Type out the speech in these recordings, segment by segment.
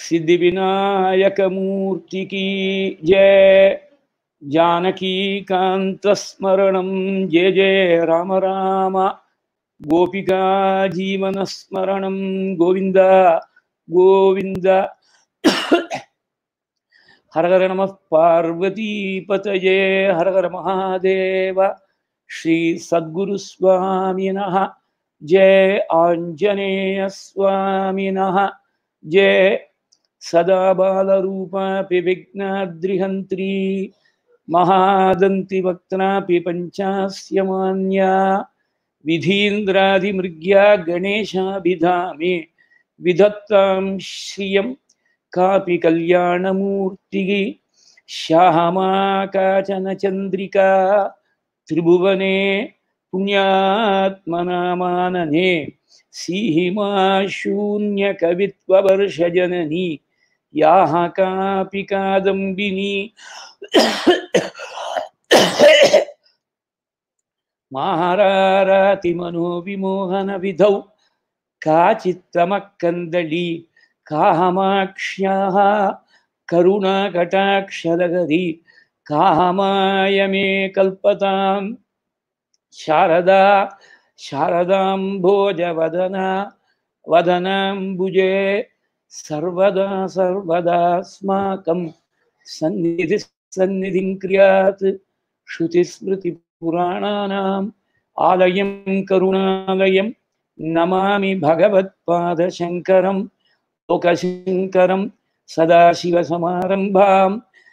सिद्धि विनायक मूर्ति की जय जानकी कांत स्मरणं जय जय राम राम गोपिका जीवन स्मरणं गोविन्द गोविन्द हर हर नमः पार्वतीपतये हर हर महादेव श्री सद्गुरुस्वामिनः जय आञ्जनेय स्वामिनः जय सदा बालरूपापि विघ्नाद्रिहन्त्री महादन्तिवक्त्रापि पञ्चास्य मान्या विधीन्द्रादिमृग्या गणेशाभिधामे विधत्तां श्रियं कापि कल्याणमूर्तिः श्यामा काचन चन्द्रिका त्रिभुवने पुण्यात्मनामानने सीहिमा शून्यकवित्ववर्षजननी याः कापि कादम्बिनी माहारारातिमनोविमोहनविधौ काचित्तमक्कन्दली कामाक्ष्याः करुणाकटाक्षलहरी कामाय मे कल्पतां शारदा शारदाम्भोजवदना वदनाम्बुजे सर्वदा सर्वदास्माकं सन्निधिः सन्निधिं क्रियात् श्रुतिस्मृतिपुराणानाम् आलयं करुणालयं नमामि भगवत्पादशङ्करं लोकशङ्करं सदाशिवसमारम्भां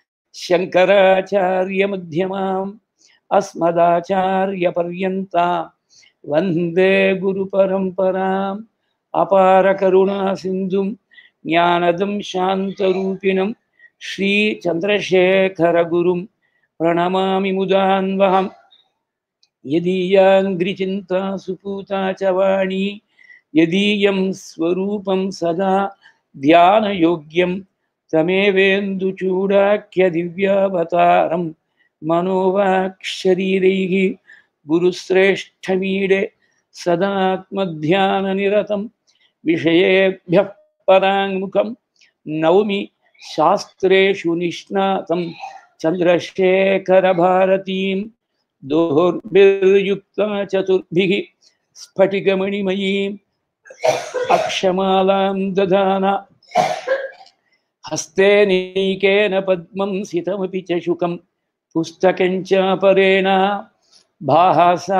शङ्कराचार्यमध्यमाम् अस्मदाचार्यपर्यन्तां वन्दे गुरुपरम्पराम् अपारकरुणासिन्धुं ज्ञानदं शान्तरूपिणं श्रीचन्द्रशेखरगुरुं प्रणमामि मुदान्वहम् यदीयाङ्घ्रिचिन्ता सुपूता च वाणी यदीयं स्वरूपं सदा ध्यानयोग्यं तमेवेन्दुचूडाख्यदिव्यावतारं मनोवाक्शरीरैः गुरुश्रेष्ठमीडे सदात्मध्याननिरतं विषयेभ्यः पराङ्मुखं नौमि शास्त्रेषु निष्णातं चन्द्रशेखरभारतीं दोर्भिर्युक्ता चतुर्भिः स्फटिकमणिमयीम् अक्षमालां दधाना हस्ते नीकेन पद्मं सितमपि च शुकं पुस्तकञ्चापरेण भासा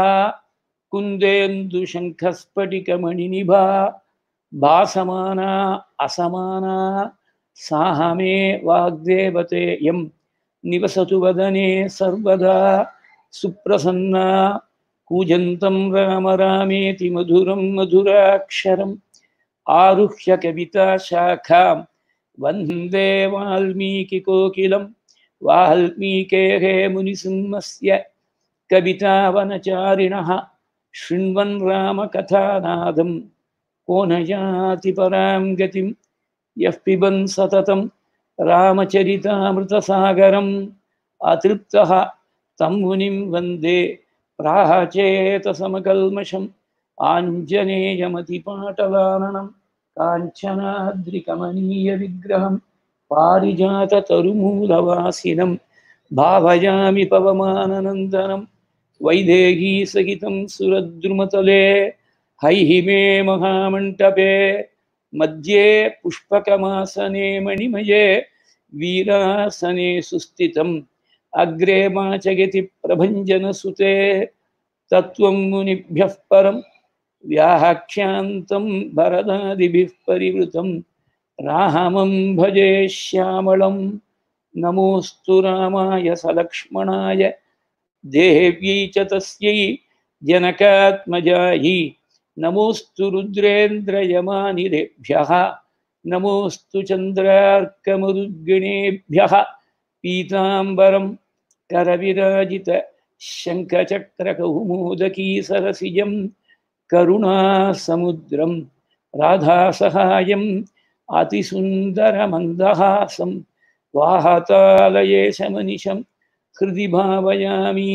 कुन्देन्दुशङ्खस्फटिकमणिनिभा भासमाना असमाना साह मे वाग्देवते यं निवसतु वदने सर्वदा सुप्रसन्ना कूजन्तं राम रामेति मधुरं मधुराक्षरम् आरुह्य कविताशाखां वन्दे वाल्मीकिकोकिलं वाल्मीकेः मुनिसिंहस्य कवितावनचारिणः शृण्वन् रामकथानादं को न याति परां गतिं यः पिबन् सततं रामचरितामृतसागरम् अतृप्तः तं मुनिं वन्दे प्राचेतसमकल्मषम् आञ्जनेयमतिपाटलाननं काञ्चनाद्रिकमनीयविग्रहं पारिजाततरुमूलवासिनं भावयामि पवमाननन्दनं वैदेहीसहितं सुरद्रुमतले हैहिमे महामण्टपे मध्ये पुष्पकमासने मणिमये वीरासने सुस्थितम् अग्रे वाचयति प्रभञ्जनसुते तत्त्वं मुनिभ्यः परं व्याख्यान्तं भरदादिभिः परिवृतं रामं भजे श्यामलं नमोऽस्तु रामाय सलक्ष्मणाय देव्यै च तस्यै जनकात्मजायै नमोऽस्तु रुद्रेन्द्रयमानिरेभ्यः नमोऽस्तु चन्द्रार्कमरुद्गणेभ्यः पीताम्बरं करविराजित शङ्खचक्रकौमोदकीसरसिजं करुणासमुद्रं राधासहायम् अतिसुन्दरमन्दहासं वाहतालयेशमनिशं हृदि भावयामि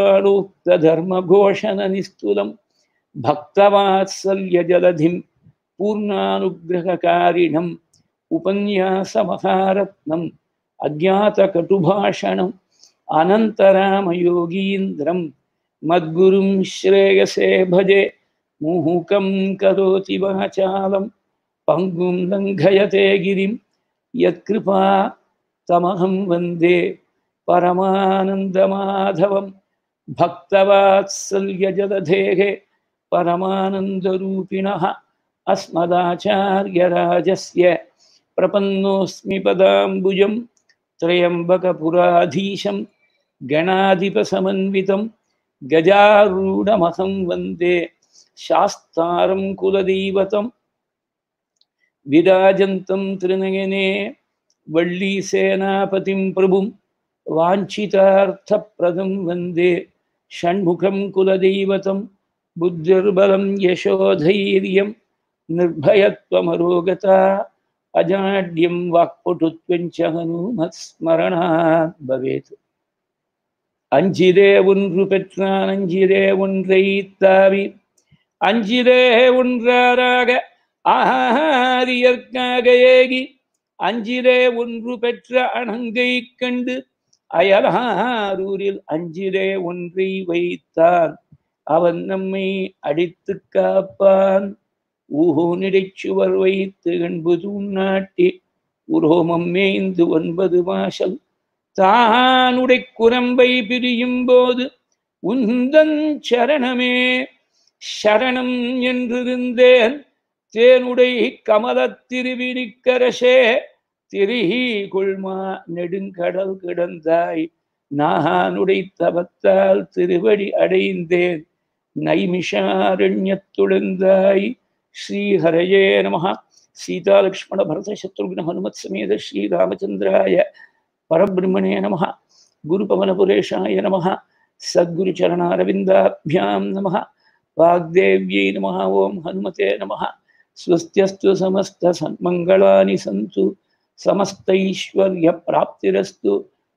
श्रुतिस्मृतिपुराणोक्तधर्मघोषणनिस्तुलं भक्तवात्सल्यजलधिं பூர்ணானுகிரகாரிணம் உபன்யாசமகாரத்னம் அஜாத்தகட்டுபாஷணம் அனந்தராமயோகீந்திரம் மத்குரும் ஸ்ரேயசே பஜே முஹுகம் கரோதி வாசாலம் பங்கும் லங்கயதே கிரிம் யத்கிருபா தமகம் வந்தே பரமானந்தமாதவம் भक्तवात्सल्यजलधेः परमानन्दरूपिणः अस्मदाचार्यराजस्य प्रपन्नोऽस्मि पदाम्बुजं त्र्यम्बकपुराधीशं गणाधिपसमन्वितं गजारूढमहं वन्दे शास्तारं कुलदैवतं विराजन्तं त्रिनयने वल्लीसेनापतिं प्रभुं वाञ्छितार्थप्रदं वन्दे षण्मुखं कुलदैवतं बुद्धिर्बलं यशोधैर्यं निर्भयत्वमरोगता अजाड्यं वाक्पटुत्वं च हनुमत्स्मरणात् भवेत् அஞ்சிதே ஒன்று பெற்றான் அஞ்சிதே ஒன்றை தாவி அஞ்சிதே ஒன்றாராக ஆரியற்காக ஏகி அஞ்சிதே ஒன்று பெற்ற அணங்கை கண்டு அயலாரூரில் அஞ்சிலே ஒன்றை வைத்தான் அவன் நம்மை அடித்து காப்பான் ஊகோனிடைச்சுவர் வைத்து என்பது நாட்டி உரோமம் மேய்ந்து ஒன்பது வாசல் தானுடை குரம்பை பிரியும் போது உந்தன் சரணமே சரணம் என்றிருந்தேன் தேனுடை கமலத்திருவினிக்கரசே திரிகி கொள்மா நெடுங்கடல் கிடந்தாய் நானுடை தவத்தால் திருவடி அடைந்தேன் நைமிஷாரண்யத்துழந்தாய் ஸ்ரீஹரயே நம சீதாலக்ஷ்மண பரத சத்ருக்ன ஹனுமத் சமேத ஸ்ரீராமச்சந்திராய பரபிரம்மணே நம குருபவனபுரேஷாய நம சத்குருச்சரணாரவிந்தாபியாம் நம வாக்தேவ்யை நம ஓம் ஹனுமதே நம ஸ்வஸ்தியஸ்து சமஸ்த சன்மங்களானி சந்து समस्तैश्वर्यप्राप्तिरस्तु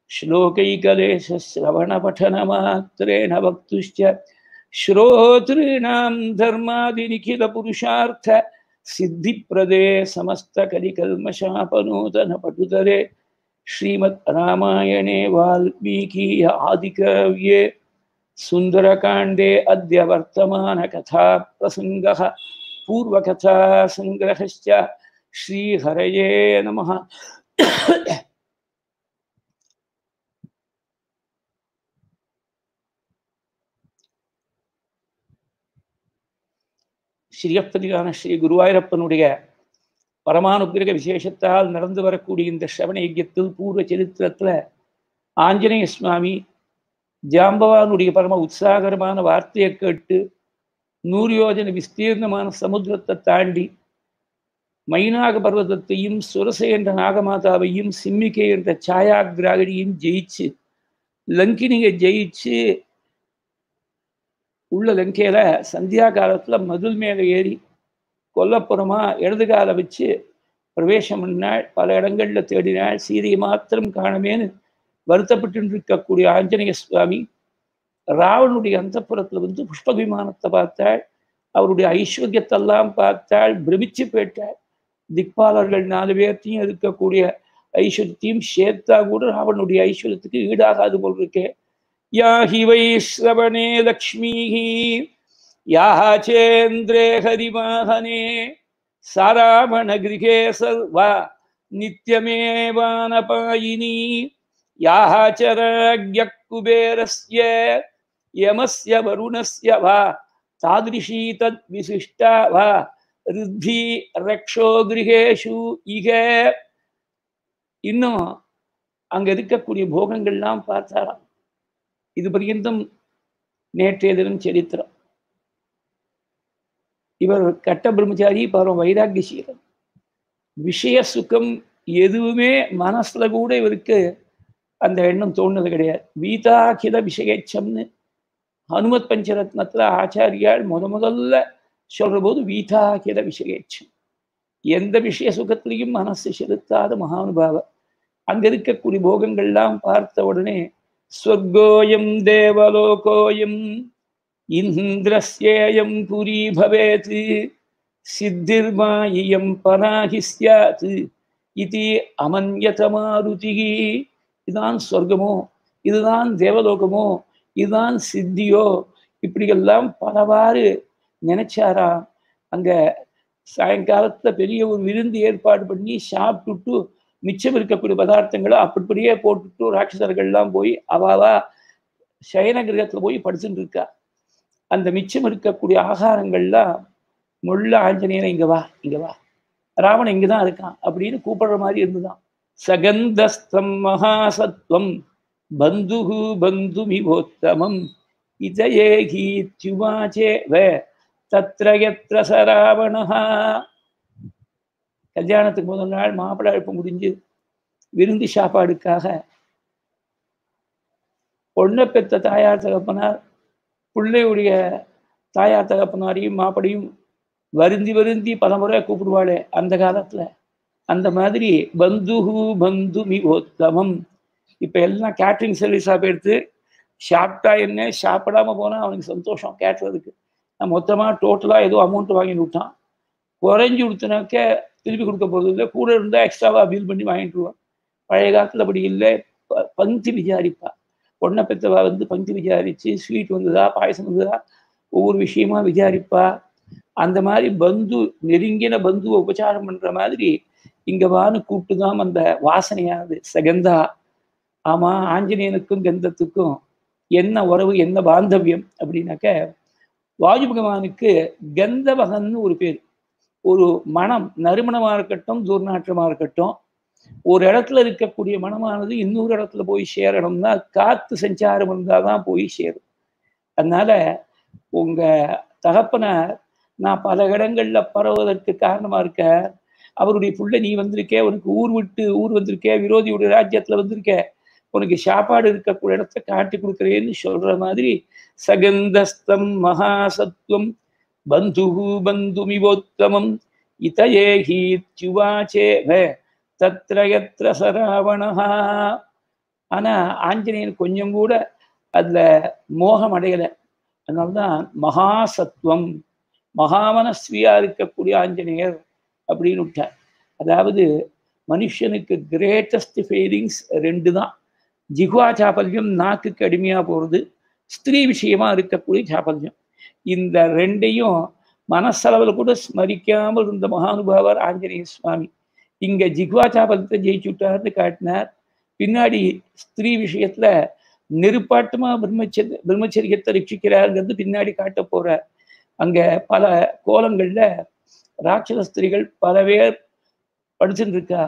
श्लोकैकलेशश्रवणपठनमात्रेण वक्तुश्च श्रोतॄणां धर्मादिनिखिलपुरुषार्थ सिद्धिप्रदे समस्तकलिकल्मषापनूतनपटुतरे श्रीमद् रामायणे वाल्मीकीय आदिकव्ये सुन्दरकाण्डे अद्य वर्तमानकथाप्रसङ्गः पूर्वकथासङ्ग्रहश्च श्रीहरये नमः ஸ்ரீயப்பதிகான ஸ்ரீ குருவாயூரப்பனுடைய பரமானுகிரக விசேஷத்தால் நடந்து வரக்கூடிய இந்த ஸ்ரவண யஜ்யத்தில் பூர்வ சரித்திரத்துல ஆஞ்சநேய சுவாமி ஜாம்பவானுடைய பரம உற்சாகரமான வார்த்தையை கேட்டு நூறு யோஜன விஸ்தீர்ணமான சமுத்திரத்தை தாண்டி மைனாக பர்வதத்தையும் சுரசை என்ற நாகமாதாவையும் சிம்மிகை என்ற சாயாகிராகடியும் ஜெயிச்சு லங்கினியை ஜெயிச்சு உள்ள லங்கையில சந்தியா காலத்துல மதுள் மேல ஏறி கொல்லப்புறமா இடது கால வச்சு பிரவேசம் பண்ணாள் பல இடங்கள்ல தேடினாள் சீதையை மாத்திரம் காணமேன்னு வருத்தப்பட்டு இருக்கக்கூடிய ஆஞ்சநேய சுவாமி ராவனுடைய அந்தப்புறத்துல வந்து புஷ்ப விமானத்தை பார்த்தாள் அவருடைய ஐஸ்வர்யத்தெல்லாம் பார்த்தாள் பிரமிச்சு போயிட்டாள் திக்பாலர்கள் நாலு பேர்த்தையும் இருக்கக்கூடிய ஐஸ்வர்யத்தையும் சேர்த்தா கூட ராவனுடைய ஐஸ்வர்யத்துக்கு ஈடாகாது போல் இருக்கே யாஹி வைஸ்ரவணே லக்ஷ்மீஹி யாச்சேந்திரே ஹரிவாஹனே சாராமணகிரிகே சர்வா நித்யமேவானபாயினி யாச்சராக்ய குபேரஸ்ய யமஸ்ய வருணஸ்ய வா தாதிருஷீ தத் விசிஷ்டா வா ரித்தி ரக்ஷோ கிரகேஷு இக இன்னும் அங்க இருக்கக்கூடிய போகங்கள்லாம் பார்த்தாராம் இது பர்யந்தம் நேற்றைய தினம் சரித்திரம் இவர் கட்ட பிரம்மச்சாரி பரம் வைராக்கியசீலன் விஷய சுகம் எதுவுமே மனசுல கூட இவருக்கு அந்த எண்ணம் தோணுது கிடையாது வீதாகில விஷயச்சம்னு ஹனுமத் பஞ்சரத்னத்துல ஆச்சாரியால் முத முதல்ல சொல்ற போது வீதாகில விஷயச்சம் எந்த விஷய சுகத்திலையும் மனசு செலுத்தாத மகானுபாவர் அங்க இருக்கக்கூடிய போகங்கள்லாம் பார்த்த உடனே ஸ்வர்கோயம் தேவலோகோயம் இந்திரஸ்யேயம் புரி பவேத் சித்திர்மா இயம் பராகி ஸ்யாத் இது அமன்யதமாருதிகி இதுதான் சொர்க்கமோ இதுதான் தேவலோகமோ இதுதான் சித்தியோ இப்படியெல்லாம் பலவாறு நினைச்சாரா அங்க சாயங்காலத்துல பெரிய ஒரு விருந்து ஏற்பாடு பண்ணி சாப்பிட்டுட்டு மிச்சம் இருக்கக்கூடிய பதார்த்தங்களை அப்படிப்படியே போட்டுட்டு ராட்சசர்கள்லாம் போய் அவாவா சயன கிரகத்துல போய் படுத்துட்டு இருக்கா அந்த மிச்சம் இருக்கக்கூடிய ஆகாரங்கள்லாம் முள்ள ஆஞ்சநேயனை இங்க வா இங்க வா ராவணன் இங்கதான் இருக்கான் அப்படின்னு கூப்பிடுற மாதிரி இருந்துதான் சகந்தஸ்தம் மகாசத்வம் பந்துகு பந்துமிவோத்தமம் இதயேகீத்யுவாச்சேவ தத்ர யத்ர சராவணஹா கல்யாணத்துக்கு முதல் நாள் மாப்பிள்ளை அழைப்பு முடிஞ்சு விருந்து சாப்பாடுக்காக பொண்ணை பெற்ற தாயார் தகப்பனார் பிள்ளையுடைய தாயார் தகப்பனாரையும் மாப்பிளையும் வருந்தி வருந்தி பலமுறை கூப்பிடுவாளே அந்த காலத்துல அந்த மாதிரி பந்துஹு பந்து மிகோத்தமம் இப்ப எல்லாம் கேட்ரிங் சர்வீஸாக எடுத்து சாப்பிட்டா என்ன சாப்பிடாம போனா அவனுக்கு சந்தோஷம் கேட்டுறதுக்கு நான் மொத்தமா டோட்டலா ஏதோ அமௌண்ட் வாங்கி விட்டான் குறைஞ்சி கொடுத்தனாக்க திருப்பி கொடுக்க போறது இல்லை கூட இருந்தா எக்ஸ்ட்ராவா பில் பண்ணி வாங்கிட்டுருவான் பழைய காலத்துல அப்படி இல்லை ப- பந்தி விசாரிப்பா பொண்ணை பெற்றவா வந்து பந்தி விசாரிச்சு ஸ்வீட் வந்ததா பாயசம் வந்ததா ஒவ்வொரு விஷயமா விசாரிப்பா அந்த மாதிரி பந்து நெருங்கின பந்துவை உபச்சாரம் பண்ற மாதிரி இங்க வான்னு கூப்பிட்டு தான் அந்த வாசனையானது சகந்தா ஆமா ஆஞ்சநேயனுக்கும் கந்தத்துக்கும் என்ன உறவு என்ன பாந்தவியம் அப்படின்னாக்க வாயு பகவானுக்கு கந்தவகன்னு ஒரு பேர் ஒரு மனம் நறுமணமா இருக்கட்டும் துர்நாற்றமா இருக்கட்டும் ஒரு இடத்துல இருக்கக்கூடிய மனமானது இன்னொரு இடத்துல போய் சேரணும்னா காத்து சஞ்சாரம் இருந்தாதான் போய் சேரும் அதனால உங்க தகப்பனார் நான் பல இடங்கள்ல பரவுவதற்கு காரணமா இருக்க அவருடைய புள்ள நீ வந்திருக்கே உனக்கு ஊர் விட்டு ஊர் வந்திருக்கே விரோதியுடைய ராஜ்யத்துல வந்திருக்க உனக்கு சாப்பாடு இருக்கக்கூடிய இடத்த காட்டி கொடுக்குறேன்னு சொல்ற மாதிரி சகந்தஸ்தம் மகாசத்வம் பந்துகு பந்துமிவோத்தமம் இதயேஹீத்யுவாச்சேவ தத்ர யத்ர சராவணஹா ஆனா ஆஞ்சநேயன் கொஞ்சம் கூட அதுல மோகம் அடையலை அதனால்தான் மகாசத்துவம் மகாமனஸ்வியா இருக்கக்கூடிய ஆஞ்சநேயர் அப்படின்னு விட்டார் அதாவது மனுஷனுக்கு கிரேட்டஸ்ட் ஃபீலிங்ஸ் ரெண்டு தான் ஜிகுவா சாபல்யம் நாக்குக்கு அடிமையா போறது ஸ்திரீ விஷயமா இருக்கக்கூடிய சாபல்யம் இந்த ரெண்டையும் மனசளவில் கூட ஸ்மரிக்காமல் இருந்த மகானுபாவர் ஆஞ்சநேய சுவாமி இங்க ஜிகுவா சாபலத்தை ஜெயிச்சு விட்டார்னு காட்டினார் பின்னாடி ஸ்திரீ விஷயத்துல நெருப்பாட்டமா பிரம்மச்சரிய பிரம்மச்சரியத்தை ரட்சிக்கிறாருங்கிறது பின்னாடி காட்ட போறார் அங்க பல கோலங்கள்ல ராட்சத ஸ்திரீகள் பல பேர் படிச்சுட்டு இருக்கா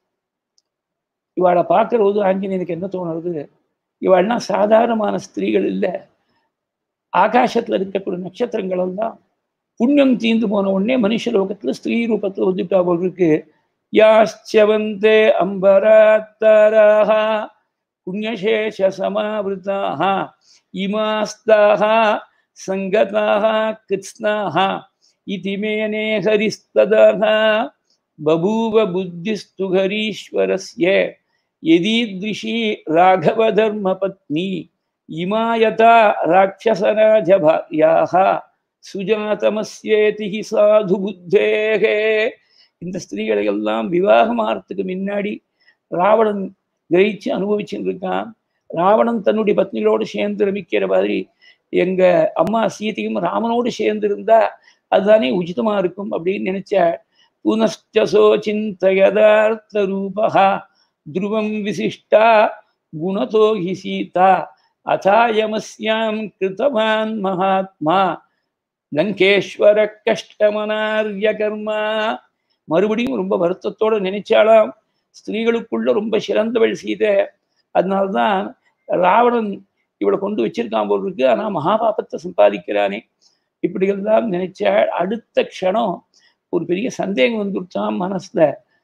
இவாளை பார்க்கிற போது ஆஞ்சநேயனுக்கு என்ன தோணுறது இவாள்லாம் சாதாரணமான ஸ்திரீகள் இல்லை ஆகாசத்துல இருக்கக்கூடிய நட்சத்திரங்கள் எல்லாம் புண்ணியம் தீந்து போன உடனே மனுஷ லோகத்துல ஸ்திரீ ரூபத்துல வந்துட்டா போல் இருக்கு யாச்சவந்தே அம்பராத்தராக புண்ணியசேஷ சமாவிருத்தாக இமாஸ்தாக சங்கதாக கிருத்ஸ்னாக இதி மேனே ஹரிஸ்ததः பபூவ புத்திஸ்து ஹரீஸ்வரஸ்ய யதீத்ரிஷி ராகவதர்மபத்னி இமாயதா ராட்சசராஜபாரியாக சுஜாதமஸ்யேதி ஹி சாது புத்தேகே இந்த ஸ்திரீகளை எல்லாம் விவாகமாகறதுக்கு முன்னாடி ராவணன் கிரகிச்சு அனுபவிச்சுட்டு இருக்கான் ராவணன் தன்னுடைய பத்னிகளோடு சேர்ந்து ரமிக்கிற மாதிரி எங்க அம்மா சீதையும் ராமனோடு சேர்ந்து இருந்தா அதுதானே உச்சிதமா இருக்கும் அப்படின்னு நினைச்ச புனச்சசோ சிந்தயதார்த்த ரூபா துருவம் விசிஷ்டா குணதோ ஹி சீதா அதாயமஸ்யாம் கிருத்தவான் மகாத்மா லங்கேஸ்வர கஷ்டமனார்ய கர்மா மறுபடியும் ரொம்ப வருத்தத்தோட நினைச்சாலாம் ஸ்திரீகளுக்குள்ள ரொம்ப சிறந்தவள் சீதை அதனால்தான் ராவணன் இவளை கொண்டு வச்சிருக்கான் போல் இருக்கு ஆனா மகாபாபத்தை சம்பாதிக்கிறானே இப்படியெல்லாம் நினைச்சாள் அடுத்த க்ஷணம் ஒரு பெரிய சந்தேகம் வந்துட்டான் மனசுல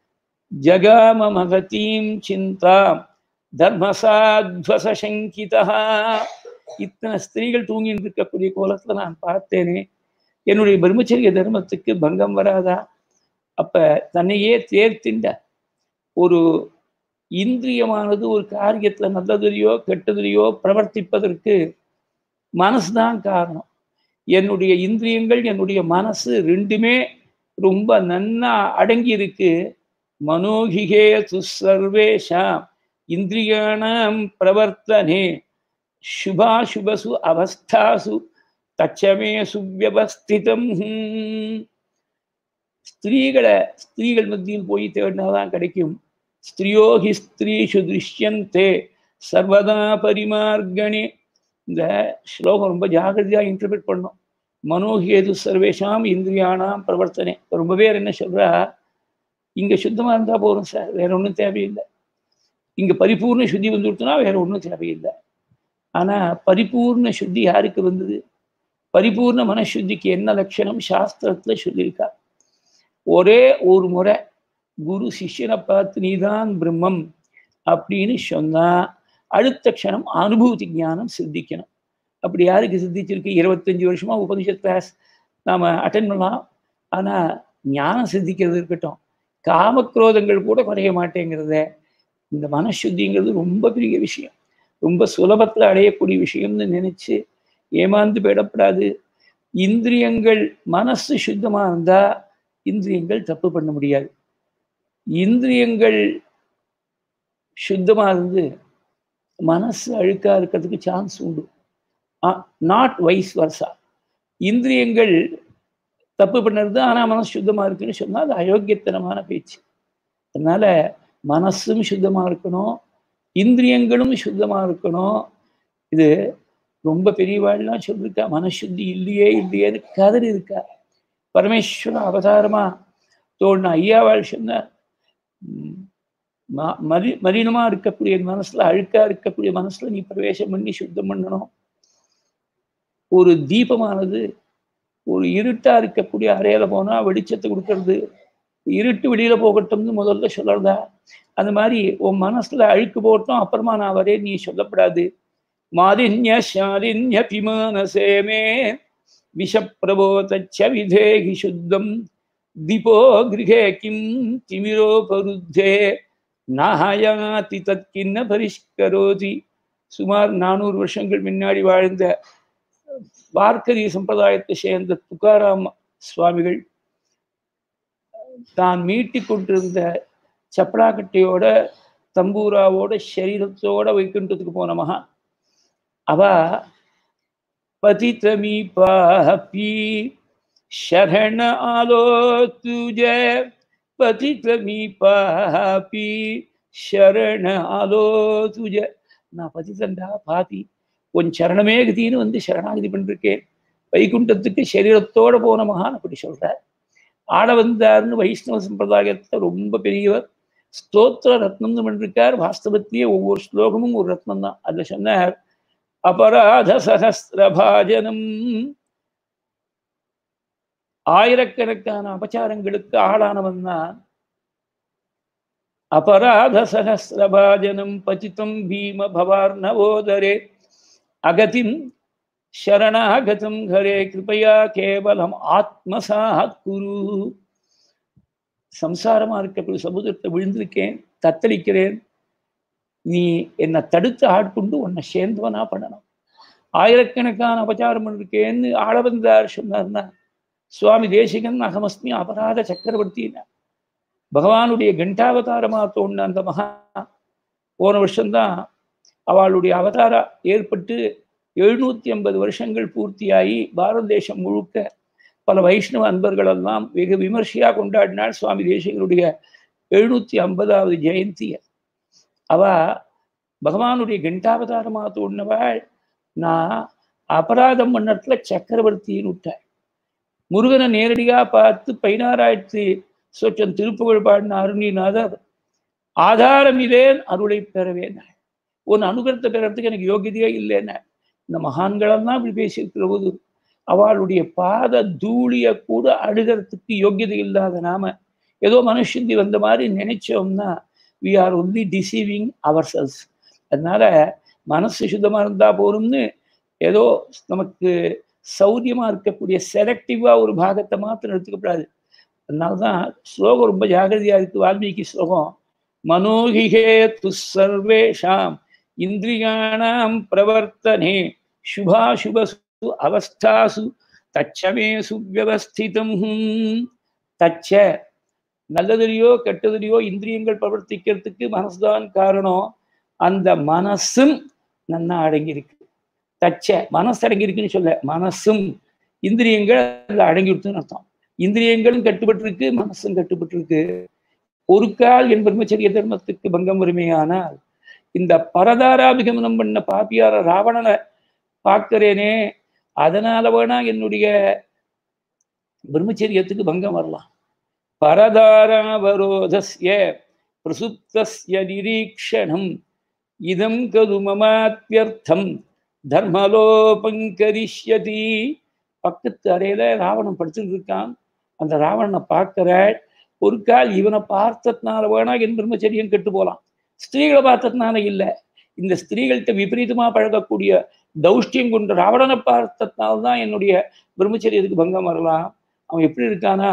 ஜகாம மகதீம் சிந்தாம் தர்மசாத்வசங்கிதா இத்தனை ஸ்திரீகள் தூங்கிட்டு இருக்கக்கூடிய கோலத்துல நான் பார்த்தேனே என்னுடைய பிரம்மச்சரிய தர்மத்துக்கு பங்கம் வராதா அப்ப தன்னையே தேர்த்திண்ட ஒரு இந்திரியமானது ஒரு காரியத்துல நல்லதுலையோ கெட்டதுலையோ பிரவர்த்திப்பதற்கு மனசுதான் காரணம் என்னுடைய இந்திரியங்கள் என்னுடைய மனசு ரெண்டுமே ரொம்ப நன்னா அடங்கி இருக்கு மனோகிகே துசர்வேஷாம் இந்திரியாணாம் பிரவர்த்தனே சுபாசுபசு அவஸ்தாசு தச்சமே சுவியவஸ்திதம் ஸ்திரீகளை ஸ்திரீகள் மத்தியில் போய் தேடினாதான் கிடைக்கும் ஸ்திரியோகி ஸ்திரீஷு திருஷ்யந்தே சர்வதா பரிமார்கணே இந்த ஸ்லோகம் ரொம்ப ஜாகிரதையாக இன்டர்பிரட் பண்ணும் மனோஹேது சர்வேஷாம் இந்திரியானாம் பிரவர்த்தனை ரொம்ப பேர் என்ன சொல்றா இங்க சுத்தமா இருந்தா போதும் சார் வேற ஒன்றும் தேவையில்லை இங்க பரிபூர்ண சுத்தி வந்து கொடுத்தனா வேற ஒன்றும் தேவையில்லை ஆனா பரிபூர்ண சுத்தி யாருக்கு வந்தது பரிபூர்ண மனசுத்திக்கு என்ன லட்சணம் சாஸ்திரத்துல சொல்லியிருக்கா ஒரே ஒரு முறை குரு சிஷ்யனை பார்த்து நீதான் பிரம்மம் அப்படின்னு சொன்னா அடுத்த க்ஷணம் அனுபூதி ஞானம் சித்திக்கணும் அப்படி யாருக்கு சித்திச்சிருக்கு இருபத்தஞ்சு வருஷமா உபனிஷத் கிளாஸ் நாம அட்டன் பண்ணலாம் ஆனா ஞானம் சித்திக்கிறது இருக்கட்டும் காமக்ரோதங்கள் கூட குறைய மாட்டேங்கிறத இந்த மனசுத்திங்கிறது ரொம்ப பெரிய விஷயம் ரொம்ப சுலபத்துல அடையக்கூடிய விஷயம்னு நினைச்சு ஏமாந்து போயிடப்படாது இந்திரியங்கள் மனசு சுத்தமா இருந்தா இந்திரியங்கள் தப்பு பண்ண முடியாது இந்திரியங்கள் சுத்தமா இருந்து மனசு அழுக்கா இருக்கிறதுக்கு சான்ஸ் உண்டு நாட் வைஸ் வர்சா இந்திரியங்கள் தப்பு பண்ணுறது ஆனால் மனசு சுத்தமாக இருக்குன்னு சொன்னால் அது அயோக்கியத்தனமான பேச்சு அதனால மனசும் சுத்தமாக இருக்கணும் இந்திரியங்களும் சுத்தமாக இருக்கணும் இது ரொம்ப பெரியவாள்லாம் சொல்லியிருக்கா மனசுத்தி இல்லையே இல்லையேன்னு கதறி இருக்கா பரமேஸ்வரன் அவதாரமா தோழின ஐயாவாள் சொன்னார் மரி மலினமா இருக்கக்கூடிய மனசுல அழுக்கா இருக்கக்கூடிய மனசுல நீ பிரவேசம் பண்ணி சுத்தம் பண்ணணும் ஒரு தீபமானது ஒரு இருட்டா இருக்கக்கூடிய அறையில போனா வெளிச்சத்தை கொடுக்கறது இருட்டு வெளியில போகட்டும்னு முதல்ல சொல்லறதா அந்த மாதிரி உன் மனசுல அழுக்கு போட்டோம் அப்புறமா நான் வரேன் நீ சொல்லப்படாது மாலின்ய ஷாலின்ய பிமானசேமே விஷப்பிரபோதச்ச விதேகி சுத்தம் தீபோ கிரகே கிம் திமிரோபருத்தே நாயாதி தற்கின்ன பரிஷ்கரோதி சுமார் நானூறு வருஷங்கள் முன்னாடி வாழ்ந்த வார்க்கரி சம்பிரதாயத்தை சேர்ந்த துக்காராம் சுவாமிகள் தான் மீட்டி கொண்டிருந்த சப்படாக்கட்டையோட தம்பூராவோட சரீரத்தோட வைகுண்டத்துக்கு போன மகா அவ பதித்தமி பாப்பி शरण आलो तुझे पतित मी पापी शरण आलो तुझे நான் பதித்தண்டா பாபி உன் சரணமே கதின்னு வந்து சரணாகதி பண்ணிருக்கேன் வைகுண்டத்துக்கு சரீரத்தோட போன மகான் அப்படி சொல்றார் ஆட வந்தார்னு வைஷ்ணவ சம்பிரதாயத்தை ரொம்ப பெரியவர் ஸ்தோத்திர ரத்னம்னு பண்ணிருக்கார் வாஸ்தவத்திலேயே ஒவ்வொரு ஸ்லோகமும் ஒரு ரத்னம் தான் அதுல சொன்னார் அபராத சகஸ்திரபாஜனம் ஆயிரக்கணக்கான அபச்சாரங்களுக்கு ஆளானவன் தான் அபராத சகசிரபாஜனம் பச்சிதம் பீம பவார்ணவோதரே அகதிம் சரணாகதம் ஹரே கிருபையா கேவலம் ஆத்மசாத் குரு சம்சாரமா இருக்கக்கூடிய சமுதிரத்தை விழுந்திருக்கேன் தத்தளிக்கிறேன் நீ என்னை தடுத்து ஆட்கொண்டு உன்னை சேர்ந்தவனா பண்ணணும் ஆயிரக்கணக்கான அபச்சாரம் பண்ணிருக்கேன்னு ஆள வந்தார் சொன்னார்னா சுவாமி தேசிகன் அகமஸ்மி அபராத சக்கரவர்த்தின பகவானுடைய கண்டாவதாரமா தோணுன அந்த மகா போன வருஷம்தான் அவளுடைய அவதாரா ஏற்பட்டு எழுநூத்தி ஐம்பது வருஷங்கள் பூர்த்தியாகி பாரத தேசம் முழுக்க பல வைஷ்ணவ அன்பர்கள் எல்லாம் வெகு விமர்சையா கொண்டாடினாள் சுவாமி தேசிகனுடைய எழுநூத்தி ஐம்பதாவது ஜெயந்திய அவ பகவானுடைய கண்டாவதாரமா தோணுனவாள் நான் அபராதம் பண்ணத்துல சக்கரவர்த்தின்னு விட்டாள் முருகனை நேரடியா பார்த்து பதினாறாயிரத்தி சொச்சம் திருப்புகழ் பாடின அருணிநாதர் ஆதாரம் இதேன் அருளை பெறவேன் உன் அனுகிரத்தை பெறறதுக்கு எனக்கு யோகியதையே இல்லைன்னா இந்த மகான்களெல்லாம் இப்படி பேசியிருக்கிற போது அவளுடைய பாத தூளிய கூட அழுகிறதுக்கு யோகியதை இல்லாத நாம ஏதோ மனுஷந்தி வந்த மாதிரி நினைச்சோம்னா we are only deceiving ourselves அதனால மனசு சுத்தமா இருந்தா போரும்னு ஏதோ நமக்கு சௌரியமா இருக்கக்கூடிய செலக்டிவா ஒரு பாகத்தை மாத்திரம் எடுத்துக்கப்படாது அதனால்தான் ஸ்லோகம் ரொம்ப ஜாகிரதையா இருக்கு வால்மீகி ஸ்லோகம் மனோகிகே துசர்வேஷாம் இந்திரியாணாம் பிரவர்த்தனே சுபாசுபசு அவஸ்தாசு தச்சமே சுவியவஸ்திதம் தச்ச நல்லதுலையோ கெட்டதுலையோ இந்திரியங்கள் பிரவர்த்திக்கிறதுக்கு மனசுதான் காரணம் அந்த மனசும் நன்னா அடங்கியிருக்கு தச்ச மனசு அடங்கியிருக்குன்னு சொல்ல மனசும் இந்திரியங்கள் அதில் அடங்கிவிடுத்துன்னு அர்த்தம் இந்திரியங்களும் கட்டுப்பட்டிருக்கு மனசும் கட்டுப்பட்டிருக்கு ஒரு கால் என் பிரம்மச்சரிய தர்மத்துக்கு பங்கம் வருமையானால் இந்த பரதாராபிகமனம் பண்ண பாப்பியார ராவணனை பார்க்கிறேனே அதனால வேணா என்னுடைய பிரம்மச்சரியத்துக்கு பங்கம் வரலாம் பரதாராவரோதஸ்ய பிரசுப்தஸ்ய நிரீக்ஷணம் இதம் கது மமாத்யர்த்தம் தர்மலோபங்கரிஷ்யதி பக்கத்து அறையில ராவணன் படுத்துட்டு இருக்கான் அந்த ராவணனை பார்க்கிற ஒரு கால் இவனை பார்த்ததுனால வேணா என் பிரம்மச்சரியம் கெட்டு போலாம் ஸ்திரீகளை பார்த்ததுனால இல்லை இந்த ஸ்திரீகள்கிட்ட விபரீதமா பழகக்கூடிய தௌஷ்டியம் கொண்ட ராவணனை பார்த்ததுனால தான் என்னுடைய பிரம்மச்சரியத்துக்கு பங்கம் வரலாம் அவன் எப்படி இருக்கானா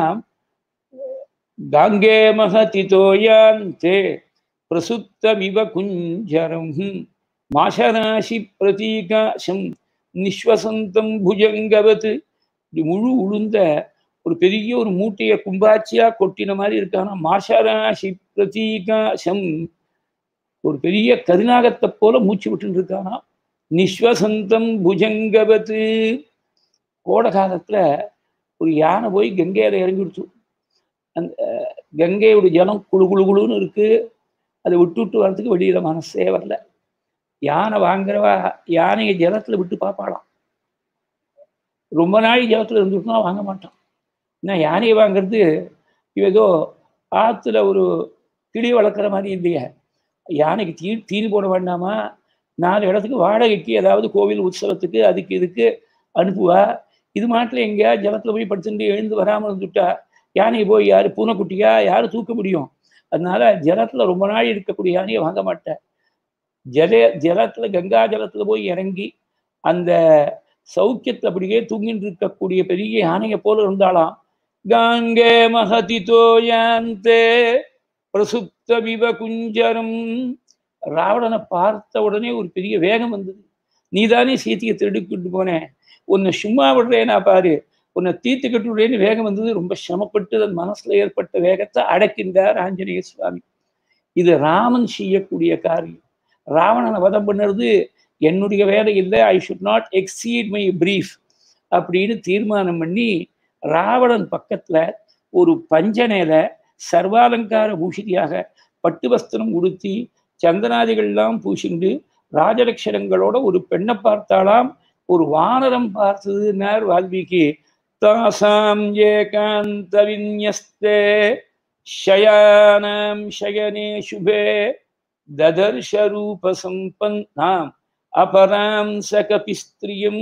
காங்கே மகதிதோயாந்தே பிரசுத்தமிவ குஞ்சரம் மாஷராசி பிரதீகாசம் நிஸ்வசந்தம் புஜங்கவத் இப்படி முழு உளுந்த ஒரு பெரிய ஒரு மூட்டையை கும்பாச்சியா கொட்டின மாதிரி இருக்கானா மாஷராசி பிரதீகாசம் ஒரு பெரிய கருநாகத்தை போல மூச்சு விட்டு இருக்கானா நிஸ்வசந்தம் புஜங்கவத் கோடை காலத்துல ஒரு யானை போய் கங்கையில இறங்கிடுச்சு அந்த கங்கையோட ஜலம் குழு குழு குழுன்னு இருக்கு அதை விட்டு விட்டு வர்றதுக்கு வெளியில மனசே வரல யானை வாங்குறவா யானையை ஜலத்துல விட்டு பார்ப்பாளாம் ரொம்ப நாள் ஜலத்துல இருந்துட்டுனா வாங்க மாட்டான் ஏன்னா யானையை வாங்குறது ஏதோ ஆற்றுல ஒரு கிளி வளர்க்குற மாதிரி இல்லையா யானைக்கு தீ தீனி போட வேண்டாமா நாலு இடத்துக்கு வாடகைக்கு ஏதாவது கோவில் உற்சவத்துக்கு அதுக்கு இதுக்கு அனுப்புவா இது மாட்டில் எங்கேயா ஜலத்தில் போய் படுத்துட்டு எழுந்து வராமல் இருந்துட்டா யானையை போய் யார் பூனைக்குட்டியா யார் தூக்க முடியும் அதனால ஜலத்தில் ரொம்ப நாள் இருக்கக்கூடிய யானையை வாங்க மாட்டேன் ஜல ஜலத்தில் கங்கா ஜலத்தில் போய் இறங்கி அந்த சௌக்கியத்தை அப்படியே தூங்கிட்டு இருக்கக்கூடிய பெரிய யானையை போல இருந்தாலாம் காங்கே மகதி தோயாந்தே பிரசுப்த விவ குஞ்சரம் ராவணனை பார்த்த உடனே ஒரு பெரிய வேகம் வந்தது நீதானே சீத்தையை திருடிக்கிட்டு போனேன் உன்னை சும்மா விடுறேனா பாரு உன்னை தீர்த்து கட்டுறேன்னு வேகம் வந்தது ரொம்ப சிரமப்பட்டு தன் மனசுல ஏற்பட்ட வேகத்தை அடக்கின்றார் ஆஞ்சநேய சுவாமி இது ராமன் செய்யக்கூடிய காரியம் ராவணனை வதம் பண்ணுறது என்னுடைய வேலை இல்லை I should not exceed my brief அப்படின்னு தீர்மானம் பண்ணி ராவணன் பக்கத்துல ஒரு பஞ்சனையில சர்வாலங்கார பூஷிதியாக பட்டு வஸ்திரம் உடுத்தி சந்தனாதிகள்லாம் பூசிண்டு ராஜலட்சணங்களோட ஒரு பெண்ணை பார்த்தாலாம் ஒரு வானரம் பார்த்ததுன்னார் வால்மீகி தாசாம் ஏகாந்த விநியஸ்தே ஷயானாம் ஷயனே சுபே ததர்ஷ ரூப சம்பன்னாம் அபராம் சகபிஸ்திரியம்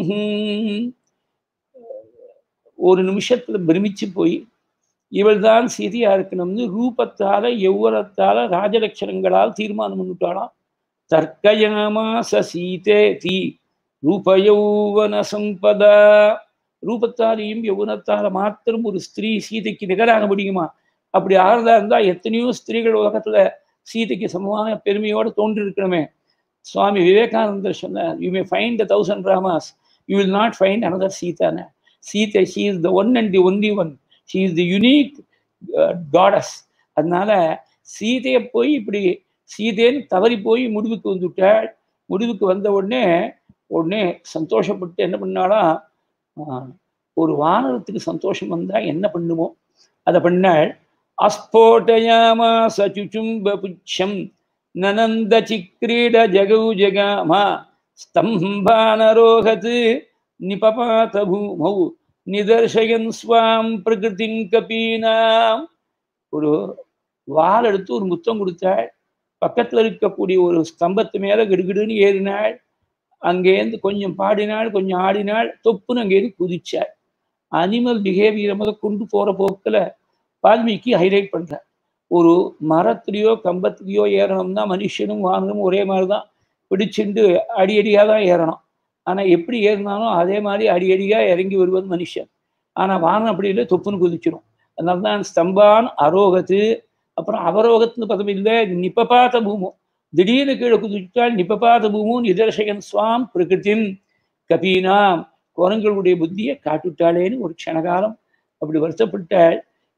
ஒரு நிமிஷத்துல பிரமிச்சு போய் இவள்தான் சீதையா இருக்கணும்னு ரூபத்தால எவ்வளத்தால ராஜலட்சணங்களால் தீர்மானம் பண்ணிட்டாளாம் தர்க்கயாமாச சீதே தீ ரூபயௌவன சம்பதா ரூபத்தாலையும் யௌவனத்தால மாத்திரம் ஒரு ஸ்திரீ சீதைக்கு நிகராக முடியுமா அப்படி ஆறுதா இருந்தா எத்தனையோ ஸ்திரீகள் உலகத்துல சீதைக்கு சமமான பெருமையோடு தோன்றிருக்கணுமே சுவாமி விவேகானந்தர் சொன்னார் you may find the thousand Ramas you will not find another சீதான Seethai she is the one and the only one she is the unique goddess அதனால சீதையை போய் இப்படி சீதேன்னு தவறி போய் முடிவுக்கு வந்துவிட்டாள் முடிவுக்கு வந்த உடனே உடனே சந்தோஷப்பட்டு என்ன பண்ணாலாம் ஒரு வானரத்துக்கு சந்தோஷம் வந்தா என்ன பண்ணுமோ அதை பண்ணாள் அஸ்போட்டயாமாச சுச்சும்ப புச்சம் நனந்த சிக்ரீட ஜகௌ ஜகாமா ஸ்தம்பானரோகத் நிபபாத பூமௌ நிதர்சயன் ஸ்வாம் பிரகிருதிங் கபீனாம் ஒரு வால் எடுத்து ஒரு முத்தம் கொடுத்தாள் பக்கத்துல இருக்கக்கூடிய ஒரு ஸ்தம்பத்து மேல கிடுகிடுன்னு ஏறினாள் அங்கேருந்து கொஞ்சம் பாடினாள் கொஞ்சம் ஆடினாள் தொப்புன்னு அங்கேருந்து குதிச்சாள் அனிமல் பிஹேவியரை முத கொண்டு போற போக்கில் வால்மீகி ஹைலைட் பண்றார் ஒரு மரத்துலேயோ கம்பத்துலேயோ ஏறணும்னா மனுஷனும் வானரும் ஒரே மாதிரி தான் பிடிச்சிண்டு அடி அடியாக தான் ஏறணும் ஆனால் எப்படி ஏறினாலும் அதே மாதிரி அடி அடியாக இறங்கி வருவது மனுஷன் ஆனால் வானம் அப்படி இல்லை தொப்புன்னு குதிச்சிடும் அதனால தான் ஸ்தம்பான் அரோகத்து அப்புறம் அவரோகத்துன்னு பதம் இல்லை நிப்பபாத பூமம் திடீர்னு கீழே குதிச்சால் நிப்பபாத பூமும் நிதர்சகன் சுவாம் பிரகிருத்தின் கபீனாம் குரங்களுடைய புத்தியை காட்டுட்டாளேன்னு ஒரு க்ஷணகாலம் அப்படி வருத்தப்பட்டாள்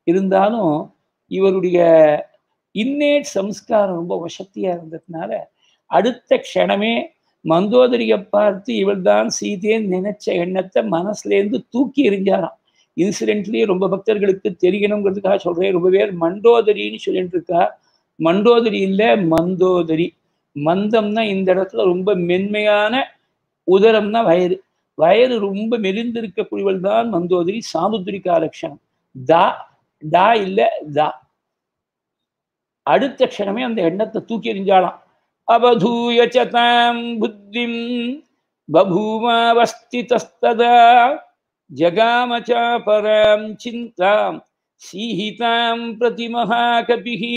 இருந்தாலும் இவருடைய இன்னேட் சம்ஸ்காரம் ரொம்ப வசத்தியா இருந்ததுனால அடுத்த க்ஷணமே மந்தோதரியை பார்த்து இவள்தான் சீதேன்னு நினைச்ச எண்ணத்தை மனசுலேருந்து தூக்கி எறிஞ்சாராம் இன்சிடென்ட்லயே ரொம்ப பக்தர்களுக்கு தெரியணுங்கிறதுக்காக சொல்றேன் ரொம்ப பேர் மண்டோதரின்னு சொல்லிட்டு இருக்கா மண்டோதரி இல்லை மந்தோதரி மந்தம்னா இந்த இடத்துல ரொம்ப மென்மையான உதரம்னா வயறு வயறு ரொம்ப மெலிந்திருக்கக்கூடியவள் தான் மந்தோதரி சாமுத்திரிகா லட்சணம் தா டா இல்லை தா அடுத்த க்ஷணமே அந்த எண்ணத்தை தூக்கி எறிஞ்சாலாம் அவதூய தாம் புத்திம் பபூமாவஸ்திதஸ்ததா ஜகாம பராம் சிந்தாம் சீஹிதாம் பிரதி மகாகபிः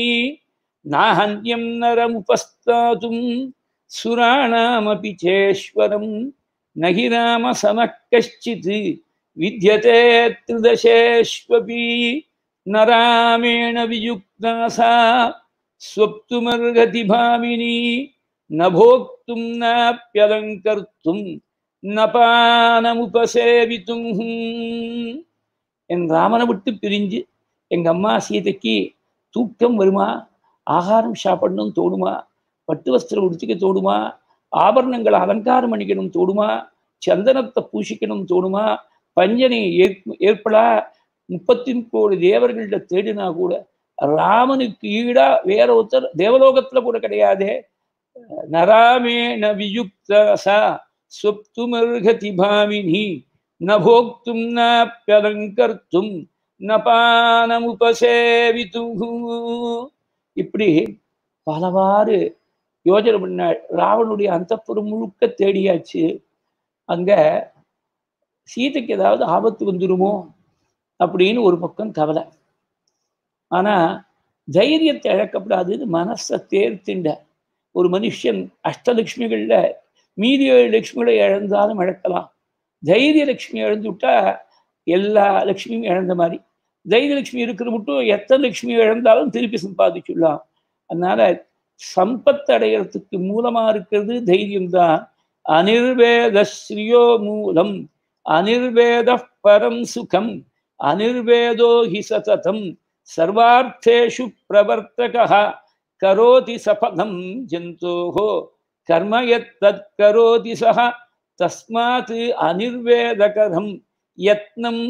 நாஹன்யம் நரமுபஸ்தாதும் சுராணாமபி சேஸ்வரம் நகி ராம சமः கஷ்டித் வித்யதே त्रिदशेष्वपि न रामेण वियुक्ता सा स्वप्तुमर्हति भामिनी न भोक्तुं नाप्यलङ्कर्तुं न பானமுபசேவித்தும் என் ராமனை விட்டு பிரிஞ்சு எங்க அம்மா சீதைக்கு தூக்கம் வருமா ஆகாரம் சாப்பிடணும் தோணுமா பட்டு வஸ்திரம் உடுத்திக்க தோணுமா ஆபரணங்களை அலங்காரம் பண்ணிக்கணும் தோணுமா சந்தனத்தை பூசிக்கணும் தோணுமா பஞ்சனை ஏற்ப ஏற்படா முப்பத்தி கோடி தேவர்கள்ட்ட தேடினா கூட ராமனுக்கு ஈடா வேற ஒருத்தர் தேவலோகத்துல கூட கிடையாதே நராமே ந வியுக்தா சொப்துமர்ஹதி பாமினி ந போக்தும் நாப்யலங்கர்த்தும் ந பானமுபசேவித்து இப்படி பலவாறு யோஜனை பண்ணாள் ராவனுடைய அந்தப்புறம் முழுக்க தேடியாச்சு அங்க சீதைக்கு ஏதாவது ஆபத்து வந்துருமோ அப்படின்னு ஒரு பக்கம் கவலை ஆனா தைரியத்தை இழக்கப்படாதுன்னு மனசை தேர்த்திண்ட ஒரு மனுஷன் அஷ்டலட்சுமிகள்ல மீதி ஏழு லட்சுமிகளை இழந்தாலும் இழக்கலாம் தைரிய லட்சுமி இழந்து விட்டா எல்லா லட்சுமியும் இழந்த மாதிரி தைரிய லட்சுமி இருக்கிற மட்டும் எத்தனை லட்சுமி இழந்தாலும் திருப்பி சம்பாதிச்சுடலாம் அதனால சம்பத்து அடைகிறதுக்கு மூலமா இருக்கிறது தைரியம்தான் அனிர்வேத ஸ்ரீயோ மூலம் அனிர்வேத பரம் சுகம் அனிர்வேதோ ஹி சததம் சர்வார்த்தேஷு பிரவர்த்தக கரோதி சபதம் ஜந்தோஹோ கர்ம எத்தத் கரோதி சஹ தஸ்மாத் அனிர்வேதகரம் யத்னம்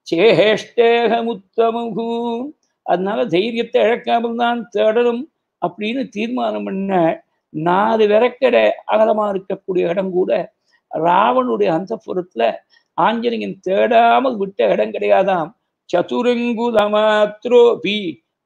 சேஷ்டேகமுத்தமகு அதனால தைரியத்தை இழக்காமல் தான் தேடணும் அப்படின்னு தீர்மானம் பண்ண நாலு விரக்கடை அகலமா இருக்கக்கூடிய இடம் கூட ராவனுடைய அந்த புறத்துல ஆஞ்சநேயன் தேடாமல் விட்ட இடம் கிடையாதாம் சதுரங்குலமாத்ரோபி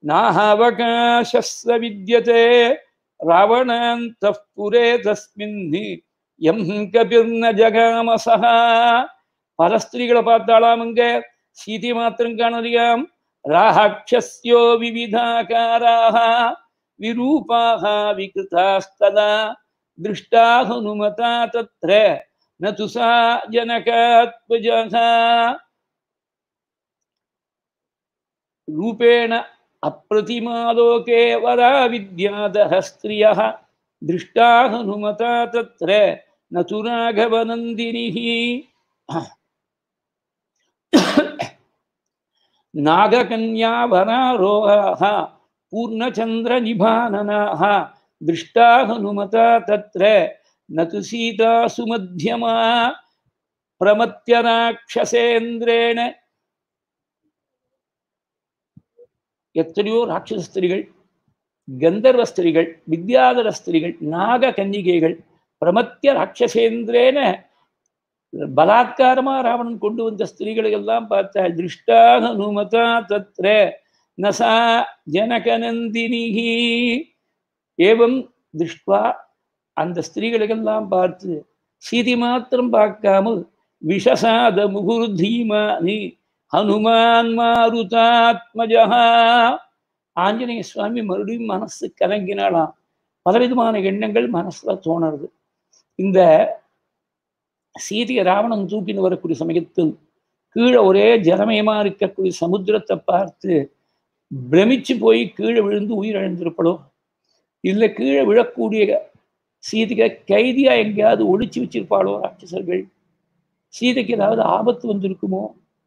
நாஹாவகாசஸ்ஸ வித்யதே ராவணாந்த புரே தஸ்மின் எம் கபிர்ன ஜகாமசா பல ஸ்திரீகளை பார்த்தாலாம் அங்க சீதி மாத்திரம் காணறியாம் ராஹாட்சஸ்யோ விவிதாகாராக விரூபாக விகிருதாஸ்ததா திருஷ்டா ஹனுமதா தத்ர न तु सा जनकात्मजः रूपेण अप्रतिमालोके वरा विद्यादः स्त्रियः दृष्टा हनुमता तत्र न तु राघवनन्दिनिः नागकन्यावरारोहाः पूर्णचन्द्रनिभाननाः दृष्टा हनुमता तत्र न तु सीता सुमध्यमा பிரமத்தியராட்சசேந்திரேன எத்தனையோ ராட்சச ஸ்திரிகள் கந்தர்வ ஸ்திரிகள் வித்யாதர ஸ்திரிகள் நாக கன்னிகைகள் பிரமத்திய ராட்சசேந்திரேன பலாத்காரமா ராவணன் கொண்டு வந்த ஸ்திரீகளை எல்லாம் பார்த்த திருஷ்டாக நுமதா தத்ர நசா ஜனகநந்தினிகி ஏவம் திருஷ்டுவா அந்த ஸ்திரீகளுக்கெல்லாம் பார்த்து சீதி மாத்திரம் பார்க்காமல் விஷசாத முகுர்தீமானி ஹனுமான் மாருதாத்மஜா ஆஞ்சநேய சுவாமி மறுபடியும் மனசு கலங்கினாலாம் பலவிதமான எண்ணங்கள் மனசுல தோணுறது இந்த சீதையை ராவணன் தூக்கின்னு வரக்கூடிய சமயத்தில் கீழே ஒரே ஜலமயமா இருக்கக்கூடிய சமுத்திரத்தை பார்த்து பிரமிச்சு போய் கீழே விழுந்து உயிரிழந்திருப்படோ இல்லை கீழே விழக்கூடிய சீதைக்கு கைதியா எங்கேயாவது ஒழிச்சு வச்சிருப்பாளோ ராட்சசர்கள் சீதைக்கு ஏதாவது ஆபத்து வந்திருக்குமோ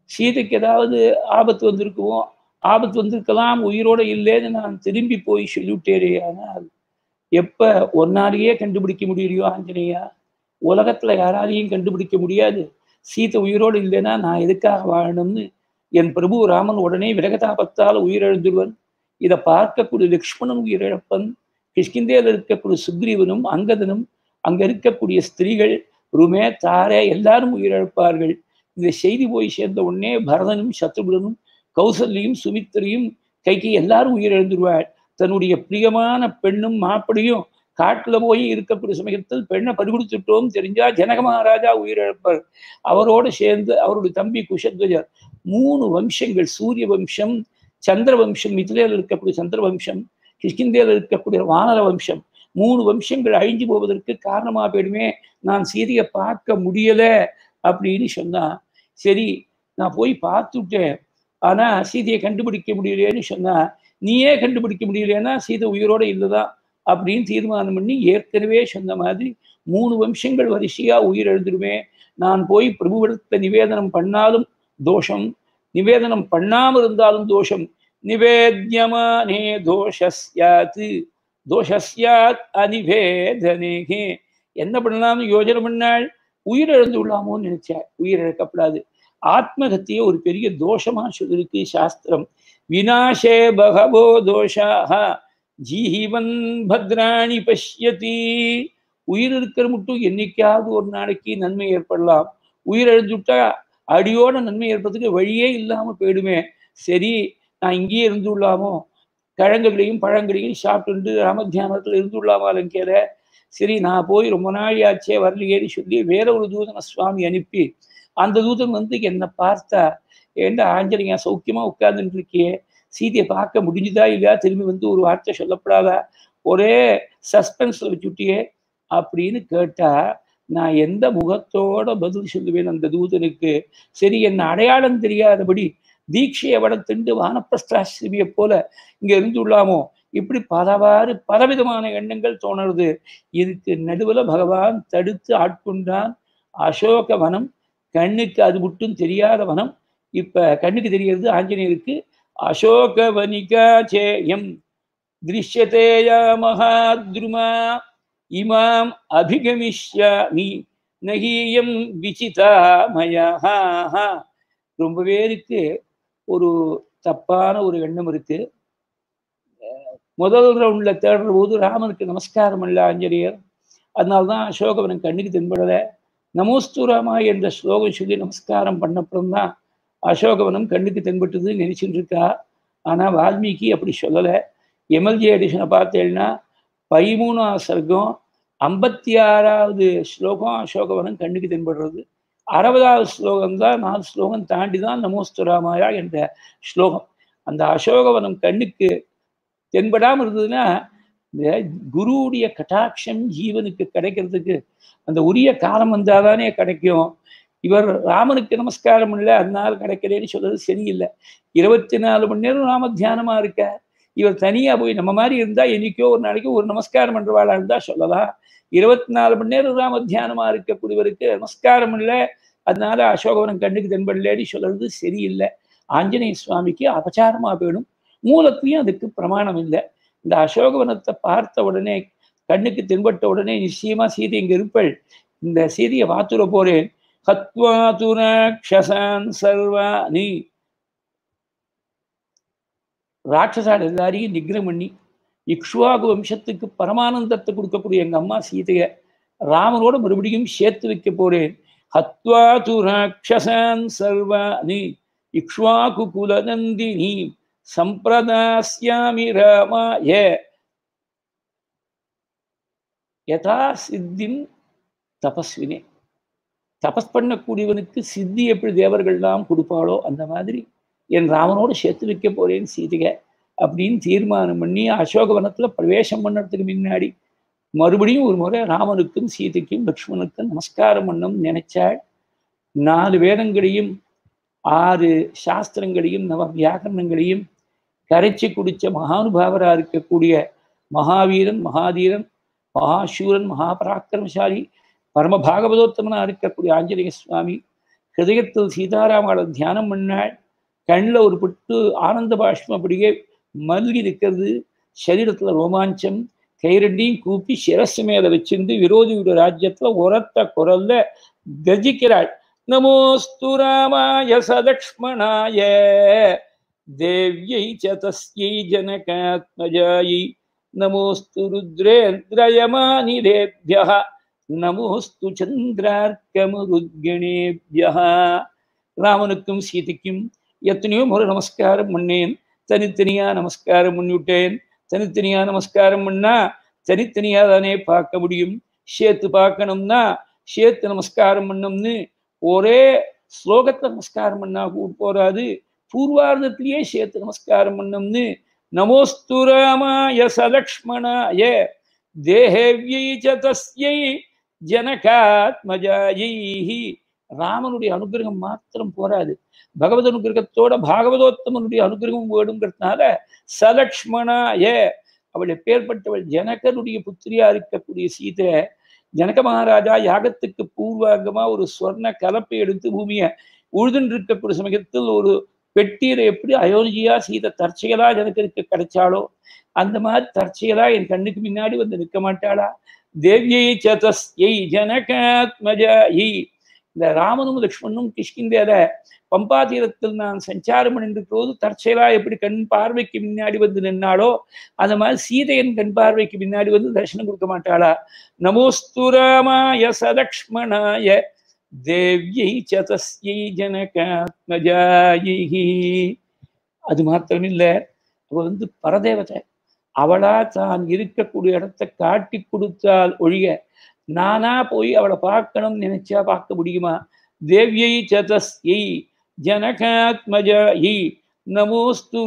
சீதைக்கு ஏதாவது ஆபத்து வந்திருக்குமோ ஆபத்து வந்திருக்கலாம் உயிரோட இல்லைன்னு நான் திரும்பி போய் சொல்லிவிட்டேரே ஆனால் எப்ப ஒன்னாலேயே கண்டுபிடிக்க முடியலையோ ஆஞ்சநேயா உலகத்துல யாராலையும் கண்டுபிடிக்க முடியாது சீதை உயிரோடு இல்லைன்னா நான் எதுக்காக வாழணும்னு என் பிரபு ராமன் உடனே விரகதாபத்தால் உயிரிழந்துருவன் இதை பார்க்கக்கூடிய லக்ஷ்மணன் உயிரிழப்பன் கிஷ்கிந்தேல இருக்கக்கூடிய சுக்ரீவனும் அங்கதனும் அங்க இருக்கக்கூடிய ஸ்திரீகள் ருமே தாரே எல்லாரும் உயிரிழப்பார்கள் இந்த செய்தி போய் சேர்ந்த உடனே பரதனும் சத்ருகுலனும் கௌசல்யும் சுமித்திரையும் கைக்கு எல்லாரும் உயிரிழந்துருவாள் தன்னுடைய பிரியமான பெண்ணும் மாப்பிளையும் காட்டுல போய் இருக்கக்கூடிய சமயத்தில் பெண்ணை பறிகொடுத்துட்டோம் தெரிஞ்சா ஜனக மகாராஜா உயிரிழப்பார் அவரோடு சேர்ந்து அவருடைய தம்பி குஷத்வஜர் மூணு வம்சங்கள் சூரிய வம்சம் சந்திர வம்சம் மிதிலையில் இருக்கக்கூடிய சந்திர வம்சம் கிஷ்கிந்தேல இருக்கக்கூடிய வானர வம்சம் மூணு வம்சங்கள் அழிஞ்சு போவதற்கு காரணமா போயிடுமே நான் சீதையை பார்க்க முடியல அப்படின்னு சொன்னா சரி நான் போய் பார்த்துட்டேன் ஆனா சீதையை கண்டுபிடிக்க முடியலையேன்னு சொன்னா நீயே கண்டுபிடிக்க முடியலைன்னா சீதை உயிரோட இல்லைதான் அப்படின்னு தீர்மானம் பண்ணி ஏற்கனவே சொன்ன மாதிரி மூணு வம்சங்கள் வரிசையா உயிரிழந்துருமே நான் போய் பிரபுவிடத்தை நிவேதனம் பண்ணாலும் தோஷம் நிவேதனம் பண்ணாம இருந்தாலும் தோஷம் நிவேத்யமானே தோஷஸ்யாத் தோஷஸ்யாத் அனிவேதனேகே என்ன பண்ணலாம்னு யோஜனை பண்ணாள் உயிரிழந்து விடலாமோன்னு நினைச்சா உயிரிழக்கப்படாது ஆத்மகத்திய ஒரு பெரிய தோஷமா சொல்லிருக்கு சாஸ்திரம் வினாசே பகவோ தோஷாக ஜீவன் பத்ராணி பஷ்யதி உயிர் இருக்கிற மட்டும் என்னைக்காவது ஒரு நாளைக்கு நன்மை ஏற்படலாம் உயிரிழந்துட்டா அடியோட நன்மை ஏற்படுறதுக்கு வழியே இல்லாம போயிடுமே சரி நான் இங்கேயே இருந்து விடலாமோ கிழங்குகளையும் பழங்களையும் சாப்பிட்டு ராமத்தியானத்தில் இருந்து விடலாமா லங்கையில சரி நான் போய் ரொம்ப நாள் ஆச்சே வரலையேன்னு சொல்லி வேற ஒரு தூதனை சுவாமி அனுப்பி அந்த தூதன் வந்து என்னை பார்த்தா ஏண்டா ஆஞ்சலியா சௌக்கியமா உட்கார்ந்துட்டு இருக்கியே சீதையை பார்க்க முடிஞ்சுதா இல்லையா திரும்பி வந்து ஒரு வார்த்தை சொல்லப்படாதா ஒரே சஸ்பென்ஸ்ல வச்சுட்டியே அப்படின்னு கேட்டா நான் எந்த முகத்தோட பதில் சொல்லுவேன் அந்த தூதனுக்கு சரி என்ன அடையாளம் தெரியாதபடி தீட்சையை வளர்த்துண்டு வானப்பிரஸ்தாசிரமியை போல இங்க இருந்துள்ளாமோ இப்படி பலவாறு பலவிதமான எண்ணங்கள் தோணுறது இதுக்கு நடுவுல பகவான் தடுத்து ஆட்கொண்டான் அசோக வனம் கண்ணுக்கு அது மட்டும் தெரியாத வனம் இப்ப கண்ணுக்கு தெரியறது ஆஞ்சநேயருக்கு அசோகவனிகா சேயம் திருஷ்யதேயா மகாத்ருமா இமாம் அபிகமிஷ்யாமி நகீயம் விசிதா மயா ரொம்ப பேருக்கு ஒரு தப்பான ஒரு எண்ணம் இருக்கு முதல் ரவுண்ட்ல தேடுற போது ராமனுக்கு நமஸ்காரம் அல்ல ஆஞ்சநேயர் அதனால்தான் அசோகவனன் கண்ணுக்கு தென்படல நமோஸ்து ராமா என்ற ஸ்லோகம் சொல்லி நமஸ்காரம் பண்ணப்புறம் தான் அசோகவனம் கண்ணுக்கு தென்பட்டதுன்னு நினைச்சுட்டு இருக்கா ஆனா வால்மீகி அப்படி சொல்லலை எம்எல்ஜி எடிஷனை பார்த்தேன்னா பதிமூணாவது சர்க்கம் ஐம்பத்தி ஆறாவது ஸ்லோகம் அசோகவனம் கண்ணுக்கு தென்படுறது அறுபதாவது ஸ்லோகம் தான் நாலு ஸ்லோகம் தாண்டி தான் நமோஸ்து ராமாயா என்ற ஸ்லோகம் அந்த அசோகவனம் கண்ணுக்கு தென்படாமல் இருந்ததுன்னா இந்த குருவுடைய கட்டாட்சம் ஜீவனுக்கு கிடைக்கிறதுக்கு அந்த உரிய காலம் வந்தாதானே கிடைக்கும் இவர் ராமனுக்கு நமஸ்காரம் இல்லை அதனால கிடைக்கலன்னு சொல்றது சரியில்லை இருபத்தி நாலு மணி நேரம் ராம தியானமா இருக்க இவர் தனியா போய் நம்ம மாதிரி இருந்தா என்னைக்கோ ஒரு நாளைக்கு ஒரு நமஸ்காரம் பண்றவாளா இருந்தா சொல்லலாம் இருபத்தி நாலு மணி நேரம் ராம தியானமா இருக்கக்கூடியவருக்கு நமஸ்காரம் இல்லை அதனால அசோகவனம் கண்ணுக்கு தென்படலேன்னு சொல்றது சரியில்லை ஆஞ்சநேய சுவாமிக்கு அபச்சாரமா போயிடும் மூலத்தையும் அதுக்கு பிரமாணம் இல்லை இந்த அசோகவனத்தை பார்த்த உடனே கண்ணுக்கு தென்பட்ட உடனே நிச்சயமா சீதை இங்க இருப்பள் இந்த சீதையை வாத்துற போறேன் ஹத்வா துராட்சசான் சர்வானி ராட்சசால் எல்லாரையும் நிகிரம் பண்ணி இக்ஷுவாகு வம்சத்துக்கு பரமானந்தத்தை கொடுக்கக்கூடிய எங்க அம்மா சீதைய ராமனோட மறுபடியும் சேர்த்து வைக்க போறேன் ஹத்வா துராட்சசான் சர்வானி இக்ஷ்வாகு குலநந்தினி சம்பிரதாஸ்யாமி ராமாய யதா சித்திம் தபஸ்வினே தபஸ் பண்ணக்கூடியவனுக்கு சித்தி எப்படி தேவர்கள்லாம் கொடுப்பாளோ அந்த மாதிரி என் ராமனோடு சேர்த்து வைக்க போறேன் சீதைக அப்படின்னு தீர்மானம் பண்ணி அசோகவனத்துல பிரவேசம் பண்ணறதுக்கு முன்னாடி மறுபடியும் ஒரு முறை ராமனுக்கும் சீதைக்கும் லக்ஷ்மணுக்கும் நமஸ்காரம் பண்ணும் நினைச்சாள் நாலு வேதங்களையும் ஆறு சாஸ்திரங்களையும் நவ வியாக்கரணங்களையும் கரைச்சி குடிச்ச மகானுபாவரா இருக்கக்கூடிய மகாவீரன் மகாதீரன் மகாசூரன் மகாபராக்கிரமசாலி பரம பாகவதோத்தமனா இருக்கக்கூடிய ஆஞ்சநேய சுவாமி ஹிருதயத்தில் சீதாராமனை தியானம் பண்ணாள் கண்ணில் ஒரு புட்டு ஆனந்த பாஷ்பம் அப்படியே மல்கி இருக்கிறது சரீரத்துல ரோமாஞ்சம் கைரண்டியும் கூப்பி சிரசு மேல வச்சிருந்து விரோதியோட ராஜ்யத்துல உரத்த குரல்ல கர்ஜிக்கிறாள் நமோஸ்து ராமாய சலக்ஷ்மணாய தேவ்யை ச தஸ்யை ஜனகாத்மஜாயை நமோஸ்து ருத்ரேந்திரயமானிரேபிய நமோஸ்து சந்திரார்க்கமருத்கணேபிய ராமனுக்கும் சீதைக்கும் எத்தனையோ முறை நமஸ்காரம் பண்ணேன் தனித்தனியா நமஸ்காரம் பண்ணிவிட்டேன் தனித்தனியா நமஸ்காரம் பண்ணா தனித்தனியா தானே பார்க்க முடியும் சேர்த்து பார்க்கணும்னா சேர்த்து நமஸ்காரம் பண்ணோம்னு ஒரே ஸ்லோகத்தை நமஸ்காரம் பண்ணா கூட போறாது பூர்வார்த்தத்திலேயே சேர்த்து நமஸ்காரம் பண்ணோம்னு நமோஸ்து ராமாய சலக்ஷ்மணாய தேஹேவியை ச தஸ்யை ஜனகாத்மஜாயை ராமனுடைய அனுகிரகம் மாத்திரம் போராது பகவத் அனுகிரகத்தோட பாகவதோத்தமனுடைய அனுகிரகம் வேணுங்கிறதுனால சலக்ஷ்மணாய அவள் எப்பேற்பட்டவள் ஜனகனுடைய புத்திரியா இருக்கக்கூடிய சீதை ஜனக மகாராஜா யாகத்துக்கு பூர்வாங்கமா ஒரு சொர்ண கலப்பை எடுத்து பூமியை உழுதுன்னு இருக்கக்கூடிய சமயத்தில் ஒரு பெட்டியில எப்படி அயோனியா சீதை தற்செயலா ஜனகருக்கு கிடைச்சாலோ அந்த மாதிரி தற்செயலா என் கண்ணுக்கு முன்னாடி வந்து நிற்க மாட்டாளா தேவியை சதஸ்யை ஜனகாத்மஜாயி இந்த ராமனும் லக்ஷ்மணும் கிஷ்கிந்தேல பம்பா தீரத்தில் நான் சஞ்சாரம் பண்ணின்ற போது தற்செயலா எப்படி கண் பார்வைக்கு முன்னாடி வந்து நின்னாலோ அந்த மாதிரி சீதையன் கண் பார்வைக்கு முன்னாடி வந்து தரிசனம் கொடுக்க மாட்டாளா நமோஸ்து ராமாய சலக்ஷ்மணாய தேவ்யை சதஸ்யை ஜனகாத்மஜாயி அது மாத்திரமில்ல அவ வந்து பரதேவதை அவளா தான் இருக்கக்கூடிய இடத்தை காட்டி கொடுத்தால் ஒழிய நானா போய் அவளை பார்க்கணும்னு நினைச்சா பார்க்க முடியுமா தேவ்யை சதஸ்யை ஜனகாத்மஜாயி நமோஸ்து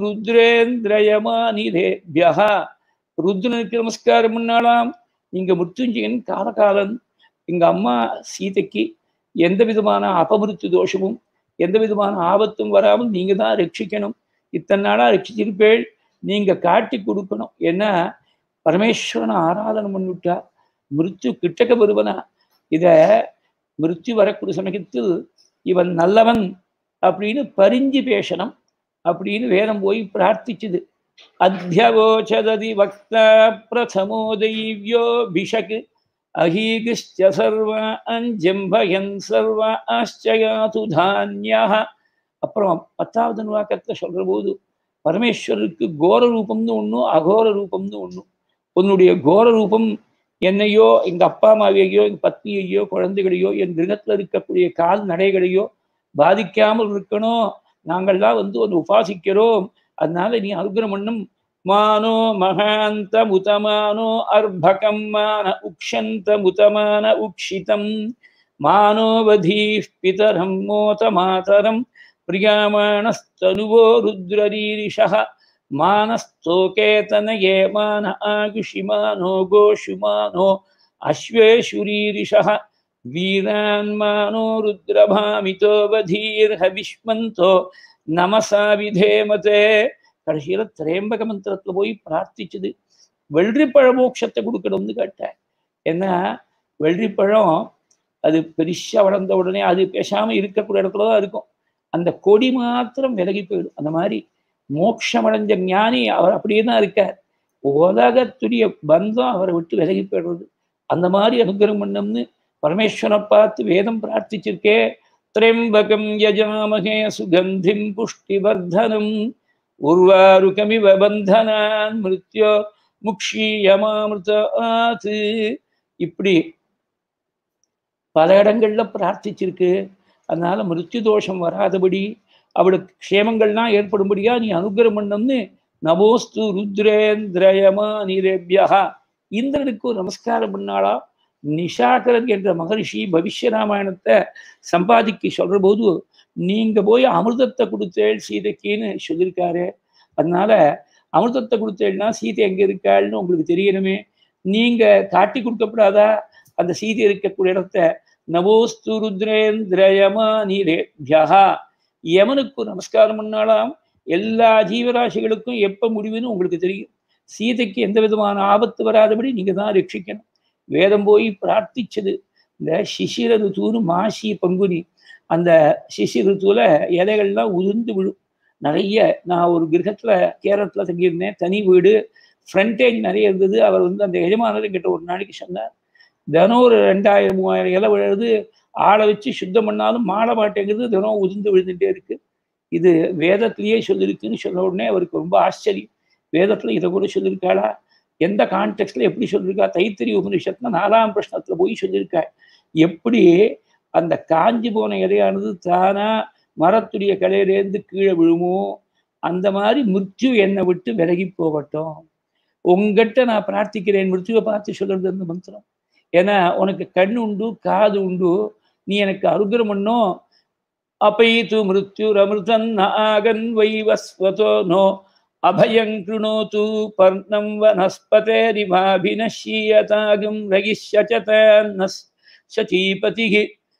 ருத்ரேந்திரயமானிதேபியா ருத்ரனுக்கு நமஸ்காரம் பண்ணாலாம் இங்க முத்துஞ்சயன் காலகாலன் எங்க அம்மா சீதைக்கு எந்த விதமான அபமிருத்து தோஷமும் எந்த விதமான ஆபத்தும் வராமல் நீங்க தான் ரட்சிக்கணும் இத்தனை நாளா ரட்சிச்சிருப்பேள் நீங்க காட்டி கொடுக்கணும் ஏன்னா பரமேஸ்வரனை ஆராதனை பண்ணிவிட்டா மிருத்யு கிட்டக்க வருவனா இத மிருத்யு வரக்கூடிய சமயத்தில் இவன் நல்லவன் அப்படின்னு பரிஞ்சு பேசணும் அப்படின்னு வேதம் போய் பிரார்த்திச்சுது அத்தியவோச்சததி வக்தா பிரதமோ தெய்வியோ பிஷக் அஹீகிஷ்ட சர்வான் ஜம்பயன் சர்வா ஆச்சயாது தானியா அப்புறம் பத்தாவது நுவாக்கத்தை சொல்ற போது பரமேஸ்வரருக்கு கோர ரூபம்னு ஒன்றும் அகோர ரூபம்னு ஒன்றும் உன்னுடைய கோர ரூபம் என்னையோ எங்க அப்பா அம்மாவையோ எங்க பத்னியையோ குழந்தைகளையோ என் கிரகத்துல இருக்கக்கூடிய கால் நடைகளையோ பாதிக்காமல் இருக்கணும் நாங்கள்லாம் வந்து ஒன்று உபாசிக்கிறோம் அதனால நீ அனுகிரம் பண்ணும் மானோ மகாந்த முதமானோ அர்பகம் மான உக்ஷந்த முதமான உக்ஷிதம் மானோவதீ பிதரம் மோத மாதரம் பிரியாமாணஸ்தனுவோ ருத்ரரீரிஷः மானஸ்தோகேதனயே மான ஆகுஷிமானோ கோஷுமானோ அஸ்வேஷுரீரிஷः வீரான்மானோ ருத்ரபாமிதோ வதீர்ஹவிஷ்மந்தோ நமசா விதேமதே கடைசியில திரேம்பக மந்திரத்துல போய் பிரார்த்திச்சது வெள்ளரிப்பழ மோட்சத்தை கொடுக்கணும்னு கேட்டேன் ஏன்னா வெள்ளரிப்பழம் அது பெருசா வளர்ந்த உடனே அது பேசாம இருக்கக்கூடிய இடத்துல தான் இருக்கும் அந்த கொடி மாத்திரம் விலகி போயிடும் அந்த மாதிரி மோட்சமடைஞ்ச ஞானி அவர் அப்படியே தான் இருக்கார் உலகத்துடைய பந்தம் அவரை விட்டு விலகி போயிடுறது அந்த மாதிரி அனுகிரகம் பண்ணம்னு பரமேஸ்வரனை பார்த்து வேதம் பிரார்த்திச்சிருக்கே திரம்பகம் யஜாமகே சுகந்திம் புஷ்டிவர்தனம் உர்வாருகமிவ பந்தனான் மிருத்யோ முக்ஷீயமாமிருதாத் இப்படி பல இடங்கள்ல பிரார்த்திச்சிருக்கு அதனால மிருத்யு தோஷம் வராதபடி அவளுக்கு க்ஷேமங்கள்லாம் ஏற்படும்படியா நீ அனுகிரம் பண்ணம்னு நவோஸ்து ருத்ரேந்திரயமா நீரேபியா இந்திரனுக்கு ஒரு நமஸ்காரம் பண்ணாளா நிஷாகரன் என்ற மகரிஷி பவிஷ்ய ராமாயணத்தை சம்பாதிக்க சொல்ற போது நீங்க போய் அமிர்தத்தை கொடுத்தேள் சீதைக்குன்னு சொல்லியிருக்காரு அதனால அமிர்தத்தை கொடுத்தேள்னா சீதை எங்க இருக்காள்னு உங்களுக்கு தெரியணுமே நீங்க காட்டி கொடுக்கப்படாதா அந்த சீதை இருக்கக்கூடிய இடத்த நவோஸ்து ருத்ரேந்திரயமா நீரேபியா யமனுக்கு நமஸ்காரம் பண்ணாலாம் எல்லா ஜீவராசிகளுக்கும் எப்ப முடிவுன்னு உங்களுக்கு தெரியும் சீதைக்கு எந்த விதமான ஆபத்து வராதபடி நீங்க தான் ரட்சிக்கணும் வேதம் போய் பிரார்த்திச்சது இந்த சிசிர ருத்தூரு மாசி பங்குனி அந்த சிசி ருத்துவில் இலைகள்லாம் உதிர்ந்து விழும் நிறைய நான் ஒரு கிரகத்தில் கேரளத்தில் தங்கியிருந்தேன் தனி வீடு ஃப்ரண்டேஜ் நிறைய இருந்தது அவர் வந்து அந்த எஜமானர் கிட்ட ஒரு நாளைக்கு சொன்னார் தினம் ஒரு ரெண்டாயிரம் மூவாயிரம் இலை விழுது ஆளை வச்சு சுத்தம் பண்ணாலும் மாட மாட்டேங்குது தினம் உதிர்ந்து விழுந்துட்டே இருக்கு இது வேதத்திலேயே சொல்லியிருக்குன்னு சொன்ன உடனே அவருக்கு ரொம்ப ஆச்சரியம் வேதத்தில் இதை கூட சொல்லியிருக்காளா எந்த கான்டெக்ட்ல எப்படி சொல்லியிருக்கா தைத்திரி உபனிஷத்துல நாலாம் பிரஷ்னத்துல போய் சொல்லியிருக்கா எப்படி அந்த காஞ்சி போன இலையானது தானா மரத்துடைய கலையிலேருந்து கீழே விழுமோ அந்த மாதிரி மிருத்யு என்னை விட்டு விலகி போகட்டும் உங்ககிட்ட நான் பிரார்த்திக்கிறேன் மிருத்யுவை பார்த்து சொல்றது அந்த மந்திரம் ஏன்னா உனக்கு கண் உண்டு காது உண்டு நீ எனக்கு அருகிரம் பண்ணும் अपैतु मृत्युरमृतं न आगन् वैवस्वतो नो अभयं कृणोतु पर्णं वनस्पतेरिवाभिनश्यीयतागं रगिष्यचतन्नः शचीपतिः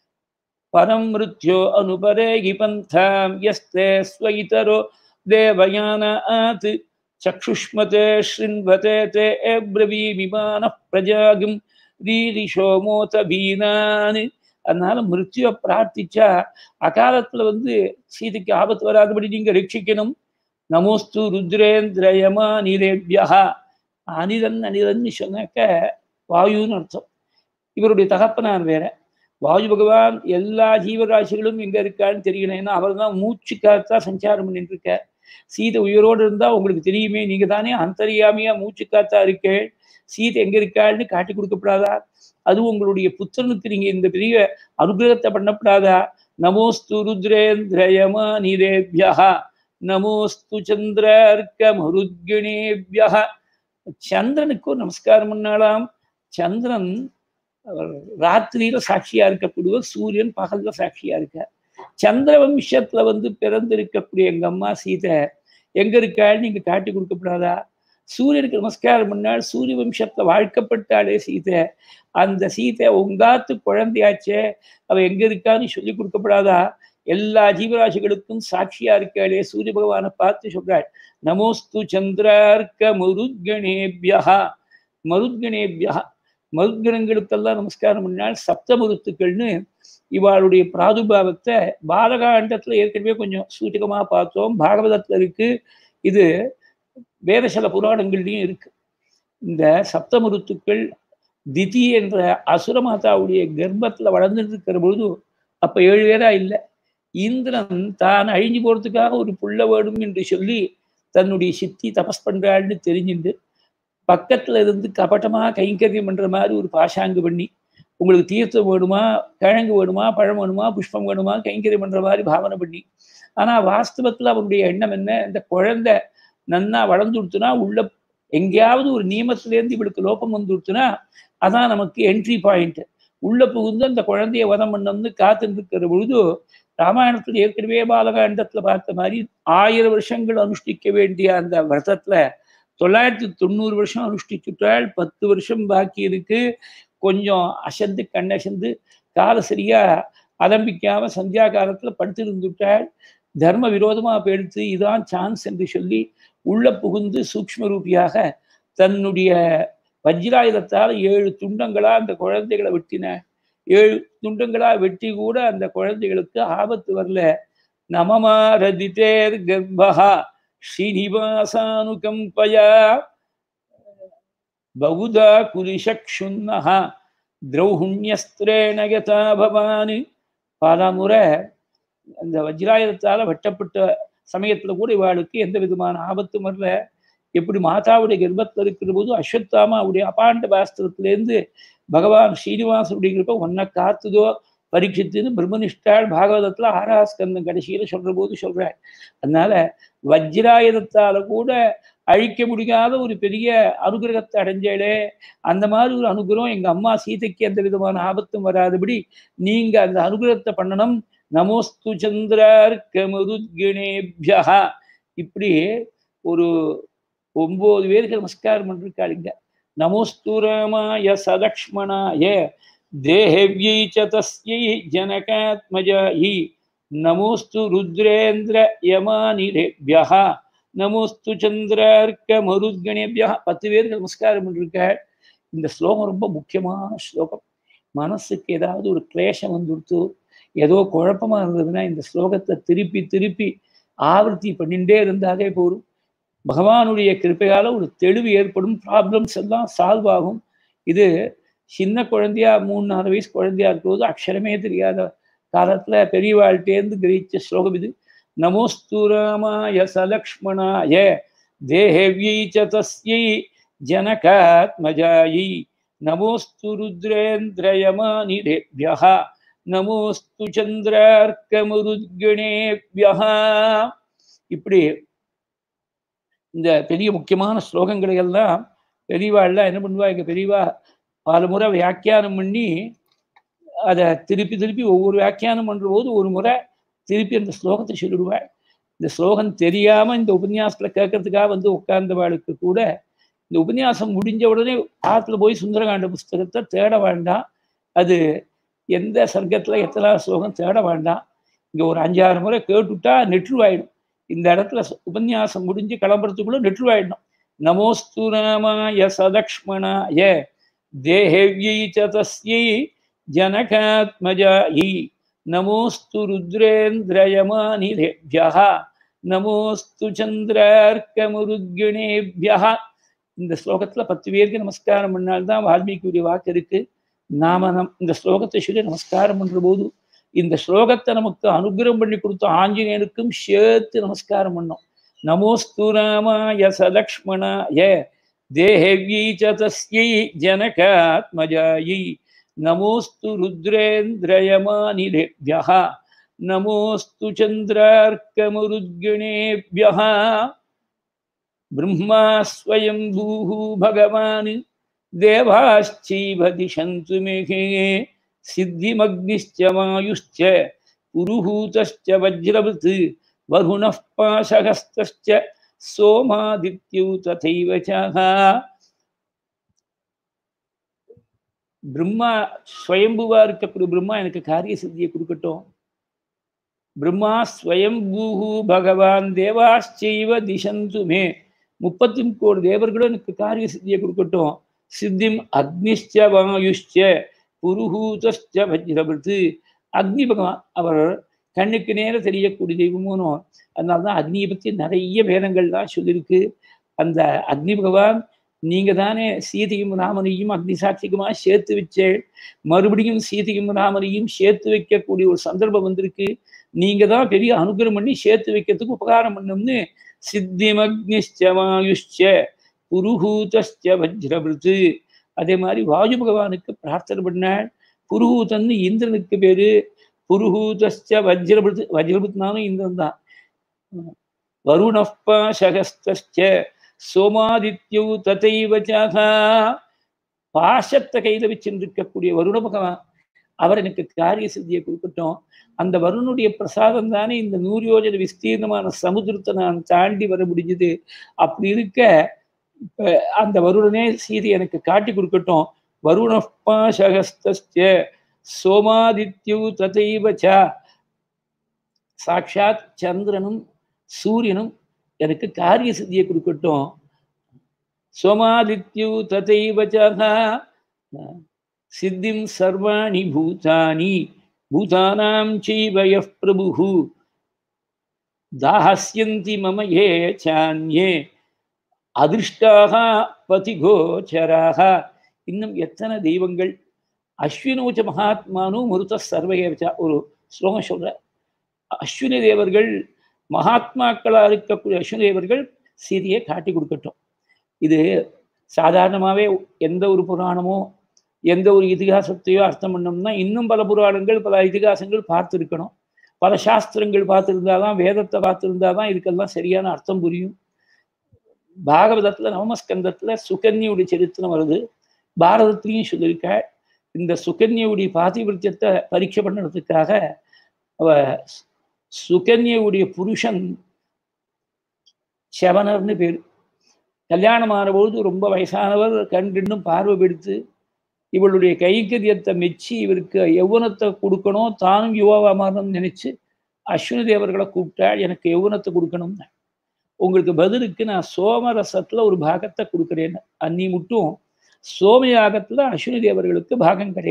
परं मृत्यो अनुपरेगि पन्थां यस्ते स्व देवयानात् चक्षुष्मते शृण्वते ते ब्रवीमिमानः प्रजागं ரீரிஷோமோத பீனான்னு அதனால மிருத்யுவை பிரார்த்திச்சா அகாலத்துல வந்து சீதைக்கு ஆபத்து வராதபடி நீங்க ரட்சிக்கணும் நமோஸ்து ருத்ரேந்திரயமா நீரேபியா அனிதன் அனிதன் சொன்னாக்க வாயுன்னு அர்த்தம் இவருடைய தகப்பனார் வேற வாயு பகவான் எல்லா ஜீவராசிகளும் எங்க இருக்கான்னு தெரியல ஏன்னா அவர் தான் மூச்சு காத்தா சஞ்சாரம் பண்ணிட்டு இருக்க சீதை உயிரோடு இருந்தா உங்களுக்கு தெரியுமே நீங்க தானே அந்தரியாமையா மூச்சு காத்தா இருக்கேள் சீதை எங்க இருக்காள்னு காட்டி கொடுக்கப்படாதா அது உங்களுடைய புத்திரனுக்கு நீங்க இந்த பெரிய அனுகிரகத்தை பண்ணப்படாதா நமோஸ்து ருத்ரேந்திரயமா நீரேபியா நமோஸ்து சந்திரர்க்க மருத்கணேபியா சந்திரனுக்கும் நமஸ்காரம் பண்ணாலாம் சந்திரன் ராத்திரியில சாட்சியா இருக்கக்கூடியவர் சூரியன் பகல்ல சாட்சியா இருக்க சந்திர வம்சத்துல வந்து பிறந்திருக்கக்கூடிய எங்க அம்மா சீதை எங்க இருக்காள் நீங்க காட்டி கொடுக்கப்படாதா சூரியனுக்கு நமஸ்காரம் பண்ணால் சூரிய வம்சத்துல வாழ்க்கப்பட்டாளே சீதை அந்த சீதை உங்காத்து குழந்தையாச்சே அவ எங்க இருக்கான்னு சொல்லி கொடுக்கப்படாதா எல்லா ஜீவராசிகளுக்கும் சாட்சியா இருக்காளே சூரிய பகவானை பார்த்து சொல்றாள் நமோஸ்து சந்திரார்க்க மருத்கணேபியா மருத்கணேபியா மருத்கணங்களுக்கெல்லாம் நமஸ்காரம் பண்ணால் சப்தமருத்துக்கள்னு இவாளுடைய பிராதுபாவத்தை பாலகாண்டத்துல ஏற்கனவே கொஞ்சம் சூச்சகமா பார்த்தோம் பாகவதத்துல இருக்கு இது வேற சில புராணங்கள்லையும் இருக்கு இந்த சப்தமருத்துக்கள் திதி என்ற அசுரமாதாவுடைய கர்ப்பத்துல வளர்ந்துட்டு இருக்கிற பொழுது அப்ப ஏழு பேரா இல்லை இந்திரன் தான் அழிஞ்சு போறதுக்காக ஒரு புள்ள வேணும் என்று சொல்லி தன்னுடைய சித்தி தபஸ் பண்றாள்னு தெரிஞ்சுட்டு பக்கத்துல இருந்து கபட்டமா கைங்கரியம் பண்ற மாதிரி ஒரு பாஷாங்கு பண்ணி உங்களுக்கு தீர்த்தம் வேணுமா கிழங்கு வேணுமா பழம் வேணுமா புஷ்பம் வேணுமா கைங்கரியம் பண்ற மாதிரி பாவனை பண்ணி ஆனா வாஸ்தவத்துல அவருடைய எண்ணம் என்ன இந்த குழந்தை நன்னா வளர்ந்து கொடுத்துனா உள்ள எங்கேயாவது ஒரு நியமத்திலேருந்து இவளுக்கு லோபம் வந்து கொடுத்துனா அதான் நமக்கு என்ட்ரி பாயிண்ட் உள்ள புகுந்து அந்த குழந்தைய வதம் பண்ணணும்னு காத்துட்டு இருக்கிற பொழுது ராமாயணத்துல ஏற்கனவே பாலகாண்டத்துல பார்த்த மாதிரி ஆயிரம் வருஷங்கள் அனுஷ்டிக்க வேண்டிய அந்த விரதத்துல தொள்ளாயிரத்தி தொண்ணூறு வருஷம் அனுஷ்டிச்சுட்டால் பத்து வருஷம் பாக்கி இருக்கு கொஞ்சம் அசந்து கண்ணசந்து கால சரியா அலம்பிக்காம சந்தியா காலத்துல படுத்திருந்துட்டாள் தர்ம விரோதமா போயிடுத்து இதான் சான்ஸ் என்று சொல்லி உள்ள புகுந்து சூக்ம ரூபியாக தன்னுடைய வஜ்ராயுதத்தால் ஏழு துண்டங்களா அந்த குழந்தைகளை வெட்டின ஏழு துண்டங்களா வெட்டி கூட அந்த குழந்தைகளுக்கு ஆபத்து வரல நமமாரதிதேர் கர்ப்பா ஸ்ரீனிவாசானுகம்பயா பகுதா குலிஷக்ஷுன்னஹா திரௌஹுண்யஸ்திரேண யதா பவானு பல முறை அந்த வஜ்ராயுதத்தால வெட்டப்பட்ட சமயத்துல கூட இவாளுக்கு எந்த விதமான ஆபத்தும் வரல எப்படி மாதாவுடைய கர்ப்பத்தில் இருக்கிற போது அஸ்வத்தாமா அவருடைய அபாண்ட பாஸ்திரத்திலேருந்து பகவான் ஸ்ரீனிவாசனுடைய கிருப்ப ஒன்ன காத்துதோ பரீட்சித்துன்னு பிரம்மனிஷ்டாள் பாகவதத்துல ஆறாஸ்கந்தம் கடைசியில சொல்ற போது சொல்றாள் அதனால வஜ்ராயுதத்தால கூட அழிக்க முடியாத ஒரு பெரிய அனுகிரகத்தை அடைஞ்சாலே அந்த மாதிரி ஒரு அனுகிரகம் எங்க அம்மா சீதைக்கு எந்த விதமான ஆபத்தும் வராதபடி நீங்க அந்த அனுகிரகத்தை பண்ணணும் நமோஸ்து சந்திரார்க்க மருத்கணேபியா இப்படி ஒரு ஒன்பது பேருக்கு நமஸ்காரம் பண்ணிருக்காளுங்க நமோஸ்து ராமாய சலக்ஷ்மணாய தேஹவ்யை ச தஸ்யை ஜனகாத்மஜாயி நமோஸ்து ருத்ரேந்திர யமானிரேபியா நமோஸ்து சந்திரார்க்க மருத்கணேபியா பத்து பேருக்கு நமஸ்காரம் பண்ணிருக்க இந்த ஸ்லோகம் ரொம்ப முக்கியமான ஸ்லோகம் மனசுக்கு ஏதாவது ஒரு கிளேஷம் வந்துடுத்து ஏதோ குழப்பமா இருந்ததுன்னா இந்த ஸ்லோகத்தை திருப்பி திருப்பி ஆவர்த்தி பண்ணிட்டே இருந்தாலே போதும் பகவானுடைய கிருப்பையால ஒரு தெளிவு ஏற்படும் ப்ராப்ளம்ஸ் எல்லாம் சால்வ் ஆகும் இது சின்ன குழந்தையா மூணு நாலு வயசு குழந்தையா இருக்கும்போது அக்ஷரமே தெரியாத காலத்துல பெரியவாழ்கிட்டேருந்து கிரகிச்ச ஸ்லோகம் இது நமோஸ்து ராமாய சலக்ஷ்மணாய தேஹவ்யை ச தஸ்யை ஜனகாத்மஜாயை நமோஸ்து ருத்ரேந்திரயமானிரேபியः நமோஸ்து சந்திரார்க்கமுருத்கணேபியः இப்படி இந்த பெரிய முக்கியமான ஸ்லோகங்களை எல்லாம் பெரியவாள்லாம் என்ன பண்ணுவா எங்க பெரியவா பல முறை வியாக்கியானம் பண்ணி அதை திருப்பி திருப்பி ஒவ்வொரு வியாக்கியானம் பண்ற போது ஒரு முறை திருப்பி அந்த ஸ்லோகத்தை சொல்லிடுவாள் இந்த ஸ்லோகம் தெரியாம இந்த உபன்யாசத்துல கேட்கறதுக்காக வந்து உட்கார்ந்தவாளுக்கு கூட இந்த உபன்யாசம் முடிஞ்ச உடனே ஆத்துல போய் சுந்தரகாண்ட புஸ்தகத்தை தேட வேண்டாம் அது எந்த சர்க்கத்துல எத்தனை ஸ்லோகம் தேட வேண்டாம் இங்க ஒரு அஞ்சாறு முறை கேட்டுட்டா நெற்றுவாயிடும் இந்த இடத்துல உபன்யாசம் முடிஞ்சு கிளம்புறதுக்குள்ள நெற்றுவாயிடணும் நமோஸ்து ராமாய சதக்ஷ்மணாய தேஹவ்யை ச தஸ்யை ஜனகாத்மஜாயி நமோஸ்து ருத்ரேந்திரயமானிரேபியः நமோஸ்து சந்திரார்க்கமுருத்கணேபியः இந்த ஸ்லோகத்துல பத்து பேருக்கு நமஸ்காரம் பண்ணால்தான் வால்மீகியுடைய வாக்கு இருக்கு நாம நம் இந்த ஸ்லோகத்தை சொல்லி நமஸ்காரம் பண்ற போது இந்த ஸ்லோகத்தை நமக்கு அனுகிரகம் பண்ணி கொடுத்த ஆஞ்சநேயனுக்கும் சேர்த்து நமஸ்காரம் பண்ணோம் நமோஸ்து ராமாய சலக்ஷ்மணாய தேஹவ்யை ச தஸ்யை ஜனகாத்மஜாயை நமோஸ்து ருத்ரேந்திரயமானிரேபியः நமோஸ்து சந்திரார்க்கமுருத்கணேபியः பிரம்மா ஸ்வயம்பூः भगवान् देवाश्चैव दिशन्तु मेघे सिद्धिमग्निश्च वायुश्च पुरुहूतश्च वज्रवत् वरुणः पाशहस्तश्च सोमादित्यौ तथैव च பிரம்மா ஸ்வயம்புவா இருக்கக்கூடிய பிரம்மா எனக்கு காரிய சித்தியை கொடுக்கட்டும் பிரம்மா ஸ்வயம்பூஹு பகவான் தேவாశ్చైవ திசந்து மே முப்பத்தி கோடி தேவர்களும் எனக்கு காரிய சித்தியை கொடுக்கட்டும் சித்திம் அக்னிஷ்ச வாயுஷ்ச புருஹூதஷ்ச வஜ்ரபத்து அக்னி பகவான் அவர் கண்ணுக்கு நேர தெரியக்கூடிய தெய்வமும் அதனால தான் அக்னியை பற்றி நிறைய வேதங்கள்லாம் சொல்லியிருக்கு அந்த அக்னி பகவான் நீங்க தானே சீதையும் ராமனையும் அக்னி சாட்சிகமா சேர்த்து வச்சேன் மறுபடியும் சீதையும் ராமனையும் சேர்த்து வைக்கக்கூடிய ஒரு சந்தர்ப்பம் வந்திருக்கு நீங்க தான் பெரிய அனுகிரகம் பண்ணி சேர்த்து வைக்கிறதுக்கு உபகாரம் பண்ணணும்னு சித்திமக்னிஷ்சமாயுஷ்ச புருஹூதஸ்ச வஜ்ரபிருத்து அதே மாதிரி வாயு பகவானுக்கு பிரார்த்தனை பண்ணாள் புருஹூதன்னு இந்திரனுக்கு பேரு புருஹூதஸ்ச வஜ்ரபிருத்து வஜ்ரபிருத்னாலும் இந்திரன் தான் வருணப்பா சகஸ்தஸ்ச சோமாதித்யு ததைவ ஜாகா பாசத்தை கையில வச்சிருக்கக்கூடிய வருண பகவான் அவர் எனக்கு காரிய சித்தியை கொடுக்கட்டும் அந்த வருணுடைய பிரசாதம் தானே இந்த நூறு யோஜன விஸ்தீர்ணமான சமுத்திரத்தை நான் தாண்டி வர முடிஞ்சுது அப்படி இருக்க இப்ப அந்த வருணனே சீதை எனக்கு காட்டி கொடுக்கட்டும் வருணப்பா சகஸ்தஸ்ய சோமாதித்யு ததைவ ச சாட்சாத் சந்திரனும் சூரியனும் எனக்கு காரிய சித்தியை கொடுக்கட்டும் சோமாதித்யு ததைவ ச சித்திம் சர்வாணி பூதானி பூதானாம் சைவ யः பிரபுः தாஹஸ்யந்தி மம ஏ சான்யே அதிருஷ்டாக பதிகோச்சராக இன்னும் எத்தனை தெய்வங்கள் அஸ்வினோச்ச மகாத்மானு முருத்த சர்வகேவச்சா ஒரு ஸ்லோகம் சொல்ற அஸ்வினி தேவர்கள் மகாத்மாக்களாக இருக்கக்கூடிய அஸ்வினி தேவர்கள் சீதையை காட்டி கொடுக்கட்டும் இது சாதாரணமாகவே எந்த ஒரு புராணமோ எந்த ஒரு இதிகாசத்தையோ அர்த்தம் பண்ணோம்னா இன்னும் பல புராணங்கள் பல இதிகாசங்கள் பார்த்துருக்கணும் பல சாஸ்திரங்கள் பார்த்துருந்தாதான் வேதத்தை பார்த்துருந்தாதான் இதுக்கெல்லாம் சரியான அர்த்தம் புரியும் பாகவதத்துல நவமஸ்கந்தத்துல சுகன்யுடைய சரித்திரம் வருது பாரதத்திலையும் சொல்லியிருக்க இந்த சுகன்யுடைய பாதிவிருத்தியத்தை பரீட்சை பண்ணுறதுக்காக அவ சுகன்யுடைய புருஷன் செவனர்னு பேர் கல்யாணம் ஆனபோது ரொம்ப வயசானவர் கண்டின்னும் பார்வை பிடித்து இவளுடைய கைங்கரியத்தை மெச்சி இவருக்கு யௌவனத்தை கொடுக்கணும் தானும் யுவாவா மாறணும்னு நினைச்சு அஸ்வினி தேவர்களை கூப்பிட்டாள் எனக்கு யௌவனத்தை கொடுக்கணும்னு உங்களுக்கு பதிலுக்கு நான் சோமரசத்துல ஒரு பாகத்தை கொடுக்குறேன்னு அன்னி மட்டும் சோமயாகத்துல அஸ்வினி தேவர்களுக்கு பாகம் கிடையாது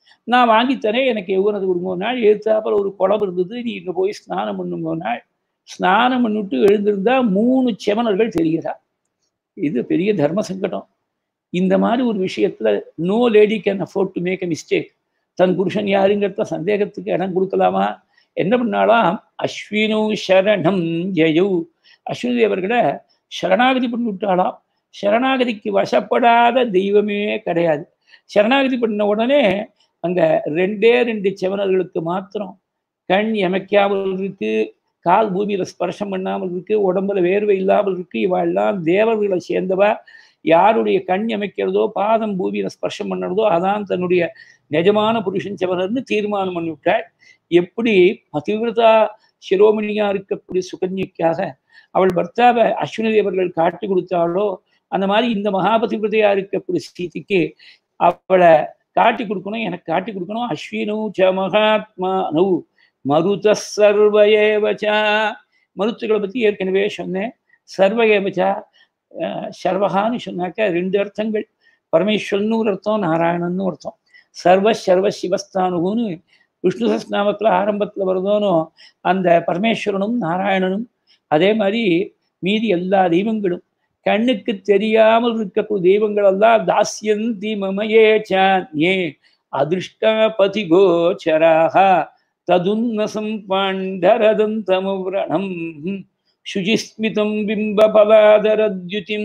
நான் வாங்கித்தரேன் எனக்கு எவ்வளவு கொடுங்க நாள் எழுத்தாப்புல ஒரு குளம் இருந்தது நீ இங்கே போய் ஸ்நானம் பண்ணுங்க நாள் ஸ்நானம் பண்ணிட்டு எழுந்திருந்தா மூணு செவனர்கள் தெரிகிறா இது பெரிய தர்ம சங்கடம் இந்த மாதிரி ஒரு விஷயத்துல no lady can afford to make a mistake தன் புருஷன் யாருங்கிறத சந்தேகத்துக்கு இடம் கொடுக்கலாமா என்ன பண்ணாலாம் அஸ்வினு சரணம் ஜெயு அஸ்வினி தேவர்களை சரணாகதி பண்ணி விட்டாலாம் சரணாகதிக்கு வசப்படாத தெய்வமே கிடையாது சரணாகதி பண்ண உடனே அங்க ரெண்டே ரெண்டு செவனர்களுக்கு மாத்திரம் கண் எமைக்காமல் இருக்கு கால் பூமியில ஸ்பர்ஷம் பண்ணாமல் இருக்கு உடம்புல வேர்வை இல்லாமல் இருக்கு இவாள்லாம் தேவர்களை சேர்ந்தவா யாருடைய கண் அமைக்கிறதோ பாதம் பூமியில ஸ்பர்ஷம் பண்ணுறதோ அதான் தன்னுடைய நிஜமான புருஷன் செவனர்னு தீர்மானம் பண்ணிவிட்டாள் எப்படி பதிவிரதா சிரோமணியா இருக்கக்கூடிய சுகன்யக்காக அவள் பர்த்தாவை அஸ்வினி தேவர்கள் காட்டி கொடுத்தாளோ அந்த மாதிரி இந்த மகாபதிவிரதையா இருக்கக்கூடிய ஸ்திதிக்கு அவளை காட்டி கொடுக்கணும் எனக்கு காட்டி கொடுக்கணும் அஸ்வினு ச மகாத்மா நௌ மருத சர்வயேவச்சா மருத்துக்களை பத்தி ஏற்கனவே சொன்னேன் சர்வயேவச்சா சர்வகான்னு சொன்னாக்க ரெண்டு அர்த்தங்கள் பரமேஸ்வரன் ஒரு அர்த்தம் நாராயணன்னு அர்த்தம் சர்வ சர்வ சிவஸ்தானுகுன்னு விஷ்ணு சஸ்நாமத்தில் ஆரம்பத்தில் வருதோனோ அந்த பரமேஸ்வரனும் நாராயணனும் அதே மாதிரி மீதி எல்லா தெய்வங்களும் கண்ணுக்கு தெரியாமல் இருக்கக்கூடிய தெய்வங்கள் எல்லாம் தாஸ்யந்தி மமயே சான்யே அதிர்ஷ்டா பதிகோச்சராக ததுன்னசம் பாண்டரதந்தமுவ்ரணம் சுஜிஸ்மிதம் பிம்பபலாதரத்யுதிம்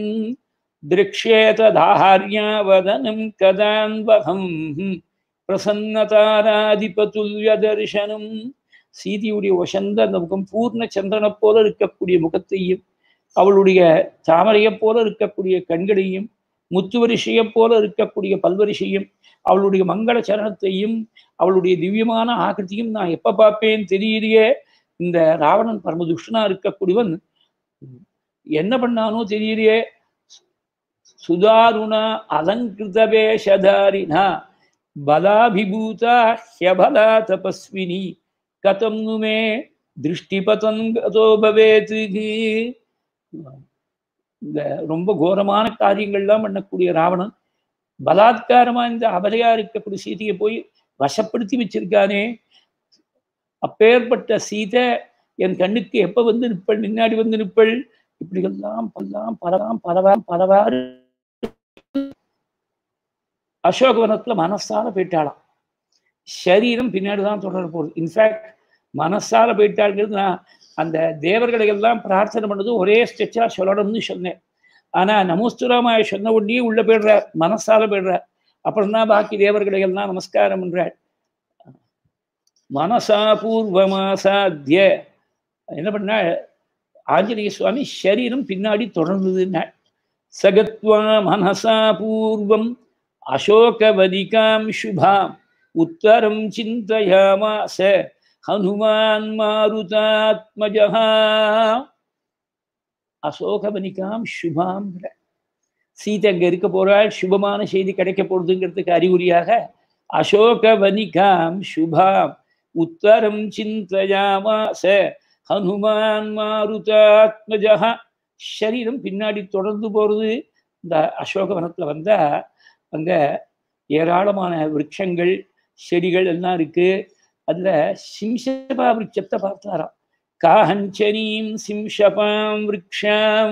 திருக்ஷேதாரியாவதனம் கதான்வகம் பிரசன்னதாராதிபதுல்ய தரிசனம் சீதியுடைய வசந்த அந்த முகம் பூர்ண சந்திரனை போல இருக்கக்கூடிய முகத்தையும் அவளுடைய தாமரையைப் போல இருக்கக்கூடிய கண்களையும் முத்துவரிசையைப் போல இருக்கக்கூடிய பல்வரிசையும் அவளுடைய மங்கள சரணத்தையும் அவளுடைய திவ்யமான ஆகிருத்தியும் நான் எப்ப பார்ப்பேன் தெரியலையே இந்த ராவணன் பரமதுஷ்டனா இருக்கக்கூடியவன் என்ன பண்ணானோ தெரியலையே சுதாருணா அலங்கிருத வேஷதாரினா பலாபிபூதா ஹியபலா தபஸ்வினி கதம் நுமே திருஷ்டிபதங்கதோ பவேத் இந்த ரொம்ப கோரமான காரியங்கள்லாம் பண்ணக்கூடிய ராவணன் பலாத்காரமா இந்த அபலையா இருக்கக்கூடிய சீதையை போய் வசப்படுத்தி வச்சிருக்கானே அப்பேற்பட்ட சீதை என் கண்ணுக்கு எப்ப வந்து நிற்பள் முன்னாடி வந்து நிற்பள் இப்படியெல்லாம் பல்லாம் பரவாம் பரவாம் பரவாறு அசோகவனத்துல மனசால போயிட்டாளாம் சரீரம் பின்னாடி தான் தொடர போகுது இன்ஃபேக்ட் மனசால போயிட்டாள்ங்கிறது நான் அந்த தேவர்களை எல்லாம் பிரார்த்தனை பண்ணது ஒரே ஸ்டெச்சா சொல்லணும்னு சொன்னேன் ஆனா நமஸ்துராமாய சொன்ன உடனே உள்ள போயிடுறார் மனசால போயிடுறார் அப்புறம் தான் பாக்கி தேவர்களை எல்லாம் நமஸ்காரம் பண்றாள் மனசா பூர்வமாசாத்திய என்ன பண்ண ஆஞ்சநேய சுவாமி சரீரம் பின்னாடி தொடர்ந்ததுன்னா சகத்வா மனசா பூர்வம் அசோகவதிகாம் சுபாம் உத்தரம் சிந்தயாமாச ஹனுமான் மாருதாத்மஜா அசோகவனிகாம் சுபாம் சீதை அங்க இருக்க போறாள் சுபமான செய்தி கிடைக்க போறதுங்கிறதுக்கு அறிகுறியாக அசோகவனிகாம் சுபாம் உத்தரம் சிந்தயாமாச ஹனுமான் மாருதாத்மஜா சரீரம் பின்னாடி தொடர்ந்து போறது இந்த அசோகவனத்துல வந்தா அங்க ஏராளமான விருட்சங்கள் செடிகள் எல்லாம் இருக்கு அதுல சிம்சபா விருட்சத்தை பார்த்தாராம் காஹஞ்சனீம் சிம்சபாம் விரக்ஷாம்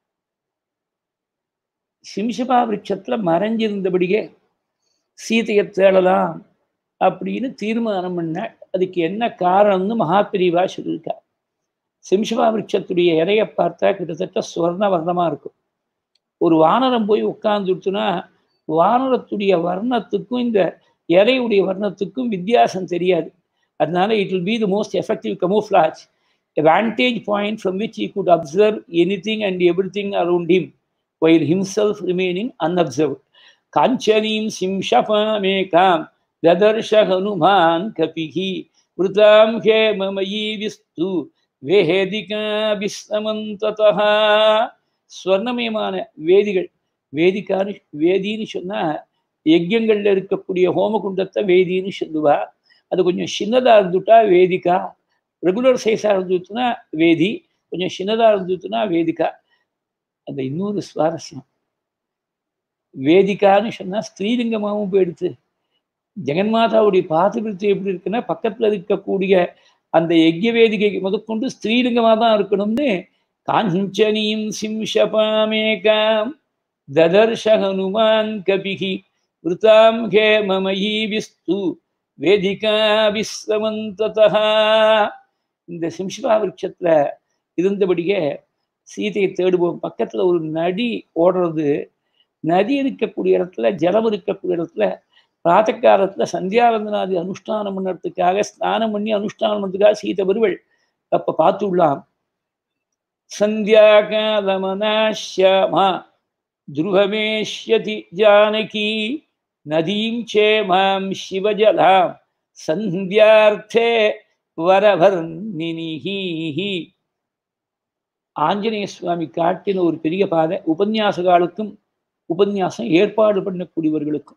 சிம்சபா விரக்ஷத்துல மறைஞ்சிருந்தபடியே சீதையை தேடலாம் அப்படின்னு தீர்மானம் பண்ண அதுக்கு என்ன காரணம்னு மகாபிரிவா சொல்லியிருக்கா சிம்சபா விரக்ஷத்துடைய இலையை பார்த்தா கிட்டத்தட்ட சுவர்ண வர்ணமா இருக்கும் ஒரு வானரம் போய் உட்கார்ந்துட்டுனா வானரத்துடைய வர்ணத்துக்கும் இந்த இலையுடைய வர்ணத்துக்கும் வித்தியாசம் தெரியாது அதனால it will be the most effective camouflage a vantage point from which he could observe anything and everything around him while himself remaining unobserved. Kanchanim simshapamekam dadarsha hanuman kapihi vritam he mamayi vistu வேதிகா விஸ்ரமந்ததா ஸ்வர்ணமயமான வேதிகள் வேதிக்கான்னு வேதின்னு சொன்னா யஜ்யங்கள்ல இருக்கக்கூடிய ஹோமகுண்டத்தை வேதின்னு சொல்லுவா அது கொஞ்சம் சின்னதா இருந்துட்டா வேதிக்கா ரெகுலர் சைஸாக இருந்துச்சுன்னா வேதி கொஞ்சம் சின்னதாக இருந்துச்சுன்னா வேதிக்கா அந்த இன்னொரு சுவாரஸ்யம் வேதிக்கான்னு சொன்னால் ஸ்திரீலிங்கமாகவும் போயிடுச்சு ஜெகன்மாதாவுடைய பாதிபிருத்தி எப்படி இருக்குன்னா பக்கத்துல இருக்கக்கூடிய அந்த யஜ்ய வேதிகைக்கு முதற்கொண்டு ஸ்திரீலிங்கமாக தான் இருக்கணும்னு காஞ்சனீம் சிம்ஷபாமேகாம் ததர்ஷ ஹனுமான் கபிகி விருத்தாம் ஹே மமயீ விஸ்து வேதிகா விஸ்ரமந்ததா இந்த சிம்ஷபா விருட்சத்துல இருந்தபடியே சீதையை தேடுவோம் பக்கத்துல ஒரு நதி ஓடுறது நதி இருக்கக்கூடிய இடத்துல ஜலம் இருக்கக்கூடிய இடத்துல பிராத்த காலத்துல சந்தியாவந்தனாதி அனுஷ்டானம் பண்ணுறதுக்காக ஸ்நானம் பண்ணி அனுஷ்டானம் பண்ணுறதுக்காக சீதை வருவள் அப்ப பார்த்து விடலாம் சந்தியா காலமனாஷ்யமா துருவமேஷ்யதி ஜானகி நதீம் சே மாம் சிவஜலாம் சந்தியார்த்தே வரவர்ணினிஹி ஆஞ்சநேய சுவாமி காட்டின ஒரு பெரிய பாதை உபன்யாசகாலுக்கும் உபன்யாசம் ஏற்பாடு பண்ணக்கூடியவர்களுக்கும்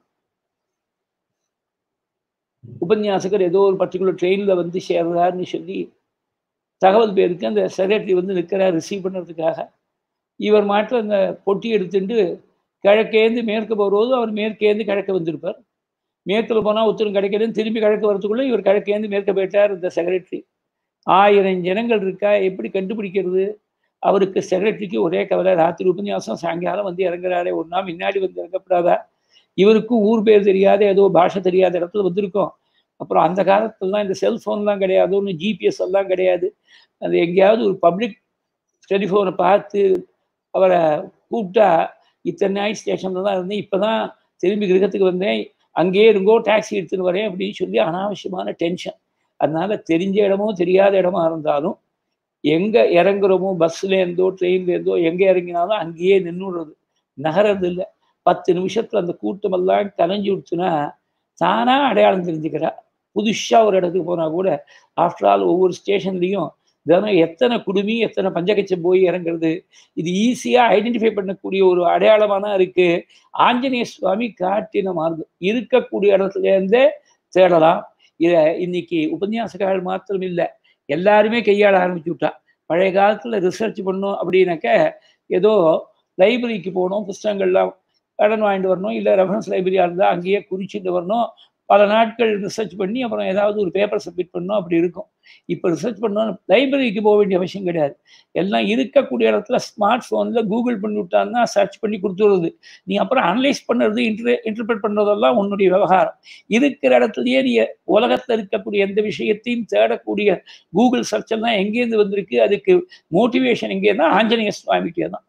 உபன்யாசகர் ஏதோ ஒரு பர்டிகுலர் ட்ரெயினில் வந்து சேர்றாருன்னு சொல்லி தகவல் பேருக்கு அந்த செக்ரட்டரி வந்து நிற்கிறார் ரிசீவ் பண்ணுறதுக்காக இவர் மாட்டில் அந்த பொட்டி எடுத்துட்டு கிழக்கேந்து மேற்கு போகிறபோது அவர் மேற்கேந்து கிழக்க வந்திருப்பார் மேற்கில் போனால் உத்தரம் கிடைக்கிறதுன்னு திரும்பி கிழக்கு வரதுக்குள்ளே இவர் கிழக்கேந்து மேற்க போயிட்டார் இந்த செக்ரட்டரி ஆயிரம் ஜனங்கள் இருக்கா எப்படி கண்டுபிடிக்கிறது அவருக்கு செக்ரட்டரிக்கு ஒரே கவலை ராத்திரி உபன்யாசம் சாயங்காலம் வந்து இறங்குறாரே ஒரு நாள் முன்னாடி வந்து இறங்கப்படாதா இவருக்கும் ஊர் பேர் தெரியாத ஏதோ பாஷை தெரியாத இடத்துல வந்திருக்கோம் அப்புறம் அந்த காலத்துலலாம் இந்த செல்ஃபோன்லாம் கிடையாது ஒன்றும் ஜிபிஎஸ் எல்லாம் கிடையாது அது எங்கேயாவது ஒரு பப்ளிக் டெலிஃபோனை பார்த்து அவரை கூப்பிட்டா இத்தனை நாள் ஸ்டேஷனில் தான் இருந்தேன் இப்போ தான் திரும்பி கிரகத்துக்கு வந்தேன் அங்கேயே இருங்கோ டாக்ஸி எடுத்துன்னு வரேன் அப்படின்னு சொல்லி அனாவசியமான டென்ஷன் அதனால தெரிஞ்ச இடமோ தெரியாத இடமா இருந்தாலும் எங்கே இறங்குறோமோ பஸ்லேருந்தோ ட்ரெயின்லேருந்தோ எங்கே இறங்கினாலும் அங்கேயே நின்றுடுறது நகர்றது இல்லை பத்து நிமிஷத்தில் அந்த கூட்டமெல்லாம் கலைஞ்சு விடுச்சுன்னா தானாக அடையாளம் தெரிஞ்சுக்கிறா புதுசாக ஒரு இடத்துக்கு போனால் கூட ஆஃப்டர் ஆல் ஒவ்வொரு ஸ்டேஷன்லேயும் தினம் எத்தனை குடுமி எத்தனை பஞ்சகச்சம் போய் இறங்குறது இது ஈஸியாக ஐடென்டிஃபை பண்ணக்கூடிய ஒரு அடையாளமாக தான் இருக்குது ஆஞ்சநேய சுவாமி காட்டின மார்க்கம் இருக்கக்கூடிய இடத்துலேருந்தே தேடலாம் இதை இன்னைக்கு உபன்யாசகால் மாத்திரம் இல்லை எல்லாருமே கையாள ஆரம்பிச்சு விட்டா பழைய காலத்தில் ரிசர்ச் பண்ணோம் அப்படின்னாக்க ஏதோ லைப்ரரிக்கு போகணும் புஸ்தகங்கள்லாம் கடன் வாங்கிட்டு வரணும் இல்லை ரெஃபரன்ஸ் லைப்ரரியாக இருந்தால் அங்கேயே குறிச்சிட்டு வரணும் பல நாட்கள் ரிசர்ச் பண்ணி அப்புறம் ஏதாவது ஒரு பேப்பர் சப்மிட் பண்ணணும் அப்படி இருக்கும் இப்போ ரிசர்ச் பண்ணணும் லைப்ரரிக்கு போக வேண்டிய அவசியம் கிடையாது எல்லாம் இருக்கக்கூடிய இடத்துல ஸ்மார்ட் ஃபோனில் கூகுள் பண்ணி விட்டான்னா சர்ச் பண்ணி கொடுத்துருது நீ அப்புறம் அனலைஸ் பண்ணுறது இன்டர் இன்டர்பிரட் பண்ணுறதெல்லாம் உன்னுடைய விவகாரம் இருக்கிற இடத்துலயே நீ உலகத்தில் இருக்கக்கூடிய எந்த விஷயத்தையும் தேடக்கூடிய கூகுள் சர்ச் எல்லாம் எங்கேருந்து வந்திருக்கு அதுக்கு மோட்டிவேஷன் எங்கேருந்தா ஆஞ்சநேய சுவாமிக்கே தான்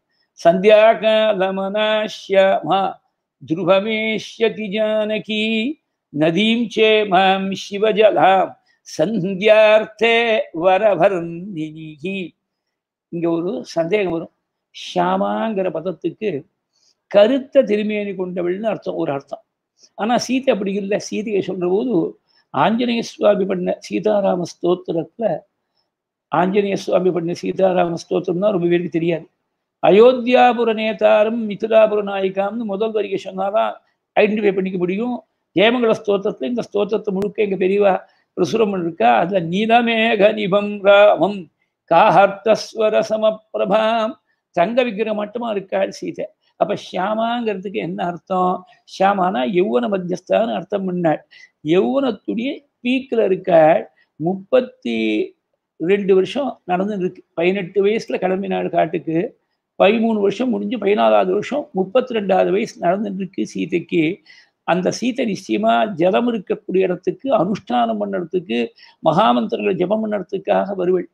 சந்தியாகலமனாஷ்யமா துருவமேஷ்யதி ஜானகி நதீம் சே மாம் சிவஜலாம் சந்தியார்த்தே வரவர்ணினிகி இங்க ஒரு சந்தேகம் வரும் ஷியாமாங்கிற பதத்துக்கு கருத்த திருமேனி கொண்டவள்னு அர்த்தம் ஒரு அர்த்தம் ஆனா சீதை அப்படி இல்லை சீதையை சொல்ற போது ஆஞ்சநேய சுவாமி பண்ண சீதாராம ஸ்தோத்திரத்துல ஆஞ்சநேய சுவாமி பண்ண சீதாராம ஸ்தோத்திரம் தான் ரொம்ப பேருக்கு தெரியாது அயோத்தியாபுர நேதாரம் மிதுராபுர நாயிகாம்னு முதல் வரிகை சொன்னாதான் ஐடென்டிஃபை பண்ணிக்க முடியும் ஜெயமங்கல ஸ்தோத்திரத்துல இந்த ஸ்தோத்திரத்தை முழுக்க எங்க பெரியவா பிரசுரம் இருக்கா அதுல நீலமேக நிபம் ராமம் காஹர்த்தஸ்வர சமப்பிரபாம் தங்க விக்கிரம் மட்டுமா இருக்காள் சீதை அப்ப ஷியாமாங்கிறதுக்கு என்ன அர்த்தம் ஷியாமானா யௌவன மத்தியஸ்தான்னு அர்த்தம் பண்ணாள் யௌவனத்துடைய பீக்கில் இருக்காள் முப்பத்தி ரெண்டு வருஷம் நடந்து இருக்கு பதினெட்டு வயசுல கிளம்பினாள் காட்டுக்கு பதிமூணு வருஷம் முடிஞ்சு பதினாலாவது வருஷம் முப்பத்தி ரெண்டாவது வயசு நடந்துட்டு இருக்கு சீதைக்கு அந்த சீதை நிச்சயமா ஜலம் இருக்கக்கூடிய இடத்துக்கு அனுஷ்டானம் பண்ணுறதுக்கு மகாமந்திரங்களை ஜபம் பண்ணுறதுக்காக வருவள்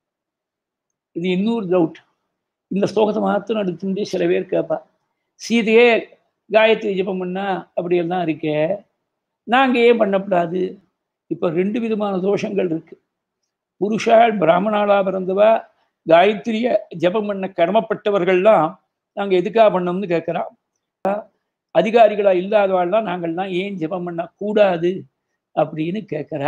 இது இன்னொரு டவுட் இந்த ஸ்லோகத்தை மாத்திரம் எடுத்துட்டு சில பேர் கேட்பா சீதையே காயத்ரி ஜபம் பண்ணா அப்படியெல்லாம் இருக்கே நாங்கள் ஏன் பண்ணக்கூடாது இப்போ ரெண்டு விதமான தோஷங்கள் இருக்கு புருஷால் பிராமணாலா பிறந்தவா காயத்ரிய ஜபம் பண்ண கடமைப்பட்டவர்கள்லாம் நாங்கள் எதுக்காக பண்ணோம்னு கேட்குறான் அதிகாரிகளா இல்லாதவாள்லாம் நாங்கள்லாம் ஏன் ஜெபம் பண்ண கூடாது அப்படின்னு கேட்குறா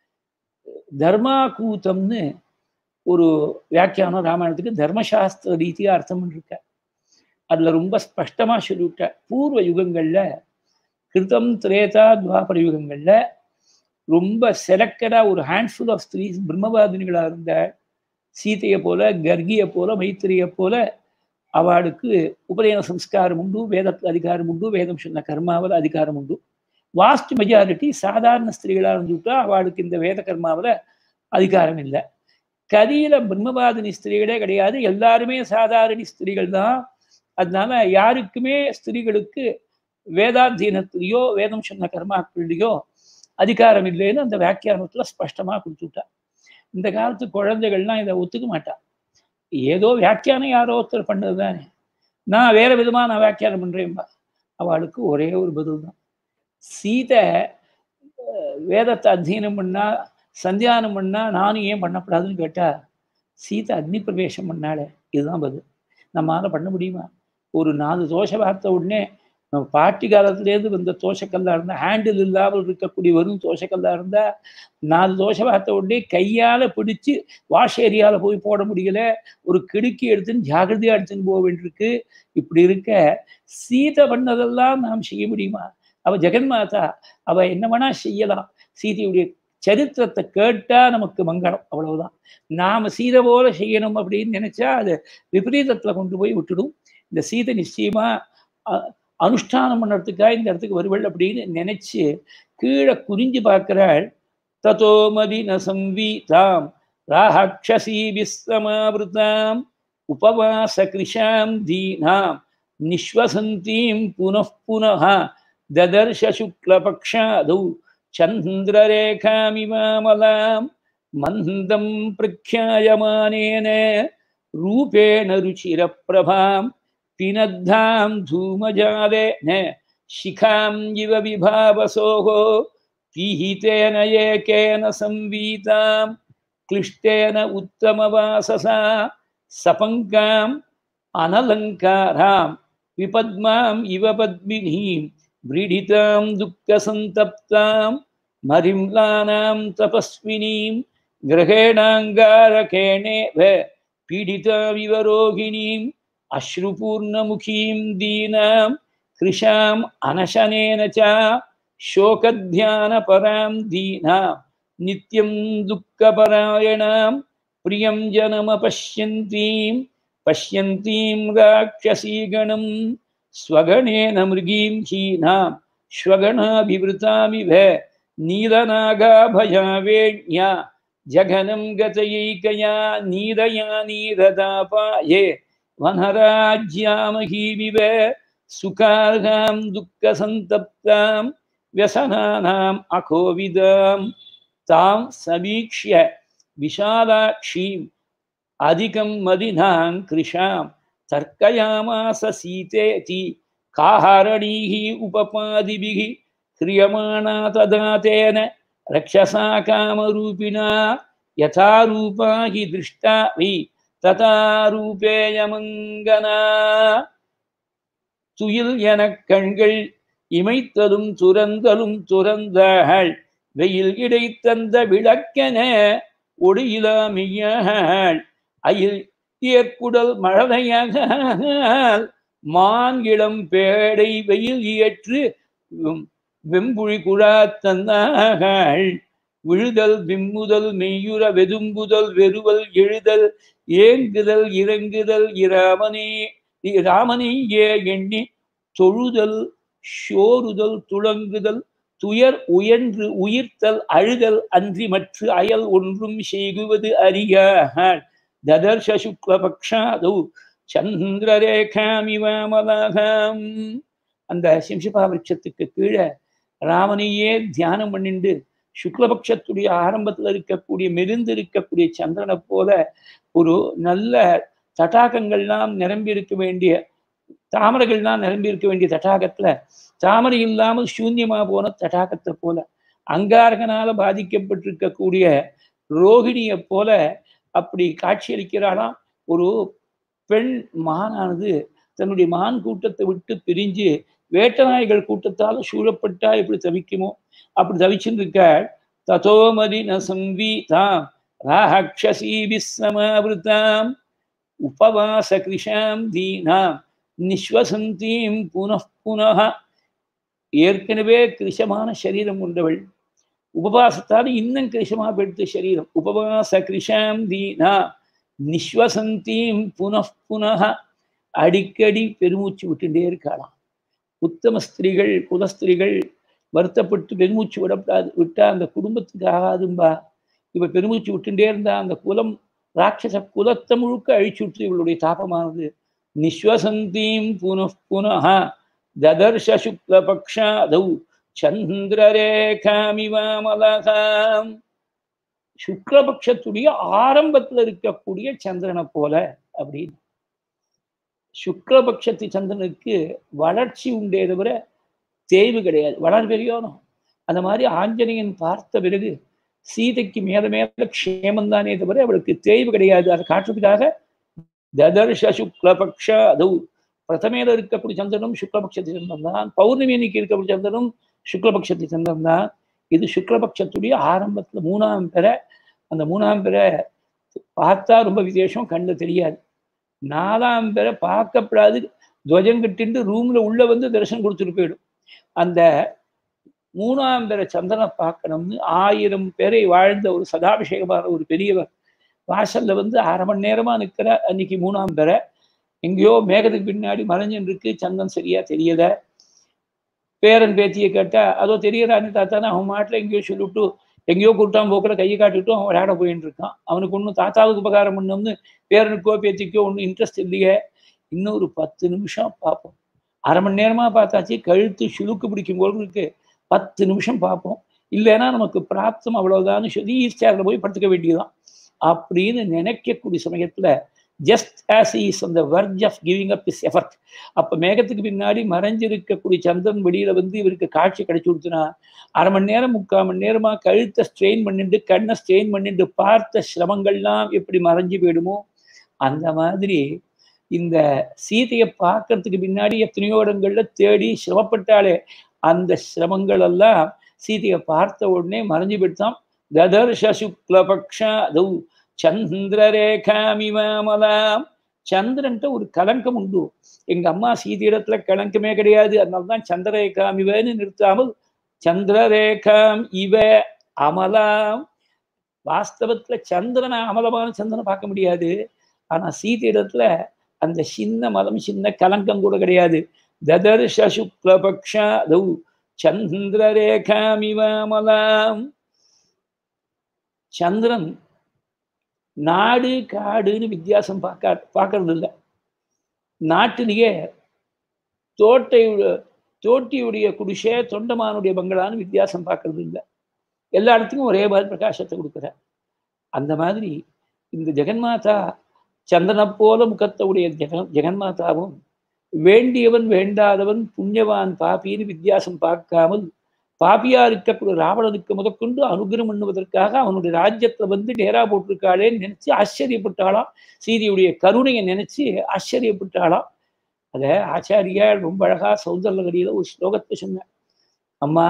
தர்மா கூத்தம்னு ஒரு வியாக்கியானம் ராமாயணத்துக்கு தர்மசாஸ்திர ரீதியாக அர்த்தம் பண்ணிருக்க அதில் ரொம்ப ஸ்பஷ்டமாக சொல்லிவிட்ட பூர்வ யுகங்களில் கிருதம் திரேதா துவாபர யுகங்களில் ரொம்ப செலக்டடாக ஒரு ஹேண்ட்ஃபுல் ஆஃப் ஸ்திரீஸ் பிரம்மவாதினிகளாக இருந்த சீதையை போல கர்கியை போல மைத்திரியை போல அவளுக்கு உபநயன சம்ஸ்காரம் உண்டு வேதத்தில் அதிகாரம் உண்டு வேதம் சொன்ன கர்மாவில் அதிகாரம் உண்டு வாஸ்ட் மெஜாரிட்டி சாதாரண ஸ்திரீகளாக இருந்துவிட்டா அவளுக்கு இந்த வேத கர்மாவில் அதிகாரம் இல்லை கதியில பிரம்மவாதினி ஸ்திரீகளே கிடையாது எல்லாருமே சாதாரண ஸ்திரீகள் தான் அதனால யாருக்குமே ஸ்திரீகளுக்கு வேதாத்தீனத்திலேயோ வேதம் சொன்ன கர்மாக்கள்லையோ அதிகாரம் இல்லைன்னு அந்த வியாக்கியானத்துல ஸ்பஷ்டமா கொடுத்துட்டா இந்த காலத்து குழந்தைகள்லாம் இதை ஒத்துக்க மாட்டா ஏதோ வியாக்கியானம் யாரோ ஒருத்தர் பண்ணது தானே நான் வேற விதமா நான் வியாக்கியானம் பண்றேன்பா அவளுக்கு ஒரே ஒரு பதில் தான் சீதை வேதத்தை அத்தியனம் பண்ணா சந்தியானம் பண்ணா நானும் ஏன் பண்ணக்கூடாதுன்னு கேட்டா சீதை அக்னி பிரவேசம் பண்ணாலே இதுதான் பதில் நம்மளால பண்ண முடியுமா ஒரு நாலு தோசை பார்த்த உடனே நம்ம பாட்டி காலத்துலேருந்து வந்த தோசைக்கல்லா இருந்தா ஹேண்டில் இல்லாமல் இருக்கக்கூடிய வெறும் தோசைக்கல்லா இருந்தா நாலு தோசை பார்த்த உடனே கையால பிடிச்சு வாஷ் ஏரியால போய் போட முடியல ஒரு கிடுக்கி எடுத்துன்னு ஜாகிரதையா எடுத்துன்னு போக வேண்டியிருக்கு இப்படி இருக்க சீதை பண்ணதெல்லாம் நாம் செய்ய முடியுமா அவ ஜெகன்மாதா அவ என்ன வேணா செய்யலாம் சீதையுடைய சரித்திரத்தை கேட்டா நமக்கு மங்களம் அவ்வளவுதான் நாம சீதை போல செய்யணும் அப்படின்னு நினைச்சா அது விபரீதத்துல கொண்டு போய் விட்டுடும் இந்த சீதை நிச்சயமா அனுஷ்டானம் பண்ணுறதுக்காக இந்த இடத்துக்கு வருவள் அப்படின்னு நினைச்சு கீழே குறிஞ்சு பார்க்கிறாள் ததோ மதின சம்வீதாம் ராஹக்ஷசி விஸ்தமாவிருதாம் உபவாச கிருஷாம் தீனாம் நிஸ்வசந்தீம் புனః புனः ददर्श शुक्लपक्षादौ चन्द्ररेखामिमामलां मन्दं प्रख्यायमानेन रूपेण रुचिरप्रभां पिनद्धां धूमजालेन शिखाम् इव विभावसोः पीहितेन एकेन संवीतां क्लिष्टेन उत्तमवाससा सपङ्काम् अनलङ्कारां विपद्माम् इव पद्मिनीं व्रीडितां दुःखसन्तप्तां मरिम्लानां तपस्विनीं ग्रहेणाङ्गारकेणेव पीडितामिव रोगिणीम् अश्रुपूर्णमुखीं दीनां कृशाम् अनशनेन च शोकध्यानपरां दीनां नित्यं दुःखपरायणां प्रियं जनमपश्यन्तीं पश्यन्तीं राक्षसीगणं स्वगणेन मृगीं हीनां श्वगणाभिवृतामिव नीलनागाभयावेण्या जघनं गतयैकया नीरया नीरदापाये वनराज्यामहीमिव सुखार्हां दुःखसन्तप्तां व्यसनानाम् अकोविदां तां समीक्ष्य विशालाक्षीम् अधिकं मदिनां कृशां तर्कयामास सीतेति काहारणीः उपपादिभिः क्रियमाणा तदा तेन रक्षसा कामरूपिणा यथा रूपा हि दृष्टा वै तथा रूपेयमङ्गना துயில் எனக் கண்கள் இமைத்ததும் துறந்தலும் துறந்தாள் வெயில் இடைத்தந்த விளக்கென ஒடியிலாமியாள் அயில் ஏற்குடல் மழலையாக மான் இளம் பேடை வெயில் இயற்று வெம்புழி குழா தந்தாள் விழுதல் விம்முதல் மெய்யுற வெதும்புதல் வெறுவல் எழுதல் ஏங்குதல் இறங்குதல் இராமனே ராமனையே எண்ணி தொழுதல் சோறுதல் துளங்குதல் துயர் உயன்று உயிர்த்தல் அழுதல் அன்றி மற்ற அயல் ஒன்றும் செய்குவது அறியாள் ததர்ஷ சுக்லபக்ஷாதௌ சந்திரரேகாமிவாமலாகாம் அந்த சிம்சிபா விருட்சத்துக்கு கீழே ராமனையே தியானம் பண்ணிண்டு சுக்லபக்ஷத்துடைய ஆரம்பத்தில் இருக்கக்கூடிய மெலிந்து இருக்கக்கூடிய சந்திரனை போல ஒரு நல்ல தடாகங்கள்லாம் நிரம்பி இருக்க வேண்டிய தாமரைகள்லாம் நிரம்பி இருக்க வேண்டிய தடாகத்துல தாமரை இல்லாமல் சூன்யமா போன தடாகத்தை போல அங்காரகனால பாதிக்கப்பட்டிருக்கக்கூடிய ரோகிணியை போல அப்படி காட்சியளிக்கிறாளாம் ஒரு பெண் மானானது தன்னுடைய மான் கூட்டத்தை விட்டு பிரிஞ்சு வேட்டநாய்கள் கூட்டத்தால் சூழப்பட்டா எப்படி தவிக்குமோ அப்படி தவிச்சுன்னு இருக்க ததோமதி ந சம்பீதாம் ராஹக்ஷசி விஸ்ஸமாவிருத்தாம் உபவாச கிருஷாம் தீனாம் நிஸ்வசந்தீம் புனః புனः ஏற்கனவே கிருஷமான சரீரம் கொண்டவள் உபவாசத்தால் இன்னும் கிருஷமாக பெடுத்த சரீரம் உபவாச கிருஷாம் தீனா நிஸ்வசந்தீம் புனః புனः அடிக்கடி பெருமூச்சு விட்டுட்டே இருக்காளாம் உத்தம ஸ்திரீகள் குலஸ்திரீகள் வருத்தப்பட்டு பெருமூச்சு விடப்படாது விட்டா அந்த குடும்பத்துக்கு ஆகாதும்பா இவ பெருமூச்சு விட்டுட்டே இருந்தா அந்த குலம் ராட்சச குலத்தை முழுக்க அழிச்சு விட்டு இவளுடைய தாபமானது நிஸ்வசந்தீம் புனః புனः ததர்ஷ சுக்லபக்ஷாதௌ சந்திரரேகாமிவாமலகாம் சுக்லபக்ஷத்துடைய ஆரம்பத்துல இருக்கக்கூடிய சந்திரனை போல அப்படின்னு சுக்லபக்ஷத்து சந்திரனுக்கு வளர்ச்சி உண்டே தவிர தேய்வு கிடையாது வளர் பெரியோனும் அந்த மாதிரி ஆஞ்சநேயன் பார்த்த பிறகு சீதைக்கு மேல மேல க்ஷேமம் தானே தவிர அவளுக்கு தேய்வு கிடையாது அதை காட்டுறதுக்காக ததர்ஷ சுக்லபக்ஷ அதவு பிரதமேல இருக்கக்கூடிய சந்திரனும் சுக்லபக்ஷத்து சந்திரன் தான் பௌர்ணமி அன்னைக்கு இருக்கக்கூடிய சந்திரனும் சுக்லபக்ஷத்து சந்திரன் தான் இது சுக்லபக்ஷத்துடைய ஆரம்பத்துல மூணாம் பெற அந்த மூணாம் பெற பார்த்தா ரொம்ப விசேஷம் கண்ணில் தெரியாது நாலாம் பெற பார்க்கப்படாது துவஜம் கட்டிட்டு ரூம்ல உள்ள வந்து தரிசனம் கொடுத்துட்டு போயிடும் அந்த மூணாம் பெற சந்திரனை பார்க்கணும்னு ஆயிரம் பேரை வாழ்ந்த ஒரு சதாபிஷேகமான ஒரு பெரியவர் வாசல்ல வந்து அரை மணி நேரமா நிற்கிற அன்னைக்கு மூணாம் பெற எங்கேயோ மேகத்துக்கு பின்னாடி மறைஞ்சுன்னு இருக்கு சந்தம் சரியா தெரியல பேரன் பேத்தியை கேட்டா அதோ தெரியறான்னு தாத்தானே அவன் மாட்டில் எங்கேயோ சொல்லிவிட்டு எங்கேயோ கூட்டான் போக்கில் கையை காட்டிட்டு அவன் விளையாட போயின்னு இருக்கான் அவனுக்கு ஒன்றும் தாத்தாவுக்கு உபகாரம் பண்ணோம்னு பேரனுக்கோ பேத்திக்கோ ஒன்றும் இன்ட்ரெஸ்ட் இல்லையே இன்னும் ஒரு பத்து நிமிஷம் பார்ப்போம் அரை மணி நேரமா பார்த்தாச்சு கழுத்து சுழுக்கு பிடிக்கும் போது இருக்கு பத்து நிமிஷம் பார்ப்போம் இல்லைன்னா நமக்கு பிராப்தம் அவ்வளவுதான்னு சொல்லி ஈஸ்டேரில் போய் படுத்துக்க வேண்டியதுதான் அப்படின்னு நினைக்கக்கூடிய சமயத்துல ஜஸ்ட் ஆஸ் இஸ் அந்த verge of giving up is effort அப்போ மேகத்துக்கு பின்னாடி மறைஞ்சிருக்கக்கூடிய சந்திரன் வெளியில வந்து இவருக்கு காட்சி கிடைச்சி கொடுத்துனா அரை மணி நேரம் முக்கால் மணி நேரமா கழுத்தை ஸ்ட்ரெயின் பண்ணிட்டு கண்ணை ஸ்ட்ரெயின் பண்ணிட்டு பார்த்த சிரமங்கள்லாம் எப்படி மறைஞ்சு போயிடுமோ அந்த மாதிரி இந்த சீதையை பார்க்கறதுக்கு பின்னாடி எத்தனையோ இடங்கள்ல தேடி சிரமப்பட்டாலே அந்த சிரமங்கள் எல்லாம் சீதையை பார்த்த உடனே மறைஞ்சு போயிட்டான் ததர்ஷ சுக்லபக்ஷா அதௌ சந்திரரேகாமிமாமலாம் சந்திரன்ட்ட ஒரு கலங்கம் உண்டு எங்க அம்மா சீதையிடத்துல கலங்கமே கிடையாது அதனால்தான் சந்திரரேகாமிவன்னு நிறுத்தாமல் சந்திரரேகாம் இவ அமலாம் வாஸ்தவத்துல சந்திரனை அமலமான சந்திரனை பார்க்க முடியாது ஆனா சீதையிடத்துல அந்த சின்ன மதம் சின்ன கலங்கம் கூட கிடையாது ததர்ஷ சுக்லபக்ஷா அதௌ சந்திரரேகாமிவாமலாம் சந்திரன் நாடு காடுன்னு வித்தியாசம் பார்க்க பார்க்கறது இல்லை நாட்டிலேயே தோட்டை தோட்டியுடைய குடிசை தொண்டமானுடைய பங்களான்னு வித்தியாசம் பார்க்கறது இல்லை எல்லா இடத்துக்கும் ஒரே மாதிரி பிரகாசத்தை கொடுக்குற அந்த மாதிரி இந்த ஜெகன்மாதா சந்திரனை போல முகத்தை உடைய ஜெகன் ஜெகன்மாதாவும் வேண்டியவன் வேண்டாதவன் புண்ணியவான் பாப்பின்னு வித்தியாசம் பார்க்காமல் பாப்பியா இருக்கக்கூடிய ராவணனுக்கு முதற்கொண்டு அனுகிரம் பண்ணுவதற்காக அவனுடைய ராஜ்யத்துல வந்து நேரா போட்டிருக்காளேன்னு நினைச்சு ஆச்சரியப்பட்டாளாம் சீதையுடைய கருணையை நினைச்சு ஆச்சரியப்பட்டாளாம் அத ஆச்சாரியால் ரொம்ப அழகா சௌந்தரகரியில ஒரு ஸ்லோகத்தை சொன்னேன் அம்மா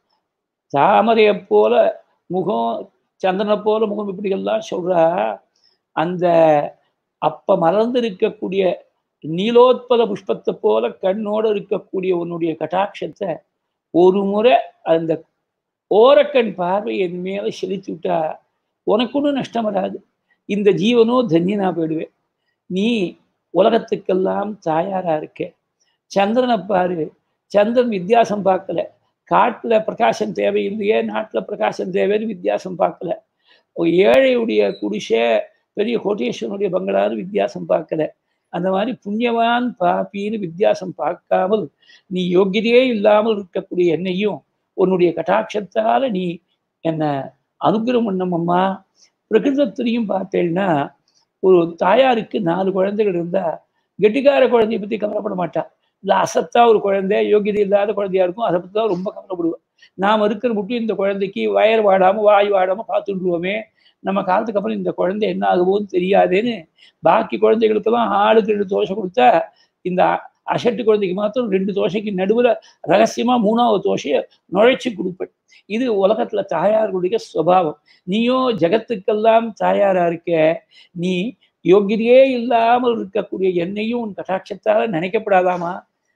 தாமரையை போல முகம் சந்திரனை போல முகம் இப்படியெல்லாம் சொல்றா அந்த அப்ப மறந்து இருக்கக்கூடிய நீலோத்பல புஷ்பத்தை போல கண்ணோடு இருக்கக்கூடிய உன்னுடைய கட்டாட்சத்தை ஒரு முறை அந்த ஓரக்கண் பார்வை என் மேல செலுத்தி விட்டா உனக்கு ஒன்றும் நஷ்டம் வராது இந்த ஜீவனோ தன்யனா போயிடுவேன் நீ உலகத்துக்கெல்லாம் தாயாரா இருக்க சந்திரனை பாரு சந்திரன் வித்தியாசம் பார்க்கல காட்டுல பிரகாசம் தேவையில்லையே நாட்டுல பிரகாசம் தேவைன்னு வித்தியாசம் பார்க்கல ஏழையுடைய குடிசை பெரிய கோட்டேஸ்வரனுடைய பங்களான்னு வித்தியாசம் பார்க்கல அந்த மாதிரி புண்ணியவான் பாப்பின்னு வித்தியாசம் பார்க்காமல் நீ யோகியதையே இல்லாமல் இருக்கக்கூடிய என்னையும் உன்னுடைய கட்டாட்சத்தால நீ என்ன அனுகிரம் பண்ணமம்மா பிரகிருதத்திலையும் பார்த்தேன்னா ஒரு தாயாருக்கு நாலு குழந்தைகள் இருந்தா கெட்டிக்கார குழந்தைய பத்தி கவலைப்பட மாட்டா இல்லை அசத்தா ஒரு குழந்தை யோகியதை இல்லாத குழந்தையா இருக்கும் அதை பத்தி தான் ரொம்ப கவலைப்படுவேன் நாம் இருக்கிற மட்டும் இந்த குழந்தைக்கு வயர் வாடாம வாய் வாடாம பார்த்துட்டுருவோமே நம்ம காலத்துக்கு அப்புறம் இந்த குழந்தை என்ன ஆகுமோன்னு தெரியாதேன்னு பாக்கி குழந்தைகளுக்கெல்லாம் ஆளுக்கு ரெண்டு தோசை கொடுத்தா இந்த அசட்டு குழந்தைக்கு மாத்திரம் ரெண்டு தோசைக்கு நடுவில் ரகசியமா மூணாவது தோசையை நுழைச்சி கொடுப்பேன் இது உலகத்துல தாயார்களுடைய சுவாவம் நீயோ ஜகத்துக்கெல்லாம் தாயாரா இருக்க நீ யோகியதையே இல்லாமல் இருக்கக்கூடிய என்னையும் உன் கட்டாட்சத்தால நினைக்கப்படாதாமா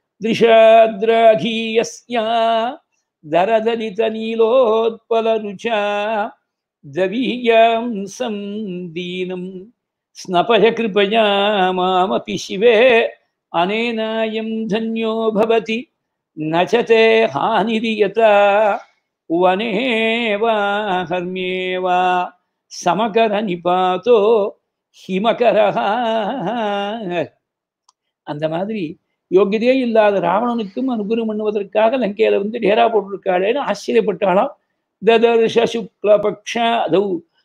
திருஷாத்ராகீயஸ்யா தரதலித நீலோத்பல ருச்சா दवीयां सन्दीनं स्नपय कृपया मामपि शिवे अनेनायं धन्यो भवति நச்சதே ஹானிரியதா வனேவா ஹர்மியேவா சமகர நிபாதோ ஹிமகரஹா அந்த மாதிரி யோகியதே இல்லாத ராவணனுக்கும் அனுகிரகம் பண்ணுவதற்காக லங்கையில வந்து டேரா போட்டிருக்காளேன்னு ஆச்சரியப்பட்டாளாம் ததர்ஷ சுக்லபக்ஷாதௌ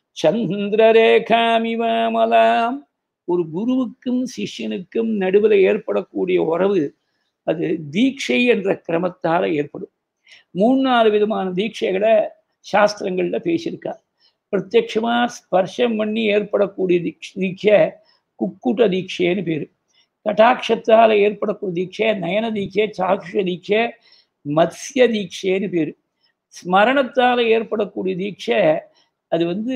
சந்திரரேகாமிவமலாம் ஒரு குருவுக்கும் சிஷ்யனுக்கும் நடுவில் ஏற்படக்கூடிய உறவு அது தீட்சை என்ற கிரமத்தால ஏற்படும் மூணு நாலு விதமான தீட்சைகளை சாஸ்திரங்கள்ல பேசியிருக்கா பிரத்யட்சமா ஸ்பர்ஷம் பண்ணி ஏற்படக்கூடிய தீட்ச தீட்சை குக்குட்ட தீட்சைன்னு பேரு கட்டாட்சத்தால ஏற்படக்கூடிய தீட்சை நயன தீட்சை சாக்ஷ தீட்சை மத்ய தீட்சைன்னு பேரு ஸ்மரணத்தால ஏற்படக்கூடிய தீட்சை அது வந்து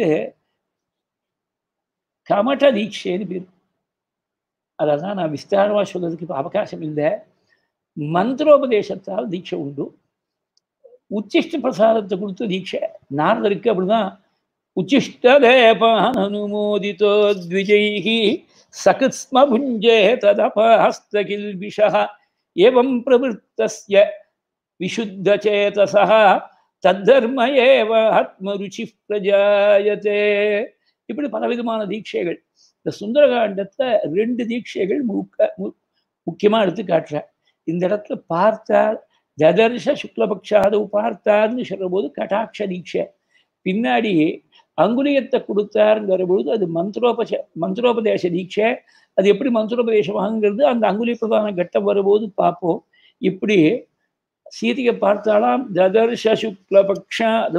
கமட தீட்சைன்னு பேர் அதெல்லாம் நான் விஸ்தாரமா சொல்றதுக்கு இப்போ அவகாசம் இல்லை மந்திரோபதேசத்தால் தீட்சை உண்டு உச்சிஷ்ட பிரசாதத்தை கொடுத்த தீட்சை நாரதருக்கு அப்படிதான் உச்சிஷ்டதேபான் அனுமோதிதோ த்விஜைஹி சகிஸ்ம புஞ்சே ததபாஸ்தகில்பிஷः एवं प्रवृत्तस्य विशुद्धचेतसः தத்தர்ம ஏவ ஆத்மருச்சி பிரஜாயத்தே இப்படி பலவிதமான தீட்சைகள் இந்த சுந்தரகாண்டத்தை ரெண்டு தீட்சைகள் முக்க முக்கியமா எடுத்து காட்டுற இந்த இடத்துல பார்த்தால் ததர்ஷ சுக்லபக்ஷாதவு பார்த்தார்னு சொல்ற போது கட்டாட்ச தீட்சை பின்னாடி அங்குலியத்தை கொடுத்தாருங்கிற பொழுது அது மந்திரோபச மந்திரோபதேச தீட்சை அது எப்படி மந்திரோபதேசமாங்கிறது அந்த அங்குலிய பிரதான கட்டம் வரும்போது பார்ப்போம் இப்படி சீதையை பார்த்தாலாம் ததர்ஷ சுக்லபக்ஷாதௌ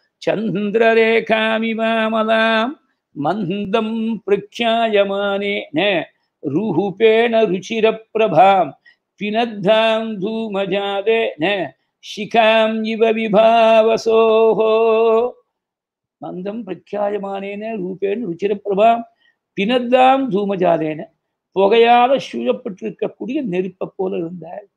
சந்திரரேகாமிவாமலாம் மந்தம் பிரக்ஷாயமானேன ரூபேண ருச்சிரப்பிரபாம் பினத்தாம் தூமஜாதேன शिखाम् इव विभावसोः மந்தம் பிரக்யாயமானேன ரூபேன் ருச்சிரப்பிரபாம் பினத்தாம் தூமஜாதேன புகையால சூழப்பட்டிருக்கக்கூடிய நெருப்பை போல இருந்தாள்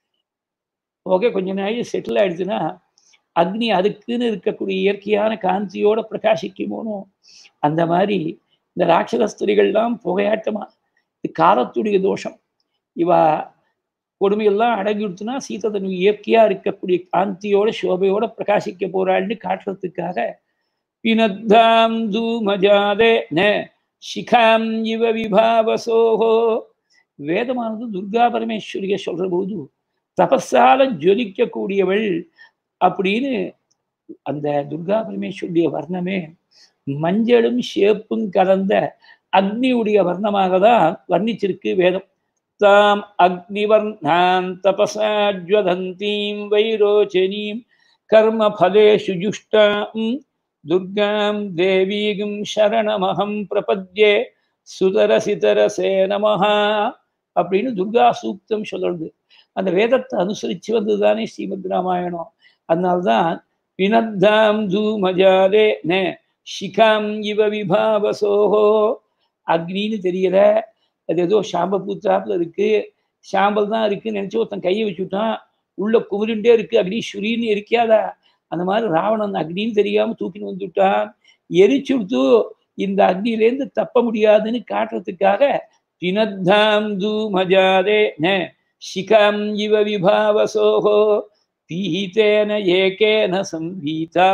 புகை கொஞ்ச நாள் செட்டில் ஆயிடுச்சுன்னா அக்னி அதுக்குன்னு இருக்கக்கூடிய இயற்கையான காந்தியோட பிரகாசிக்குமோனோ அந்த மாதிரி இந்த ராட்சதஸ்திரிகள்லாம் புகையாட்டமா இது காலத்துடைய தோஷம் இவா கொடுமையெல்லாம் அடங்கி விடுத்துனா சீதை தன் இயற்கையா இருக்கக்கூடிய காந்தியோட சோபையோட பிரகாசிக்க போறாள்னு காட்டுறதுக்காக பினத்தாம் தூமஜாதே ந சிகாம் இவ விபாவசோஹோ வேதமானது துர்கா பரமேஸ்வரிய சொல்ற போது தபஸால ஜொலிக்கக்கூடியவள் அப்படின்னு அந்த துர்கா பரமேஸ்வருடைய வர்ணமே மஞ்சளும் சேப்பும் கலந்த அக்னியுடைய வர்ணமாக தான் வர்ணிச்சிருக்கு வேதம் தாம் அக்னிவர்ணாம் தபசாஜ்வதந்தீம் வைரோச்சனீம் கர்ம ஃபலேஷு ஜுஷ்டாம் துர்காம் தேவீகும் சரணமகம் பிரபத்யே சுதரசிதரசே நமஹா அப்படின்னு துர்கா சூக்தம் சொல்றது அந்த வேதத்தை அனுசரித்து வந்ததுதானே ஸ்ரீமத் ராமாயணம் அதனால்தான் பினத்தாம் தூமஜாலே ந ஷிகாம் இவ விபாவசோஹோ அக்னின்னு தெரியல அது ஏதோ சாம்பல் பூத்தாப்புல இருக்கு சாம்பல் தான் இருக்குன்னு நினைச்சு ஒருத்தன் கையை வச்சுட்டான் உள்ள குமுறிண்டே இருக்கு அக்னி சுரின்னு இருக்காதா அந்த மாதிரி ராவணன் அக்னின்னு தெரியாம தூக்கின்னு வந்துட்டான் எரிச்சுடுத்து இந்த அக்னியிலேருந்து தப்ப முடியாதுன்னு காட்டுறதுக்காக பினத்தாம் தூமஜாதே ந शिखाम् इव विभावसोः पीतेन एकेन संभीता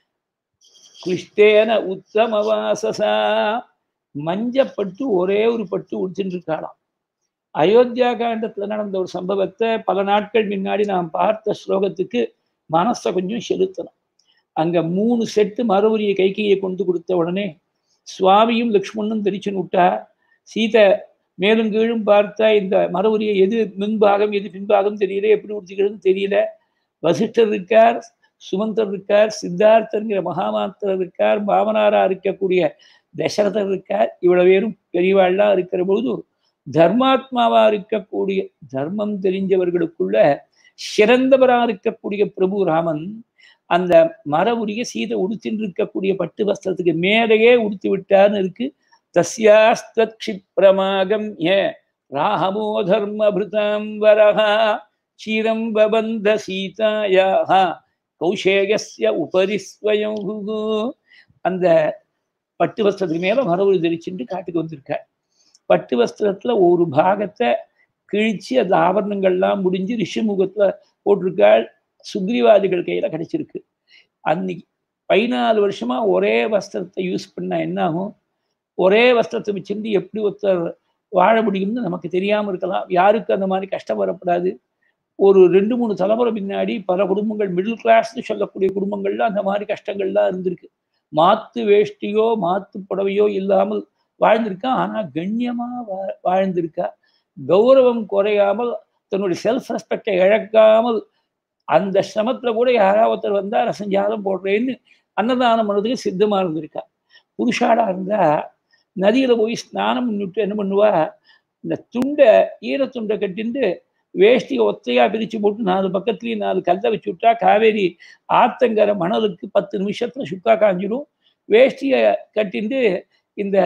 கிருஷ்டேன உத்தமவாசசா மஞ்சப்பட்டு ஒரே ஒரு பட்டு உடுத்திட்டு இருக்காளாம் அயோத்தியா காண்டத்துல நடந்த ஒரு சம்பவத்தை பல நாட்கள் முன்னாடி நாம் பார்த்த ஸ்லோகத்துக்கு மனசை கொஞ்சம் செலுத்தணும் அங்க மூணு செட்டு மறுபடிய கைகையை கொண்டு கொடுத்த உடனே சுவாமியும் லக்ஷ்மணும் தெரிச்சுன்னு விட்டா சீதை மேலும் கீழும் பார்த்தா இந்த மறுபடியை எது முன்பாகம் எது பின்பாகம் தெரியல எப்படி உடுத்திக்கிறதுன்னு தெரியல வசிஷ்டர் இருக்கார் சுமந்தர் இருக்கார் சித்தார்த்தங்கிற மகாமாத்திரர் இருக்கார் பாவனாரா இருக்கக்கூடிய தசரதர் இருக்கார் இவ்வளவு பேரும் பெரியவாள்லாம் இருக்கிற பொழுது தர்மாத்மாவா இருக்கக்கூடிய தர்மம் தெரிஞ்சவர்களுக்குள்ள சிறந்தவரா இருக்கக்கூடிய பிரபு ராமன் அந்த மர உரிய சீதை உடுத்தின்னு இருக்கக்கூடிய பட்டு வஸ்திரத்துக்கு மேலேயே உடுத்தி விட்டார்னு இருக்கு तस्यास्तत्क्षिप्रमागम्य राहमो धर्मभृताम्बरः चिरं बबन्ध सीतायाः கௌசேயஸ்ய உபரி ஸ்வயம்புகு அந்த பட்டு வஸ்திரத்துக்கு மேல மரபு தரிச்சுட்டு காட்டுக்கு வந்திருக்கார் பட்டு வஸ்திரத்துல ஒரு பாகத்தை கிழிச்சு அந்த ஆபரணங்கள்லாம் முடிஞ்சு ரிஷிமுகத்துல போட்டிருக்காள் சுக்ரீவாதிகள் கையில கிடைச்சிருக்கு அன்னைக்கு பதினாலு வருஷமா ஒரே வஸ்திரத்தை யூஸ் பண்ணா என்ன ஆகும் ஒரே வஸ்திரத்தை வச்சிருந்து எப்படி ஒருத்தர் வாழ முடியும்னு நமக்கு தெரியாம இருக்கலாம் யாருக்கு அந்த மாதிரி கஷ்டம் வரப்படாது ஒரு ரெண்டு மூணு தலைமுறை பின்னாடி பல குடும்பங்கள் மிடில் கிளாஸ்னு சொல்லக்கூடிய குடும்பங்கள்ல அந்த மாதிரி கஷ்டங்கள்லாம் இருந்திருக்கு மாத்து வேஷ்டியோ மாத்து புடவையோ இல்லாமல் வாழ்ந்திருக்கா ஆனா கண்ணியமா வா வாழ்ந்திருக்கா கௌரவம் குறையாமல் தன்னுடைய செல்ஃப் ரெஸ்பெக்டை இழக்காமல் அந்த சிரமத்துல கூட யாராவது ஒருத்தர் வந்தா ரசஞ்சாதம் போடுறேன்னு அன்னதானம் பண்ணதுக்கு சித்தமா இருந்திருக்கா புருஷாடா இருந்தா நதியில போய் ஸ்நானம் பண்ணிவிட்டு என்ன பண்ணுவா இந்த துண்டை ஈரத்துண்டை கட்டிண்டு வேஷ்டியை ஒத்தையா பிரிச்சு போட்டு நாலு பக்கத்துலயும் நாலு கல்லை வச்சு விட்டா காவேரி ஆத்தங்கர மணலுக்கு பத்து நிமிஷத்துல சுக்கா காஞ்சிடும் வேஷ்டியை கட்டிண்டு இந்த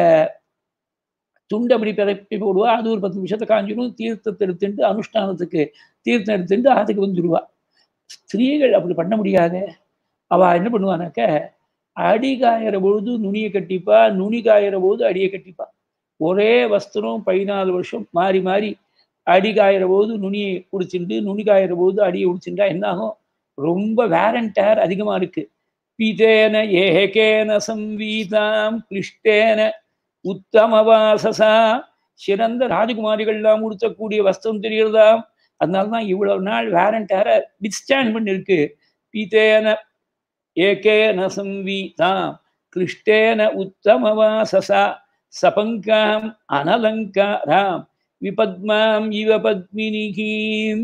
துண்டை அப்படி பிறப்பி போடுவா அது ஒரு பத்து நிமிஷத்தை காஞ்சிடும் தீர்த்தத்தை எடுத்துட்டு அனுஷ்டானத்துக்கு தீர்த்தம் எடுத்துட்டு அதுக்கு வந்துடுவா ஸ்திரீகள் அப்படி பண்ண முடியாதே அவ என்ன பண்ணுவானாக்க அடி காயிற பொழுது நுனியை கட்டிப்பா நுனி காயிற போது அடியை கட்டிப்பா ஒரே வஸ்திரம் பதினாலு வருஷம் மாறி மாறி அடி காயிற போது நுனியை குடிச்சுட்டு நுனி காயிற போது அடியை குடிச்சுட்டா என்ன ஆகும் ரொம்ப வேரண்டேர் அதிகமா இருக்கு பீதேன ஏகேன சம்வீதாம் கிளிஷ்டேன உத்தமவாசசா சிறந்த ராஜகுமாரிகள்லாம் உடுத்தக்கூடிய வஸ்திரம் தெரிகிறதாம் அதனால்தான் இவ்வளவு நாள் வேரண்டேர வித்ஸ்டாண்ட் பண்ணிருக்கு பீதேன ஏகேன சம்வீதாம் கிளிஷ்டேன உத்தமவாசசா சபங்காம் அனலங்காராம் விபத்மாம் இவ பத்மினிகீம்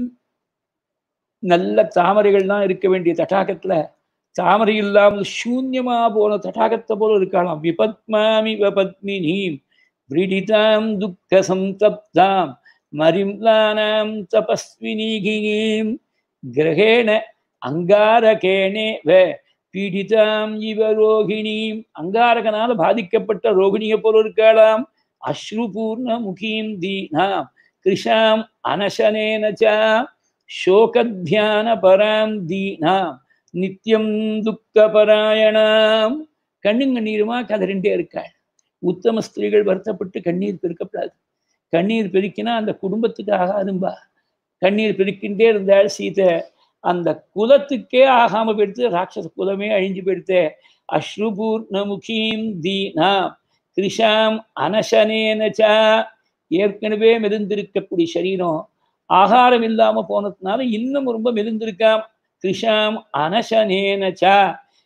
நல்ல தாமரைகள்லாம் இருக்க வேண்டிய தடாகத்துல தாமரை இல்லாமல் சூன்யமா போன தடாகத்தை போல இருக்கலாம் விபத்மாம் இவ பத்மினீம் விரிடிதாம் துக்க சந்தப்தாம் மரிம்லானாம் தபஸ்வினிகீம் கிரகேண அங்காரகேணே வே பீடிதாம் இவ ரோகிணீம் அங்காரகனால பாதிக்கப்பட்ட ரோகிணியை போல இருக்கலாம் அஸ்ருபூர்ண முகீம் தீனாம் கிருஷாம் அனசனேன ச சோகத்தியான பராம் தீனாம் நித்தியம் துக்கபராயணாம் கண்ணும் கண்ணீருமா கதறிண்டே இருக்காள் உத்தம ஸ்திரீகள் வருத்தப்பட்டு கண்ணீர் பெருக்கப்படாது கண்ணீர் பெருக்கினா அந்த குடும்பத்துக்கு ஆகாதும்பா கண்ணீர் பெருக்கின்றே இருந்தாள் சீதை அந்த குலத்துக்கே ஆகாம போயிடுத்து ராட்சச குலமே அழிஞ்சு போயிடுத்தே அஸ்ருபூர்ண முகீம் தீனாம் கிருஷாம் அனசனேனச்சா ஏற்கனவே மெலிந்திருக்கக்கூடிய சரீரம் ஆகாரம் இல்லாம போனதுனால இன்னும் ரொம்ப மெலிந்திருக்காம் கிருஷாம் அனசனேனச்சா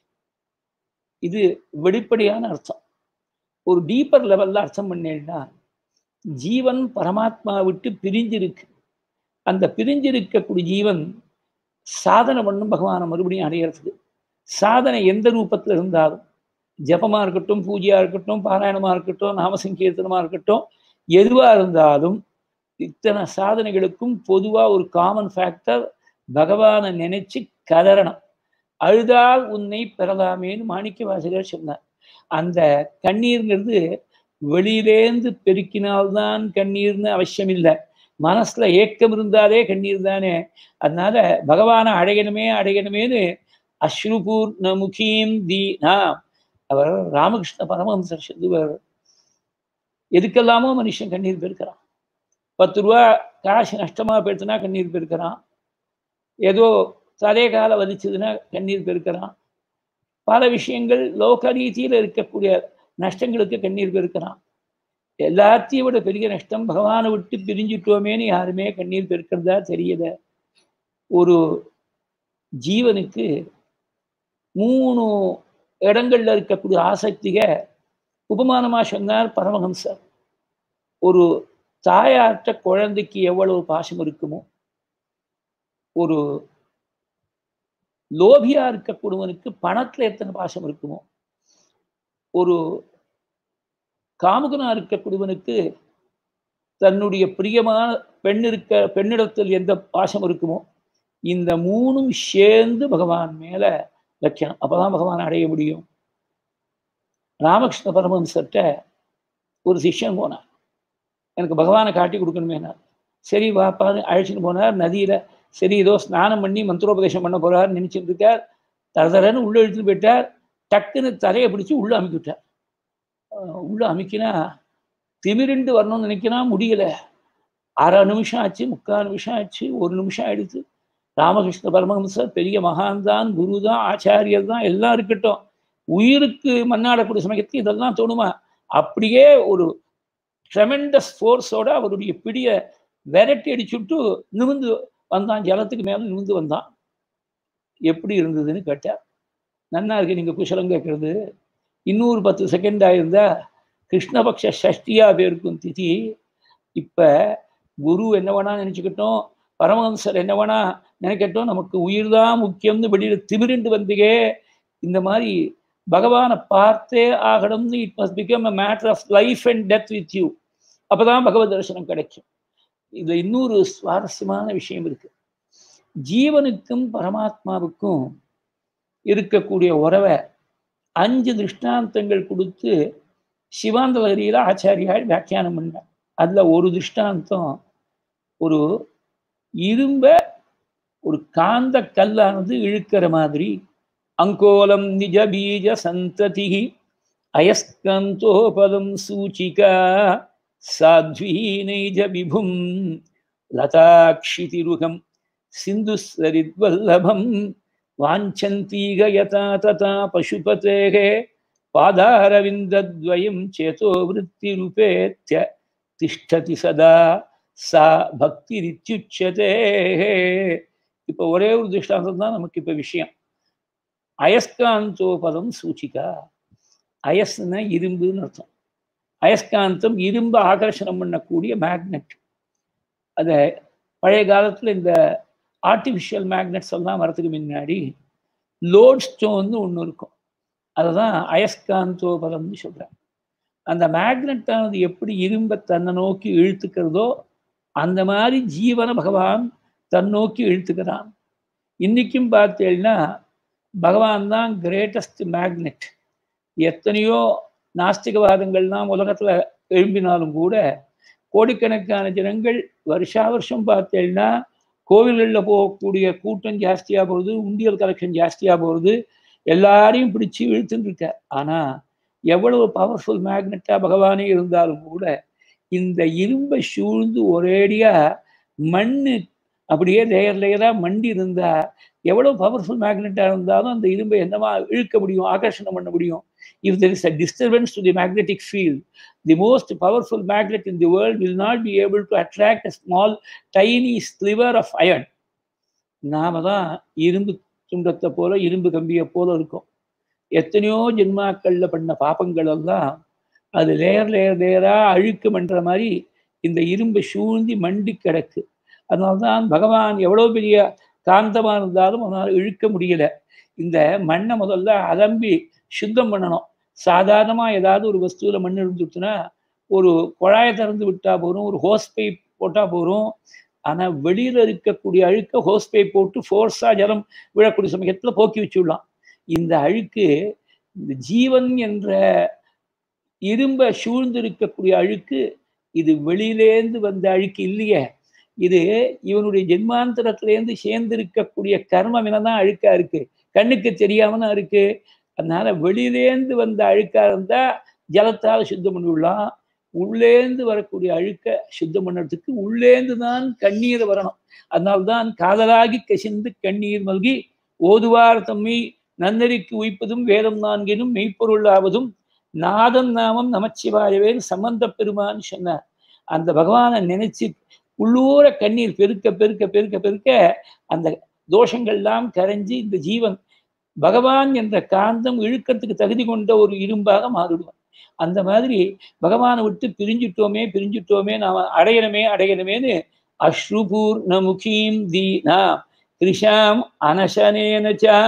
இது வெளிப்படையான அர்த்தம் ஒரு டீப்பர் லெவல்ல அர்த்தம் பண்ணேன்னா ஜீவன் பரமாத்மா விட்டு பிரிஞ்சிருக்கு அந்த பிரிஞ்சிருக்கக்கூடிய ஜீவன் சாதனை பண்ணும் பகவானை மறுபடியும் அடையிறதுக்கு சாதனை எந்த ரூபத்தில் இருந்தாலும் ஜபமாக இருக்கட்டும் பூஜையாக இருக்கட்டும் பாராயணமாக இருக்கட்டும் நாமசங்கீர்த்தனமாக இருக்கட்டும் எதுவாக இருந்தாலும் இத்தனை சாதனைகளுக்கும் பொதுவாக ஒரு காமன் ஃபேக்டர் பகவானை நினைச்சு கதறணும் அழுதால் உன்னை பெறலாமேன்னு மாணிக்க வாசகர் சொன்னார் அந்த கண்ணீர்ங்கிறது வெளியிலேந்து பெருக்கினால்தான் கண்ணீர்னு அவசியம் இல்லை மனசுல ஏக்கம் இருந்தாலே கண்ணீர் தானே அதனால பகவானை அடையணுமே அடையணுமேனு அஸ்ருபூர்ண முகீம் தீனா அவர் ராமகிருஷ்ண பரமஹம்சர் சொல்லுவார் எதுக்கெல்லாமோ மனுஷன் கண்ணீர் பெருக்கிறான் பத்து ரூபா காசு நஷ்டமா போயிடுச்சுன்னா கண்ணீர் பெருக்கிறான் ஏதோ தலை கால வலிச்சதுன்னா கண்ணீர் பெருக்கிறான் பல விஷயங்கள் லோக ரீதியில் இருக்கக்கூடிய நஷ்டங்களுக்கு கண்ணீர் பெருக்கிறான் எல்லாத்தையும் விட பெரிய நஷ்டம் பகவானை விட்டு பிரிஞ்சிட்டோமேன்னு யாருமே கண்ணீர் பெருக்கிறதா தெரியல ஒரு ஜீவனுக்கு மூணு இடங்கள்ல இருக்கக்கூடிய ஆசக்திக உபமானமா சொன்னார் பரமஹம்சர் ஒரு தாயாற்ற குழந்தைக்கு எவ்வளவு பாசம் இருக்குமோ ஒரு லோபியா இருக்கக்கூடியவனுக்கு பணத்துல எத்தனை பாசம் இருக்குமோ ஒரு காமுகனா இருக்கக்கூடியவனுக்கு தன்னுடைய பிரியமான பெண் இருக்க பெண்ணிடத்தில் எந்த பாசம் இருக்குமோ இந்த மூணும் சேர்ந்து பகவான் மேல வைக்கணும் அப்பதான் பகவான் அடைய முடியும் ராமகிருஷ்ண பரமஹம்சர்கிட்ட ஒரு சிஷ்யன் போனார் எனக்கு பகவானை காட்டி கொடுக்கணுமேனா சரி வாப்பான்னு அழைச்சிட்டு போனார் நதியில சரி ஏதோ ஸ்நானம் பண்ணி மந்திரோபதேசம் பண்ண போறாரு நினைச்சிட்டு இருக்கார் தரதரன்னு உள்ள இழுத்துட்டு போயிட்டார் டக்குன்னு தரையை பிடிச்சி உள்ள அமுக்கி விட்டார் உள்ள அமுக்கினா திமிரிண்டு வரணும்னு நினைக்கிறா முடியல அரை நிமிஷம் ஆச்சு முக்கால் நிமிஷம் ஆச்சு ஒரு நிமிஷம் ஆயிடுச்சு ராமகிருஷ்ண பரமஹம்சர் பெரிய மகான் தான் குரு தான் ஆச்சாரியர் தான் எல்லாம் இருக்கட்டும் உயிருக்கு மண்ணாடக்கூடிய சமயத்துக்கு இதெல்லாம் தோணுமா அப்படியே ஒரு ட்ரெமெண்டஸ் ஃபோர்ஸோட அவருடைய பிடிய விரட்டி அடிச்சுட்டு நிமிந்து வந்தான் ஜலத்துக்கு மேல நிமிந்து வந்தான் எப்படி இருந்ததுன்னு கேட்டார் நன்னா இருக்கு நீங்க குஷலம் கேட்கறது இன்னொரு பத்து செகண்ட் ஆயிருந்தா கிருஷ்ணபக்ஷ ஷஷ்டியா பேருக்கும் திதி இப்ப குரு என்ன வேணா நினைச்சுக்கிட்டோம் பரமஹம்சர் என்ன வேணா நினைக்கட்டும் நமக்கு உயிர் தான் முக்கியம்னு வெளியில திமிரிண்டு வந்தீங்க இந்த மாதிரி பகவானை பார்த்தே ஆகணும்னு it must become a matter of life and death with you அப்பதான் பகவத் தரிசனம் கிடைக்கும் இதுல இன்னொரு சுவாரஸ்யமான விஷயம் இருக்கு ஜீவனுக்கும் பரமாத்மாவுக்கும் இருக்கக்கூடிய உறவை அஞ்சு திருஷ்டாந்தங்கள் கொடுத்து சிவாந்தலகரியில ஆச்சாரியால் வியாக்கியானம் பண்ணார் அதுல ஒரு திருஷ்டாந்தம் ஒரு இரும்ப ஒரு காந்த கல்லானது இழுக்கிற மாதிரி அங்கோலம் நிஜ பீஜ சந்ததி அயஸ்கந்தோபதம் சூச்சிகா சாத்வீ நைஜ விபும் லதாட்சிதிருகம் சிந்து சரித்வல்லபம் வாஞ்சந்தீக யதா ததா பசுபதேகே பாதாரவிந்தத்வயம் சேதோ விற்த்திருபேத்ய திஷ்டதி சதா சா பக்திரித்யுச்சதே இப்போ ஒரே ஒரு திருஷ்டாந்தம் தான் நமக்கு இப்போ விஷயம் அயஸ்காந்தோபதம் சூச்சிகா அயஸ்னா இரும்புன்னு அர்த்தம் அயஸ்காந்தம் இரும்பு ஆகர்ஷணம் பண்ணக்கூடிய மேக்னெட் அதை பழைய காலத்தில் இந்த ஆர்டிஃபிஷியல் மேக்னெட்ஸ் எல்லாம் வரதுக்கு முன்னாடி லோட் ஸ்டோன்னு ஒன்று இருக்கும் அதை தான் அயஸ்காந்தோபதம்னு சொல்கிறாங்க அந்த மேக்னெட்டானது எப்படி இரும்பை தன்னை நோக்கி இழுத்துக்கிறதோ அந்த மாதிரி ஜீவன பகவான் தன் நோக்கி இழுத்துக்கிறான் இன்னைக்கும் பார்த்தேன்னா பகவான் தான் கிரேட்டஸ்ட் மேக்னெட் எத்தனையோ நாஸ்திகவாதங்கள்லாம் உலகத்தில் எழும்பினாலும் கூட கோடிக்கணக்கான ஜனங்கள் வருஷா வருஷம் பார்த்தேன்னா கோவில்களில் போகக்கூடிய கூட்டம் ஜாஸ்தியாக போகுது உண்டியல் கலெக்ஷன் ஜாஸ்தியாக போகுது எல்லாரையும் பிடிச்சி இழுத்துட்டு இருக்கார் ஆனால் எவ்வளவு பவர்ஃபுல் மேக்னெட்டாக பகவானே இருந்தாலும் கூட இந்த இரும்பை சூழ்ந்து ஒரேடியா மண்ணு அப்படியே லேயர் லேயரா மண்டி இருந்தா எவ்வளவு பவர்ஃபுல் மேக்னெட்டா இருந்தாலும் அந்த இரும்பை என்னமா இழுக்க முடியும் ஆகர்ஷணம் பண்ண முடியும் if there is a disturbance to the magnetic field the most powerful magnet in the world will not be able to attract a small tiny sliver of iron நாம தான் இரும்பு துண்டத்தை போல இரும்பு கம்பியை போல இருக்கும் எத்தனையோ ஜென்மாக்கள்ல பண்ண பாப்பங்கள் எல்லாம் அது லேயர் லேயர் லேயரா அழுக்கு பண்ற மாதிரி இந்த இரும்பை சூழ்ந்தி மண்டி கிடக்கு அதனால்தான் பகவான் எவ்வளவு பெரிய காந்தமா இருந்தாலும் அவனால் இழுக்க முடியல இந்த மண்ணை முதல்ல அலம்பி சுத்தம் பண்ணணும் சாதாரணமா ஏதாவது ஒரு வஸ்துவில் மண் இருந்துச்சுன்னா ஒரு குழாயை திறந்து விட்டா போதும் ஒரு ஹோஸ் பைப் போட்டா போதும் ஆனா வெளியில இருக்கக்கூடிய அழுக்க ஹோஸ் பைப் போட்டு ஃபோர்ஸா ஜலம் விழக்கூடிய சமயத்துல போக்கி வச்சுடலாம் இந்த அழுக்கு இந்த ஜீவன் என்ற இரும்ப சூழ்ந்திருக்கக்கூடிய அழுக்கு இது வெளியிலேந்து வந்த அழுக்கு இல்லையே இது இவனுடைய ஜென்மாந்தரத்திலேருந்து சேர்ந்து இருக்கக்கூடிய கர்ம வினதான் அழுக்கா இருக்கு கண்ணுக்கு தெரியாம தான் இருக்கு அதனால வெளியிலேந்து வந்த அழுக்கா இருந்தா ஜலத்தால சுத்தம் பண்ணிவிடலாம் உள்ளேந்து வரக்கூடிய அழுக்க சுத்தம் பண்ணுறதுக்கு உள்ளேந்து தான் கண்ணீர் வரணும் அதனால்தான் காதலாகி கசிந்து கண்ணீர் மல்கி ஓதுவார் தம்மை நன்னறிக்கு உய்ப்பதும் வேதம் நான்கினும் மெய்ப்பொருளாவதும் நாதம் நாமம் நமச்சிவாயவேன் சம்பந்த பெருமான் சொன்னார் அந்த பகவானை நினைச்சு உள்ளூர கண்ணீர் பெருக்க பெருக்க பெருக்க பெருக்க அந்த தோஷங்கள்லாம் கரைஞ்சி இந்த ஜீவன் பகவான் என்ற காந்தம் இழுக்கிறதுக்கு தகுதி கொண்ட ஒரு இரும்பாக மாறிடுவான் அந்த மாதிரி பகவானை விட்டு பிரிஞ்சுட்டோமே பிரிஞ்சுட்டோமே நாம அடையணுமே அடையணுமேனு அஸ்ருபூர் நமுகீம் தீனா கிருஷாம் அனசனேனச்சா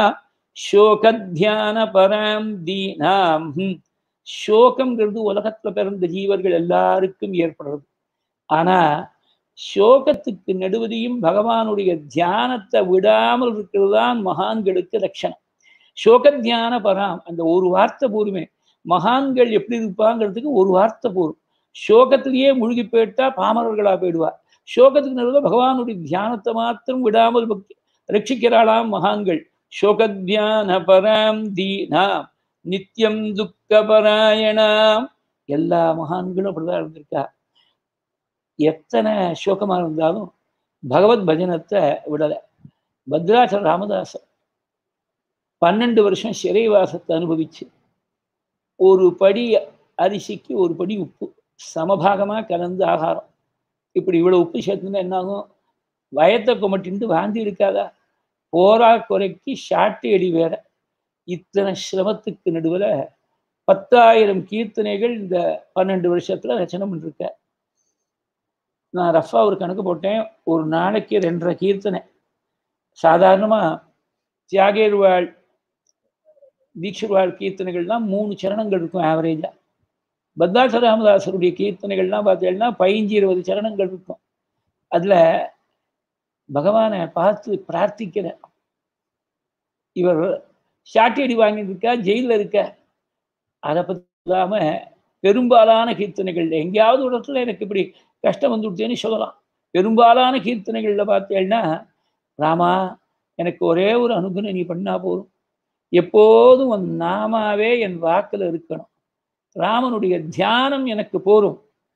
சோகத்தியான பராம் தீனாம் சோகம்ங்கிறது உலகத்துல பிறந்த ஜீவர்கள் எல்லாருக்கும் ஏற்படுறது ஆனா சோகத்துக்கு நடுவதையும் பகவானுடைய தியானத்தை விடாமல் இருக்கிறது தான் மகான்களுக்கு லட்சணம் சோக தியான பராம் அந்த ஒரு வார்த்தை போருமே மகான்கள் எப்படி இருப்பாங்கிறதுக்கு ஒரு வார்த்தை போரும் சோகத்திலேயே மூழ்கி போயிட்டா பாமரர்களா போயிடுவா சோகத்துக்கு நடுவில் பகவானுடைய தியானத்தை மாத்திரம் விடாமல் பக்தி ரட்சிக்கிறாளாம் மகான்கள் சோகத்தியான பராம் தீனாம் நித்தியம் துக்க பராயணாம் எல்லா மகான்களும் அப்படிதான் இருந்திருக்கா எத்தனை சோகமா இருந்தாலும் பகவத் பஜனத்தை விடலை பத்ராச்சல ராமதாசர் பன்னெண்டு வருஷம் சிறைவாசத்தை அனுபவிச்சு ஒரு படி அரிசிக்கு ஒரு படி உப்பு சமபாகமாக கலந்து ஆகாரம் இப்படி இவ்வளோ உப்பு சேர்த்துனா என்னாகும் வயத்தை குமட்டின்ட்டு வாந்தி இருக்காதா போரா குறைக்கு ஷாட்டு அடி வேற இத்தனை சிரமத்துக்கு நடுவில் பத்தாயிரம் கீர்த்தனைகள் இந்த பன்னெண்டு வருஷத்துல ரச்சனை பண்ணிருக்க நான் ரஃபா ஒரு கணக்கு போட்டேன் ஒரு நாளைக்கு ரெண்டரை கீர்த்தனை சாதாரணமாக தியாகேர்வாள் தீட்சிர்வாள் கீர்த்தனைகள்லாம் மூணு சரணங்கள் இருக்கும் ஆவரேஜாக பத்தாச ராமதாசருடைய கீர்த்தனைகள்லாம் பார்த்தீங்கன்னா பதினஞ்சு இருபது சரணங்கள் இருக்கும் அதில் பகவானை பார்த்து பிரார்த்திக்கிற இவர் ஷாட்டடி வாங்கிட்டு இருக்கா ஜெயிலில் இருக்க அதை பற்றி இல்லாமல் பெரும்பாலான கீர்த்தனைகள் எங்கேயாவது ஒரு இடத்துல எனக்கு இப்படி கஷ்டம் வந்துவிட்டேன்னு சொல்லலாம் பெரும்பாலான கீர்த்தனைகளில் பார்த்தேன்னா ராமா எனக்கு ஒரே ஒரு அனுகுணம் நீ பண்ணா போதும் எப்போதும் உன் நாமாவே என் வாக்கில் இருக்கணும் ராமனுடைய தியானம் எனக்கு போரும்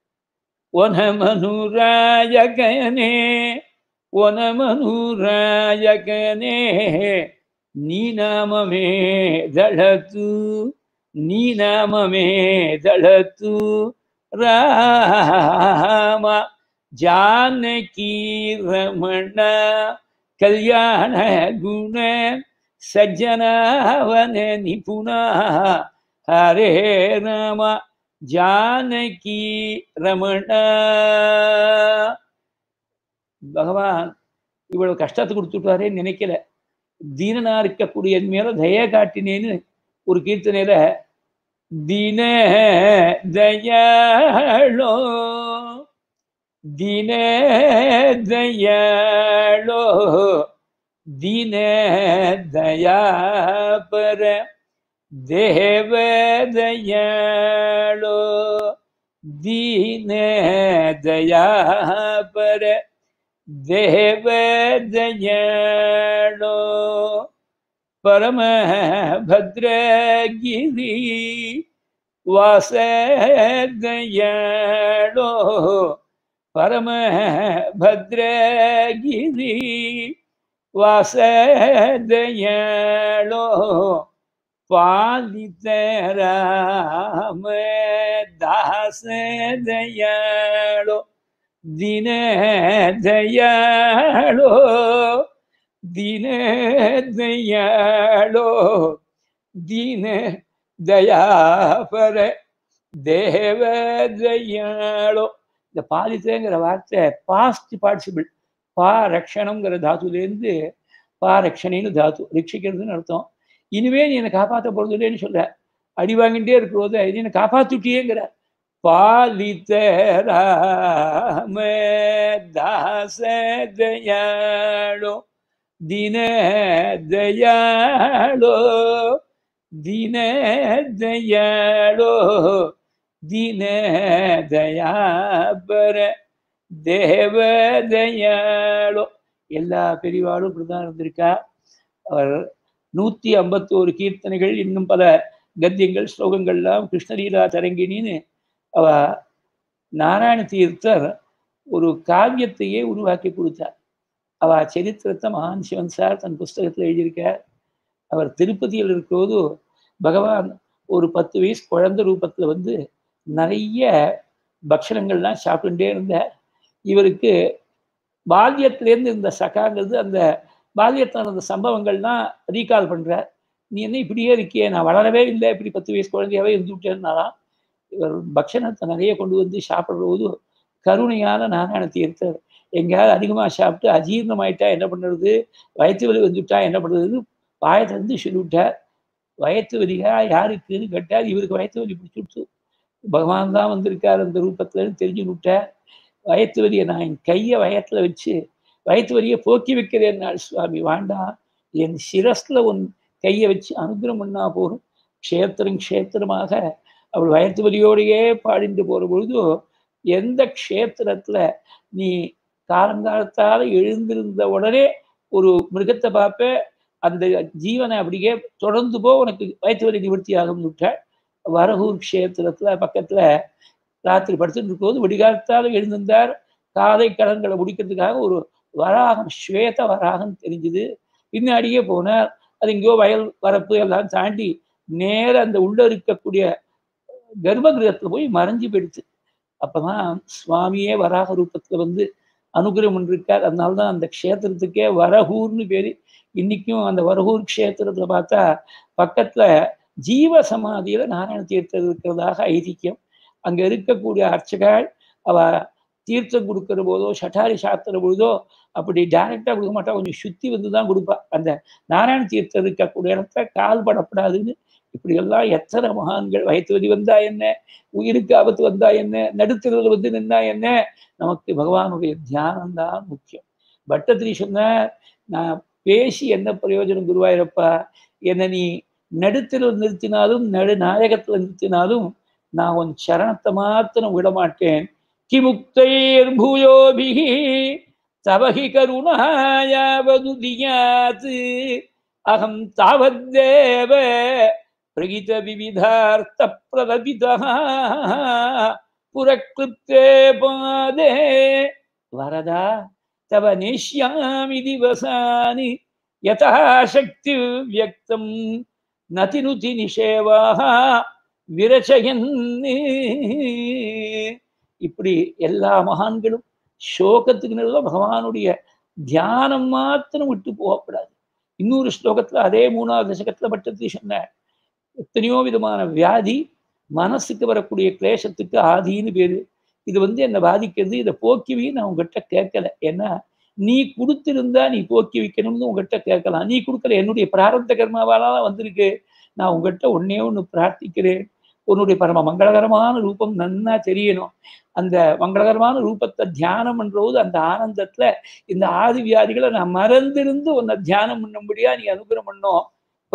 ஒனமனுராயகனே ஒனமனுராயகனே நீ நாமமே தளத்து நீ நாமமே தளத்து ராம ஜானகி ரமண கல்யாண குண சஜ்ஜனவன நிபுணா ஹரே ராம ஜானகி ரமண பகவான் இவ்வளவு கஷ்டத்தை கொடுத்துட்டாரேன்னு நினைக்கல தீனனா இருக்கக்கூடிய மேல தய காட்டினேன்னு ஒரு கீர்த்தனையில தீன தயாளோ தீன தயாளோ दीन दया पर देव दयालो दीन दया पर देव दयालो परम भद्रगिरी वास दयालो परम भद्रगिरी வாசதயளோ பாலித ராம தாசதயளோ தின தயாளோ தின தயாளோ தின தயாபர தேவ தயாளோ இந்த பாலித்தங்கிற வார்த்தை பாஸ்ட் பார்ட்டிசிபிள் பா ரக்ஷணம்ங்கிற தாத்துலேருந்து பா ரக்ஷணின்னு தாத்து ரட்சிக்கிறதுன்னு அர்த்தம் இனிமே நீ என்னை காப்பாற்ற போறது இல்லைன்னு சொல்ற அடி வாங்கிட்டே இருக்கிறோத நீ என்னை காப்பாத்துட்டியேங்கிற பாலித்த ராம தாச தயாளோ தின தயாளோ தின தயாளோ தின தயாபர தேவதயாளோ எல்லா பெரியவாளும் இப்படிதான் இருந்திருக்கா அவர் நூத்தி ஐம்பத்தோரு கீர்த்தனைகள் இன்னும் பல கத்தியங்கள் ஸ்லோகங்கள்லாம் கிருஷ்ணலீலா தரங்கினின்னு அவ நாராயண தீர்த்தர் ஒரு காவியத்தையே உருவாக்கி கொடுத்தார் அவ சரித்திரத்தை மகான் சிவன் சார் தன் புஸ்தகத்தில் எழுதியிருக்கார் அவர் திருப்பதியில் இருக்கிறபோது பகவான் ஒரு பத்து வயசு குழந்தை ரூபத்தில் வந்து நிறைய பக்ஷணங்கள்லாம் சாப்பிட்டுட்டே இருந்தார் இவருக்கு பால்யத்திலேருந்து இந்த சகாங்கிறது அந்த பால்யத்தில் நடந்த சம்பவங்கள்லாம் ரீகால் பண்ணுறார் நீ என்ன இப்படியே இருக்கியே நான் வளரவே இல்லை இப்படி பத்து வயசு குழந்தையாவே இருந்துவிட்டேன்னாலாம் இவர் பக்ஷணத்தை நிறைய கொண்டு வந்து சாப்பிட்ற போது கருணையான நாராயண தீர்த்தர் எங்கேயாவது அதிகமாக சாப்பிட்டு அஜீர்ணமாயிட்டா என்ன பண்ணுறது வயிற்று வலி வந்துவிட்டா என்ன பண்ணுறதுன்னு வாயத்தை வந்து சொல்லிவிட்டார் வயத்து வலியா யாருக்குன்னு கேட்டார் இவருக்கு வயத்து வலி பிடிச்சி பகவான் தான் வந்திருக்கார் அந்த ரூபத்துலன்னு தெரிஞ்சு விட்டார் வயத்து வலியை நான் என் கையை வயத்துல வச்சு வயத்து வலியை போக்கி வைக்கிறேன் நாள் சுவாமி வேண்டாம் என் சிரஸ்ல உன் கையை வச்சு அனுகிரம் பண்ணா போகும் க்ஷேத்திரம் க்ஷேத்திரமாக அவள் வயத்து வலியோடையே பாடிட்டு போற பொழுது எந்த க்ஷேத்திரத்துல நீ காலங்காலத்தால எழுந்திருந்த உடனே ஒரு மிருகத்தை பார்ப்ப அந்த ஜீவனை அப்படியே தொடர்ந்து போ உனக்கு வயிற்று வலி நிவர்த்தி ஆகும்னு விட்டாள் வரகூர் க்ஷேத்திரத்துல பக்கத்துல ராத்திரி படுத்துட்டு இருக்கும்போது விடிகாலத்தால் எழுந்திருந்தார் காதை கடன்களை முடிக்கிறதுக்காக ஒரு வராகம் ஸ்வேத வராகம் தெரிஞ்சுது பின்னாடியே போனார் அது எங்கேயோ வயல் வரப்பு எல்லாம் தாண்டி நேர அந்த உள்ள இருக்கக்கூடிய கர்ப்பகிரகத்துல போய் மறைஞ்சு போயிடுச்சு அப்பதான் சுவாமியே வராக ரூபத்துல வந்து அனுகிரகம் பண்ணிருக்கார் அதனால்தான் அந்த க்ஷேத்திரத்துக்கே வரகூர்னு பேரு இன்னைக்கும் அந்த வரகூர் க்ஷேத்திரத்துல பார்த்தா பக்கத்துல ஜீவ சமாதியில நாராயண தீர்த்தம் இருக்கிறதாக ஐதிக்கியம் அங்க இருக்கக்கூடிய அர்ச்சகாள் அவ தீர்த்தம் கொடுக்கிற போதோ ஷட்டாரி சாத்துற பொழுதோ அப்படி டைரக்டா கொடுக்க மாட்டா கொஞ்சம் சுத்தி வந்து தான் கொடுப்பா அந்த நாராயண தீர்த்தம் இருக்கக்கூடிய இடத்துல கால் படப்படாதுன்னு இப்படி எல்லாம் எத்தனை மகான்கள் வயத்து வலி வந்தா என்ன உயிருக்கு ஆபத்து வந்தா என்ன நடுத்தரில் வந்து நின்னா என்ன நமக்கு பகவானுடைய தியானம் தான் முக்கியம் பட்டத்திரி சொன்னார் நான் பேசி என்ன பிரயோஜனம் குருவாயிரப்பா என்னை நீ நடுத்தரில் நிறுத்தினாலும் நடு நாயகத்துல நிறுத்தினாலும் நான் உன் சரணத்தை மாத்திரம் விட மாட்டேன் கிமுக்தைர் பூயோபிகி தவகி கருணாயாவதுதியாத் அகம் தாவத்தேவ பிரகித விவிதார்த்த பிரலபிதா புரக்ளிப்தே பாதே வரதா தவ நேஷ்யாமி திவசானி யதா சக்தி வியக்தம் நதினுதி நிஷேவாக விரச்சயன் இப்படி எல்லா மகான்களும் சோகத்துக்கு நல்ல பகவானுடைய தியானம் மாத்திரம் விட்டு போகக்கூடாது இன்னொரு ஸ்லோகத்துல அதே மூணாவது தசகத்துல பட்டத்தை சொன்னார் எத்தனையோ விதமான வியாதி மனசுக்கு வரக்கூடிய கிளேசத்துக்கு ஆதின்னு பேரு இது வந்து என்னை பாதிக்கிறது இதை போக்கிவி நான் உங்ககிட்ட கேட்கல ஏன்னா நீ கொடுத்திருந்தா நீ போக்கி வைக்கணும்னு உங்ககிட்ட கேட்கலாம் நீ கொடுக்கல என்னுடைய பிராரப்த கர்மாவாலாம் வந்திருக்கு நான் உங்ககிட்ட ஒன்னே ஒன்று பிரார்த்திக்கிறேன் உன்னுடைய பரம மங்களகரமான ரூபம் நன்னா தெரியணும் அந்த மங்களகரமான ரூபத்தை தியானம் பண்றபோது அந்த ஆனந்தத்துல இந்த ஆதி வியாதிகளை நான் மறந்திருந்து உன்னை தியானம் பண்ணும்படியா நீ அனுகிரம் பண்ணோம்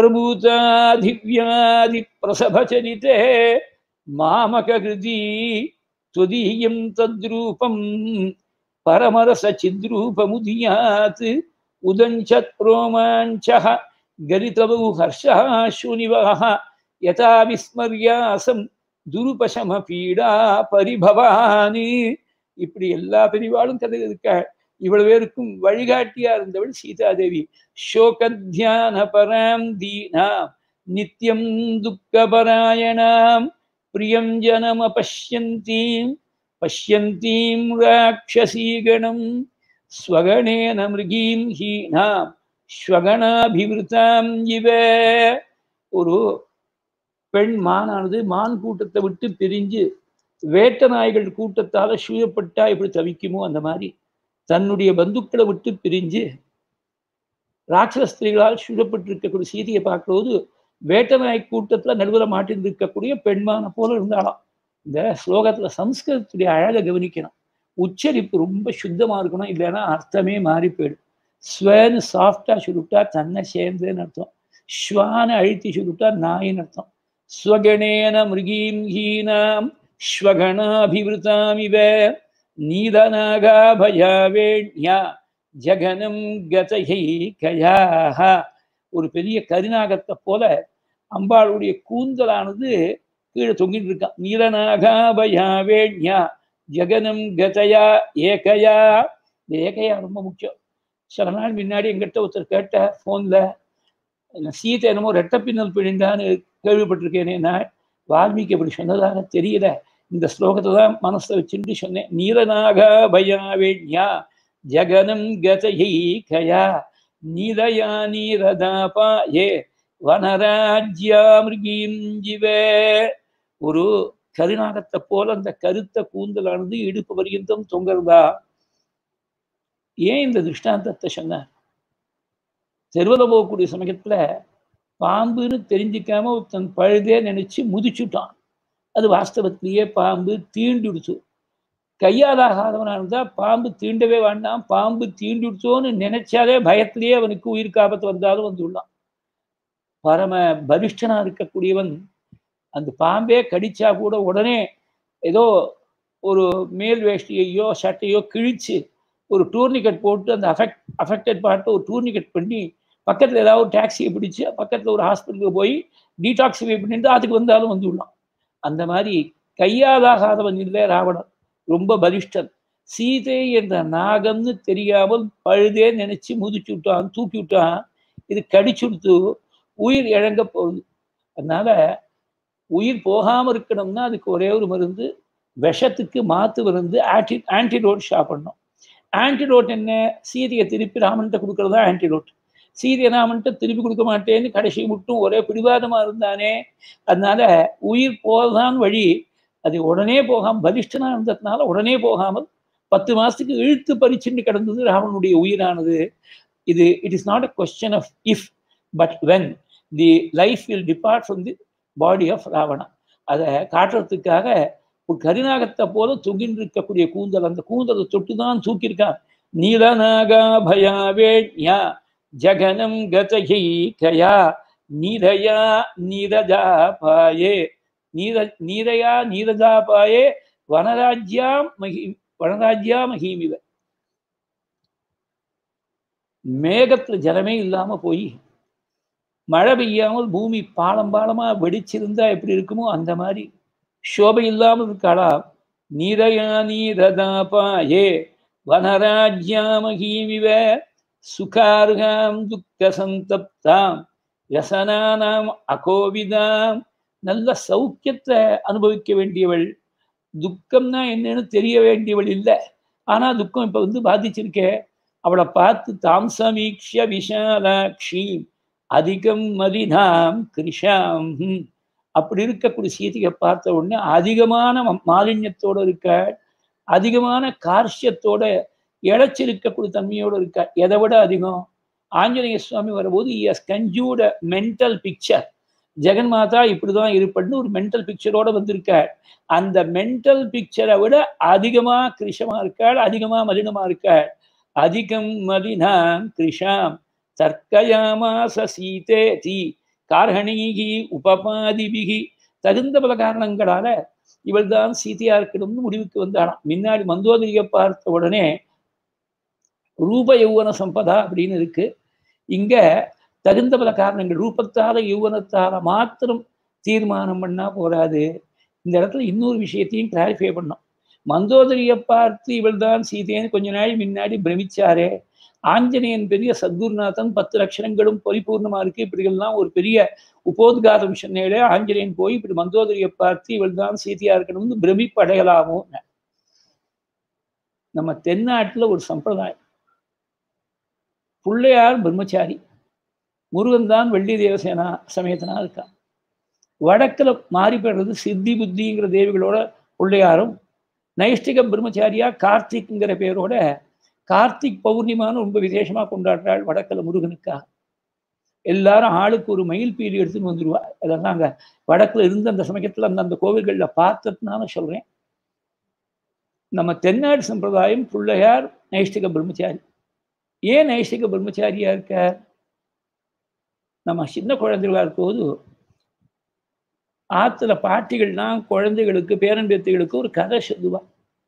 பிரபூதாதிவியாதி பிரசபச்சரித்தே மாமக கிருதி துவதீயம் தத்ரூபம் பரமரச சித்ரூபமுதியாத் உதஞ்சத் ரோமாஞ்சः கரிதவு ஹர்ஷாசுனிவः யதா விஸ்மர்யாசம் துருபசம பீடா பரிபவானி இப்படி எல்லா பெரிவாளும் கதை இருக்க இவ்வளவு பேருக்கும் வழிகாட்டியா இருந்தவள் சீதாதேவி சோகத்தியான பராம் தீனா நித்தியம் துக்கபராயணாம் பிரியம் ஜனம் அபஷ்யந்தீம் பஷ்யந்தீம் ராட்சசீகணம் ஸ்வகணேன மிருகீம் ஹீனாம் ஸ்வகணாபிவிருத்தாம் இவ ஒரு பெண் மானானது மான் கூட்டத்தை விட்டு பிரிஞ்சு வேட்ட நாய்கள் கூட்டத்தால சூழப்பட்டா எப்படி தவிக்குமோ அந்த மாதிரி தன்னுடைய பந்துக்களை விட்டு பிரிஞ்சு ராட்சச ஸ்திரீகளால் சூழப்பட்டிருக்கக்கூடிய சீதையை பார்க்கும்போது வேட்ட நாய் கூட்டத்துல நடுவில் மாட்டின்னு இருக்கக்கூடிய பெண்மான போல இருந்தாலாம் இந்த ஸ்லோகத்துல சம்ஸ்கிருதத்துடைய அழகை கவனிக்கணும் உச்சரிப்பு ரொம்ப சுத்தமா இருக்கணும் இல்லைன்னா அர்த்தமே மாறி போயிடும் ஸ்வேன்னு சாஃப்டா சுருட்டா தன்னை சேர்ந்தேன்னு அர்த்தம் ஸ்வான அழுத்தி சுருட்டா நாயின்னு அர்த்தம் ஸ்வகணேன மிருகீம் ஹீனாம் ஸ்வகணாபிவிருத்தாமிவ நீதநாகாபயாவேண்யா ஜகனம் கதையை கயாக ஒரு பெரிய கருநாகத்தை போல அம்பாளுடைய கூந்தலானது கீழே தொங்கிட்டு இருக்கான் நீலநாகாபயாவேண்யா ஜகனம் கதையா ஏகையா இந்த ஏகையா ரொம்ப முக்கியம் சில நாள் முன்னாடி எங்கிட்ட ஒருத்தர் கேட்ட ஃபோனில் சீத்தை என்னமோ ரெட்ட பின்னல் பிழிந்தான்னு கேள்விப்பட்டிருக்கேனே நான் வால்மீகி அப்படி சொன்னதாக தெரியல இந்த ஸ்லோகத்தை தான் மனசில் வச்சுட்டு சொன்னேன் நீலநாக பயாவேண்யா ஜகனம் கதையை கயா நீதயா நீரதாபா ஏ வனராஜ்யா மிருகீம் ஜிவே ஒரு கருநாகத்தை போல அந்த கருத்த கூந்தலானது இடுப்பு பரியந்தம் தொங்குறதா ஏன் இந்த திருஷ்டாந்தத்தை சொன்னார் தெருவில் போகக்கூடிய சமயத்துல பாம்புன்னு தெரிஞ்சிக்காம தன் பழுதே நினைச்சு முதிச்சுட்டான் அது வாஸ்தவத்திலேயே பாம்பு தீண்டிடுச்சு கையாலாகாதவனா இருந்தா பாம்பு தீண்டவே வேண்டாம் பாம்பு தீண்டிடுச்சோன்னு நினைச்சாலே பயத்திலேயே அவனுக்கு உயிருக்கு ஆபத்து வந்தாலும் வந்துள்ளான் பரம பலிஷ்டனா இருக்கக்கூடியவன் அந்த பாம்பே கடிச்சா கூட உடனே ஏதோ ஒரு மேல் வேஷ்டியையோ சட்டையோ கிழிச்சு ஒரு டூர்னிகட் போட்டு அந்த அஃபெக்ட் அஃபெக்டட் பார்ட்டு ஒரு டூர்னிகட் பண்ணி பக்கத்தில் ஏதாவது ஒரு டாக்ஸியை பிடிச்சு பக்கத்தில் ஒரு ஹாஸ்பிட்டலுக்கு போய் டீடாக்சிஃபை பண்ணிட்டு அதுக்கு வந்தாலும் வந்துவிடலாம் அந்த மாதிரி கையாலாகாதவன் இல்லை ராவணன் ரொம்ப பலிஷ்டன் சீதை என்ற நாகம்னு தெரியாமல் பழுதே நினைச்சு முதிச்சு விட்டான் தூக்கி விட்டான் இது கடிச்சுடுத்து உயிர் இழங்க போகுது அதனால உயிர் போகாம இருக்கணும்னா அதுக்கு ஒரே ஒரு மருந்து விஷத்துக்கு மாத்து மருந்து ஆன்டி ஆன்டிடோட் சாப்பிடணும் ஆன்டிடோட் என்ன சீதையை திருப்பி ராமன்கிட்ட கொடுக்கறது தான் ஆன்டிடோட் சீதையை ராமன்கிட்ட திருப்பி கொடுக்க மாட்டேன்னு கடைசி மட்டும் ஒரே பிடிவாதமா இருந்தானே அதனால உயிர் போதான் வழி அது உடனே போகாம பலிஷ்டனா இருந்ததுனால உடனே போகாமல் பத்து மாசத்துக்கு இழுத்து பறிச்சுட்டு கிடந்தது ராவனுடைய உயிரானது இது it is not a question of if but when the life will depart from the body of Ravana அதை காட்டுறதுக்காக ஒரு கரிநாகத்தை போல தொங்கின்னு இருக்கக்கூடிய கூந்தல் அந்த கூந்தலை தொட்டு தான் தூக்கியிருக்கான் நீலநாகா பயாவேண்யா ஜகனம் கதகி கயா நீரயா நீரஜா பாயே நீர நீரையா நீரஜா பாயே வனராஜ்யாம் மகி வனராஜ்யா மகிமிவ மேகத்துல ஜலமே இல்லாம போய் மழை பெய்யாமல் பூமி பாலம் பாலமா வெடிச்சிருந்தா எப்படி இருக்குமோ அந்த மாதிரி சோபை இல்லாமல் இருக்காளா நீரையா நீரதா பாயே வனராஜ்யா மகிமிவ சுகார்காம் துக்க சந்தப்தாம் ரசனானாம் அகோவிதாம் நல்ல சௌக்கியத்தை அனுபவிக்க வேண்டியவள் துக்கம்னா என்னன்னு தெரிய வேண்டியவள் இல்லை ஆனா துக்கம் இப்ப வந்து பாதிச்சிருக்கே அவளை பார்த்து தாம் சமீக்ஷ விஷாலாட்சி அதிகம் மதினாம் கிருஷாம் அப்படி இருக்கக்கூடிய சீதையை பார்த்த உடனே அதிகமான மாலின்யத்தோட இருக்காள் அதிகமான கார்ஷியத்தோட இழைச்சிருக்கக்கூடிய தன்மையோடு இருக்கா எதை விட அதிகம் ஆஞ்சநேய சுவாமி வரும்போது எஸ் கன்ஜூட மென்டல் பிக்சர் ஜெகன்மாதா இப்படிதான் இருப்பட்னு ஒரு மென்டல் பிக்சரோட வந்திருக்காள் அந்த மென்டல் பிக்சரை விட அதிகமா கிருஷமா இருக்காள் அதிகமா மலினமா இருக்காள் அதிகம் மலினாம் கிருஷாம் தர்க்கயாமாச சீதே தி கார்ஹணீகி உபபாதிபிகி தகுந்த பல காரணங்களால இவள் தான் சீதையா இருக்கணும்னு முடிவுக்கு வந்தாளாம் முன்னாடி மந்தோதரியை பார்த்த உடனே ரூப யௌவன சம்பதா அப்படின்னு இருக்கு இங்க தகுந்த பல காரணங்கள் ரூபத்தால யௌவனத்தால மாத்திரம் தீர்மானம் பண்ணா போராது இந்த இடத்துல இன்னொரு விஷயத்தையும் கிளாரிஃபை பண்ணோம் மந்தோதரியை பார்த்து இவள் தான் சீதைன்னு கொஞ்ச நாள் முன்னாடி பிரமிச்சாரே ஆஞ்சநேயன் பெரிய சத்குருநாதன் பத்து லட்சணங்களும் பரிபூர்ணமா இருக்கு இப்படிகள்லாம் ஒரு பெரிய உபோத்காதம் சொன்னேலே ஆஞ்சநேயன் போய் இப்படி மந்தோதரியை பார்த்து இவள் தான் சீதையா இருக்கணும்னு பிரமிப்படையலாமோ நம்ம தென்னாட்டுல ஒரு சம்பிரதாயம் பிள்ளையார் பிரம்மச்சாரி முருகன் தான் வெள்ளி தேவசேனா சமயத்தினா இருக்கான் வடக்கில் மாறி போயிடுறது சித்தி புத்திங்கிற தேவிகளோட பிள்ளையாரும் நைஷ்டிக பிரம்மச்சாரியா கார்த்திக்ங்கிற பேரோட கார்த்திக் பௌர்ணிமான்னு ரொம்ப விசேஷமா கொண்டாடுறாள் வடக்கில் முருகனுக்காக எல்லாரும் ஆளுக்கு ஒரு மயில் பீலி எடுத்துன்னு வந்துடுவா அதெல்லாம் அங்கே வடக்கில் இருந்த அந்த சமயத்தில் அந்த அந்த கோவில்களில் பார்த்ததுனால சொல்றேன் நம்ம தென்னாடு சம்பிரதாயம் பிள்ளையார் நைஷ்டிக பிரம்மச்சாரி ஏன் நைஷ்டிக பிரம்மச்சாரியா இருக்கார் நம்ம சின்ன குழந்தைகளா இருக்கும்போது ஆத்துல பாட்டிகள்லாம் குழந்தைகளுக்கு பேரன் பேத்திகளுக்கு ஒரு கதை சொல்லுவா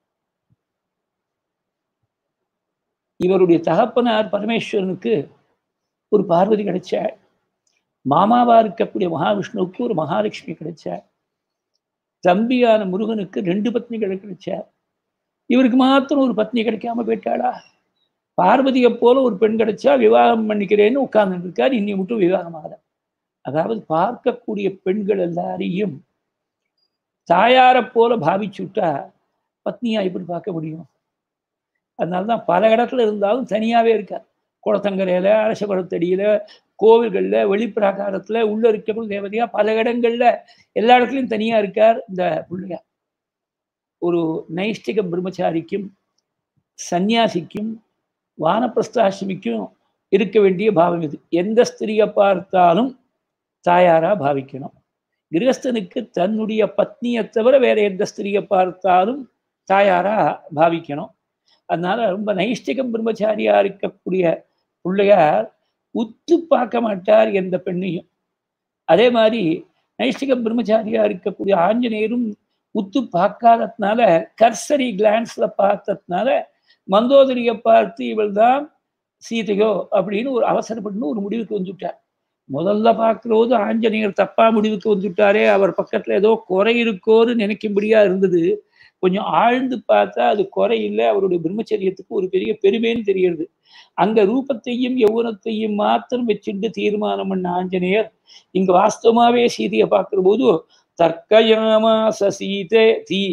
இவருடைய தகப்பனார் பரமேஸ்வரனுக்கு ஒரு பார்வதி கிடைச்சாள் மாமாவா இருக்கக்கூடிய மகாவிஷ்ணுவுக்கு ஒரு மகாலட்சுமி கிடைச்சாள் தம்பியான முருகனுக்கு ரெண்டு பத்னிகள் கிடைச்சார் இவருக்கு மாத்திரம் ஒரு பத்னி கிடைக்காம போயிட்டாளா பார்வதியை போல ஒரு பெண் கிடைச்சா விவாகம் பண்ணிக்கிறேன்னு உட்கார்ந்துட்டு இருக்கார் இன்னி மட்டும் விவாகமாக அதாவது பார்க்கக்கூடிய பெண்கள் எல்லாரையும் தாயாரை போல பாவிச்சுட்டா பத்னியா எப்படி பார்க்க முடியும் அதனால்தான் பல இடத்துல இருந்தாலும் தனியாவே இருக்கார் குளத்தங்கரையில அரசகுளத்தடியில கோவில்கள்ல வெளிப்பிராகாரத்துல உள்ள இருக்கக்கூடிய தேவதையா பல இடங்கள்ல எல்லா இடத்துலையும் தனியா இருக்கார் இந்த பிள்ளையார் ஒரு நைஷ்டிக பிரம்மச்சாரிக்கும் சந்நியாசிக்கும் வானப்பிரஸ்தாசிமிக்கும் இருக்க வேண்டிய பாவம் இது எந்த ஸ்திரியை பார்த்தாலும் தாயாரா பாவிக்கணும் கிரகஸ்தனுக்கு தன்னுடைய பத்னியை தவிர வேற எந்த ஸ்திரியை பார்த்தாலும் தாயாரா பாவிக்கணும் அதனால ரொம்ப நைஷ்டிகம் பிரம்மச்சாரியா இருக்கக்கூடிய பிள்ளையார் உத்து பார்க்க மாட்டார் எந்த பெண்ணையும் அதே மாதிரி நைஷ்டிக பிரம்மச்சாரியா இருக்கக்கூடிய ஆஞ்சநேயரும் உத்து பார்க்காததுனால கர்சரி கிளான்ஸ்ல பார்த்ததுனால மந்தோதரியை பார்த்து இவள் தான் சீதையோ அப்படின்னு ஒரு அவசரப்பட்டு ஒரு முடிவுக்கு வந்துட்டார் முதல்ல பார்க்கும்போது ஆஞ்சநேயர் தப்பா முடிவுக்கு வந்துட்டாரே அவர் பக்கத்துல ஏதோ குறை இருக்கோன்னு நினைக்கும்படியா இருந்தது கொஞ்சம் ஆழ்ந்து பார்த்தா அது குறை இல்லை அவருடைய பிரம்மச்சரியத்துக்கு ஒரு பெரிய பெருமைன்னு தெரியுது அங்க ரூபத்தையும் யௌவனத்தையும் மாத்திரம் வச்சுட்டு தீர்மானம் பண்ண ஆஞ்சநேயர் இங்க வாஸ்தவமாவே சீதையை பார்க்கிற போது தர்க்கயாமாச சீதே தீ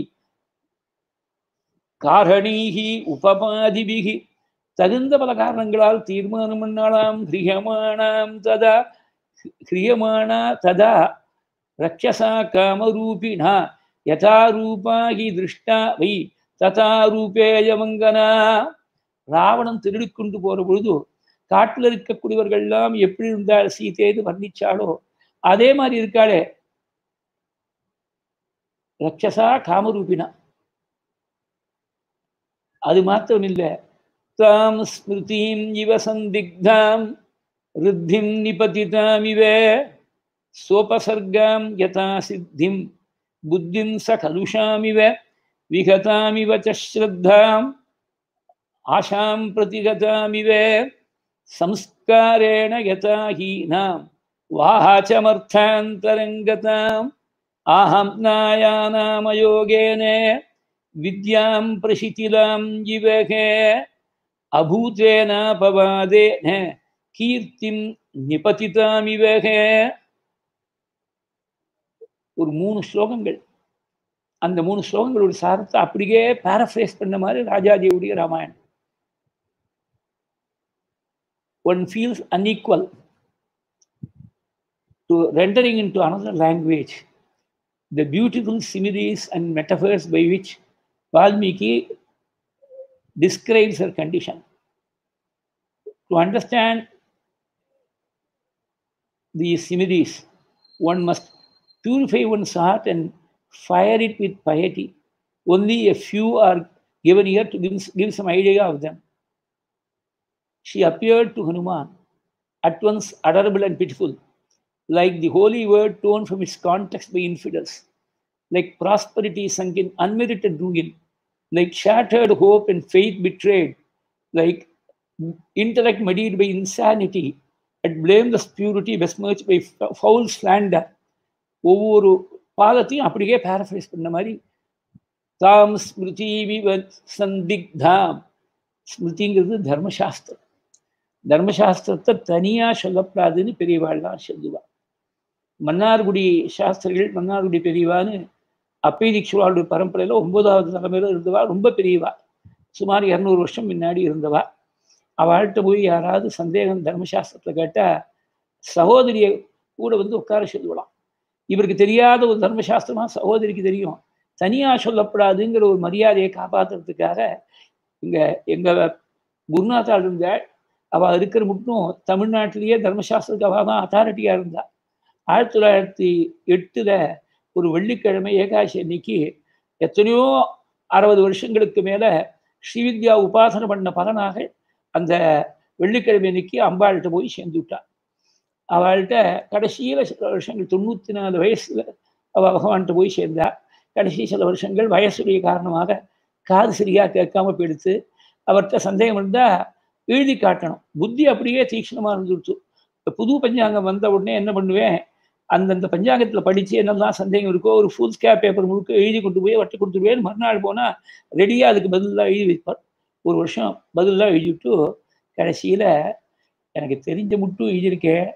காரணீகி உபமாதிபிகி தகுந்த பல காரணங்களால் தீர்மானம் பண்ணாலாம் கிரியமானாம் ததா கிரியமானா ததா ரக்ஷசா காமரூபிணா யதா ரூபா ஹி திருஷ்டா வை ததா ரூபேயமங்கனா ராவணன் திருடிக்கொண்டு போற பொழுது காட்டுல இருக்கக்கூடியவர்கள் எல்லாம் எப்படி இருந்தால் சீதேன்னு வர்ணிச்சாலோ அதே மாதிரி இருக்காளே ரக்ஷசா காமரூபினா அது மாத்திரம் இல்லை தாம் ஸ்மிருதிம் இவ சந்திக்தாம் ருத்திம் நிபதிதாமிவ சோபசர்காம் யதா சித்திம் புத்திம் ச கலுஷாமிவ விகதாமிவ ச ஸ்ரத்தாம் ஆஷாம் பிரதிகதாமிவ संस्कारेण यथा हीनां वाचमर्थान्तरङ्गताम् आहं नायानामयोगेन विद्यां प्रशिथिलां जिवहे अभूतेनापवादेन கீர்த்திம் நிபதிதாமிவகே ஒரு மூணு ஸ்லோகங்கள் அந்த மூணு ஸ்லோகங்களோட சாரத்தை அப்படியே பேரஃப்ரேஸ் பண்ண மாதிரி ராஜாஜியுடைய Ramayanam one feels unequal to rendering into another language the beautiful similes and metaphors by which Valmiki describes her condition. To understand these similes, one must purify one's heart and fire it with piety. Only a few are given here to give, give some idea of them. She appeared to Hanuman, at once adorable and pitiful, like the holy word torn from its context by infidels, like prosperity sunk in unmerited ruin, like shattered hope and faith betrayed, like intellect muddied by insanity, and blameless purity besmirched by foul slander. ஒவ்வொரு பாதத்தையும் அப்படியே பேரஃபரைஸ் பண்ண மாதிரி தாம் ஸ்மிருதி சந்திக்தாம் ஸ்மிருதிங்கிறது தர்மசாஸ்திரம் தர்மசாஸ்திரத்தை தனியாக சொல்லப்படாதுன்னு பெரியவாள்லாம் சொல்லுவா மன்னார்குடி சாஸ்திரிகள் மன்னார்குடி பெரியவான்னு அப்பை தீட்சுவாளுடைய பரம்பரையில் ஒன்பதாவது தலைமையில் இருந்தவா ரொம்ப பெரியவா சுமார் இரநூறு வருஷம் முன்னாடி இருந்தவா அவள்கிட்ட போய் யாராவது சந்தேகம் தர்மசாஸ்திரத்தில் கேட்டால் சகோதரியை கூட வந்து உட்கார சொல்லுவலாம் இவருக்கு தெரியாத ஒரு தர்மசாஸ்திரமா சகோதரிக்கு தெரியும் தனியாக சொல்லப்படாதுங்கிற ஒரு மரியாதையை காப்பாற்றுறதுக்காக இங்கே எங்கள் குருநாத்தாள் இருந்தாள் அவள் இருக்கிற மட்டும் தமிழ்நாட்டிலேயே தர்மசாஸ்திரத்துக்கு அவள் தான் அத்தாரிட்டியாக இருந்தா ஆயிரத்தி தொள்ளாயிரத்தி எட்டில் ஒரு வெள்ளிக்கிழமை ஏகாசி அன்னைக்கு எத்தனையோ அறுபது வருஷங்களுக்கு மேலே ஸ்ரீவித்யா உபாசனை பண்ண பலனாக அந்த வெள்ளிக்கிழமை அன்னைக்கு அம்பாள்கிட்ட போய் சேர்ந்து விட்டாள் அவள்கிட்ட கடைசியில் சில வருஷங்கள் தொண்ணூற்றி நாலு வயசில் அவள் பகவான்கிட்ட போய் சேர்ந்தா கடைசி சில வருஷங்கள் வயசுடைய காரணமாக காது சரியாக கேட்காம போயிடுத்து அவர்கிட்ட சந்தேகம் இருந்தால் எழுதி காட்டணும் புத்தி அப்படியே தீக்ஷணமாக இருந்துருச்சு இப்போ புது பஞ்சாங்கம் வந்த உடனே என்ன பண்ணுவேன் அந்தந்த பஞ்சாங்கத்தில் படித்து என்னெல்லாம் சந்தேகம் இருக்கோ ஒரு ஃபுல் ஸ்கேப் பேப்பர் முழுக்க எழுதி கொண்டு போய் வட்டு கொடுத்துருவேன் மறுநாள் போனால் ரெடியாக அதுக்கு பதிலாக எழுதி வைப்பார் ஒரு வருஷம் பதிலாக எழுதிவிட்டு கடைசியில் எனக்கு தெரிஞ்ச மட்டும் எழுதியிருக்கேன்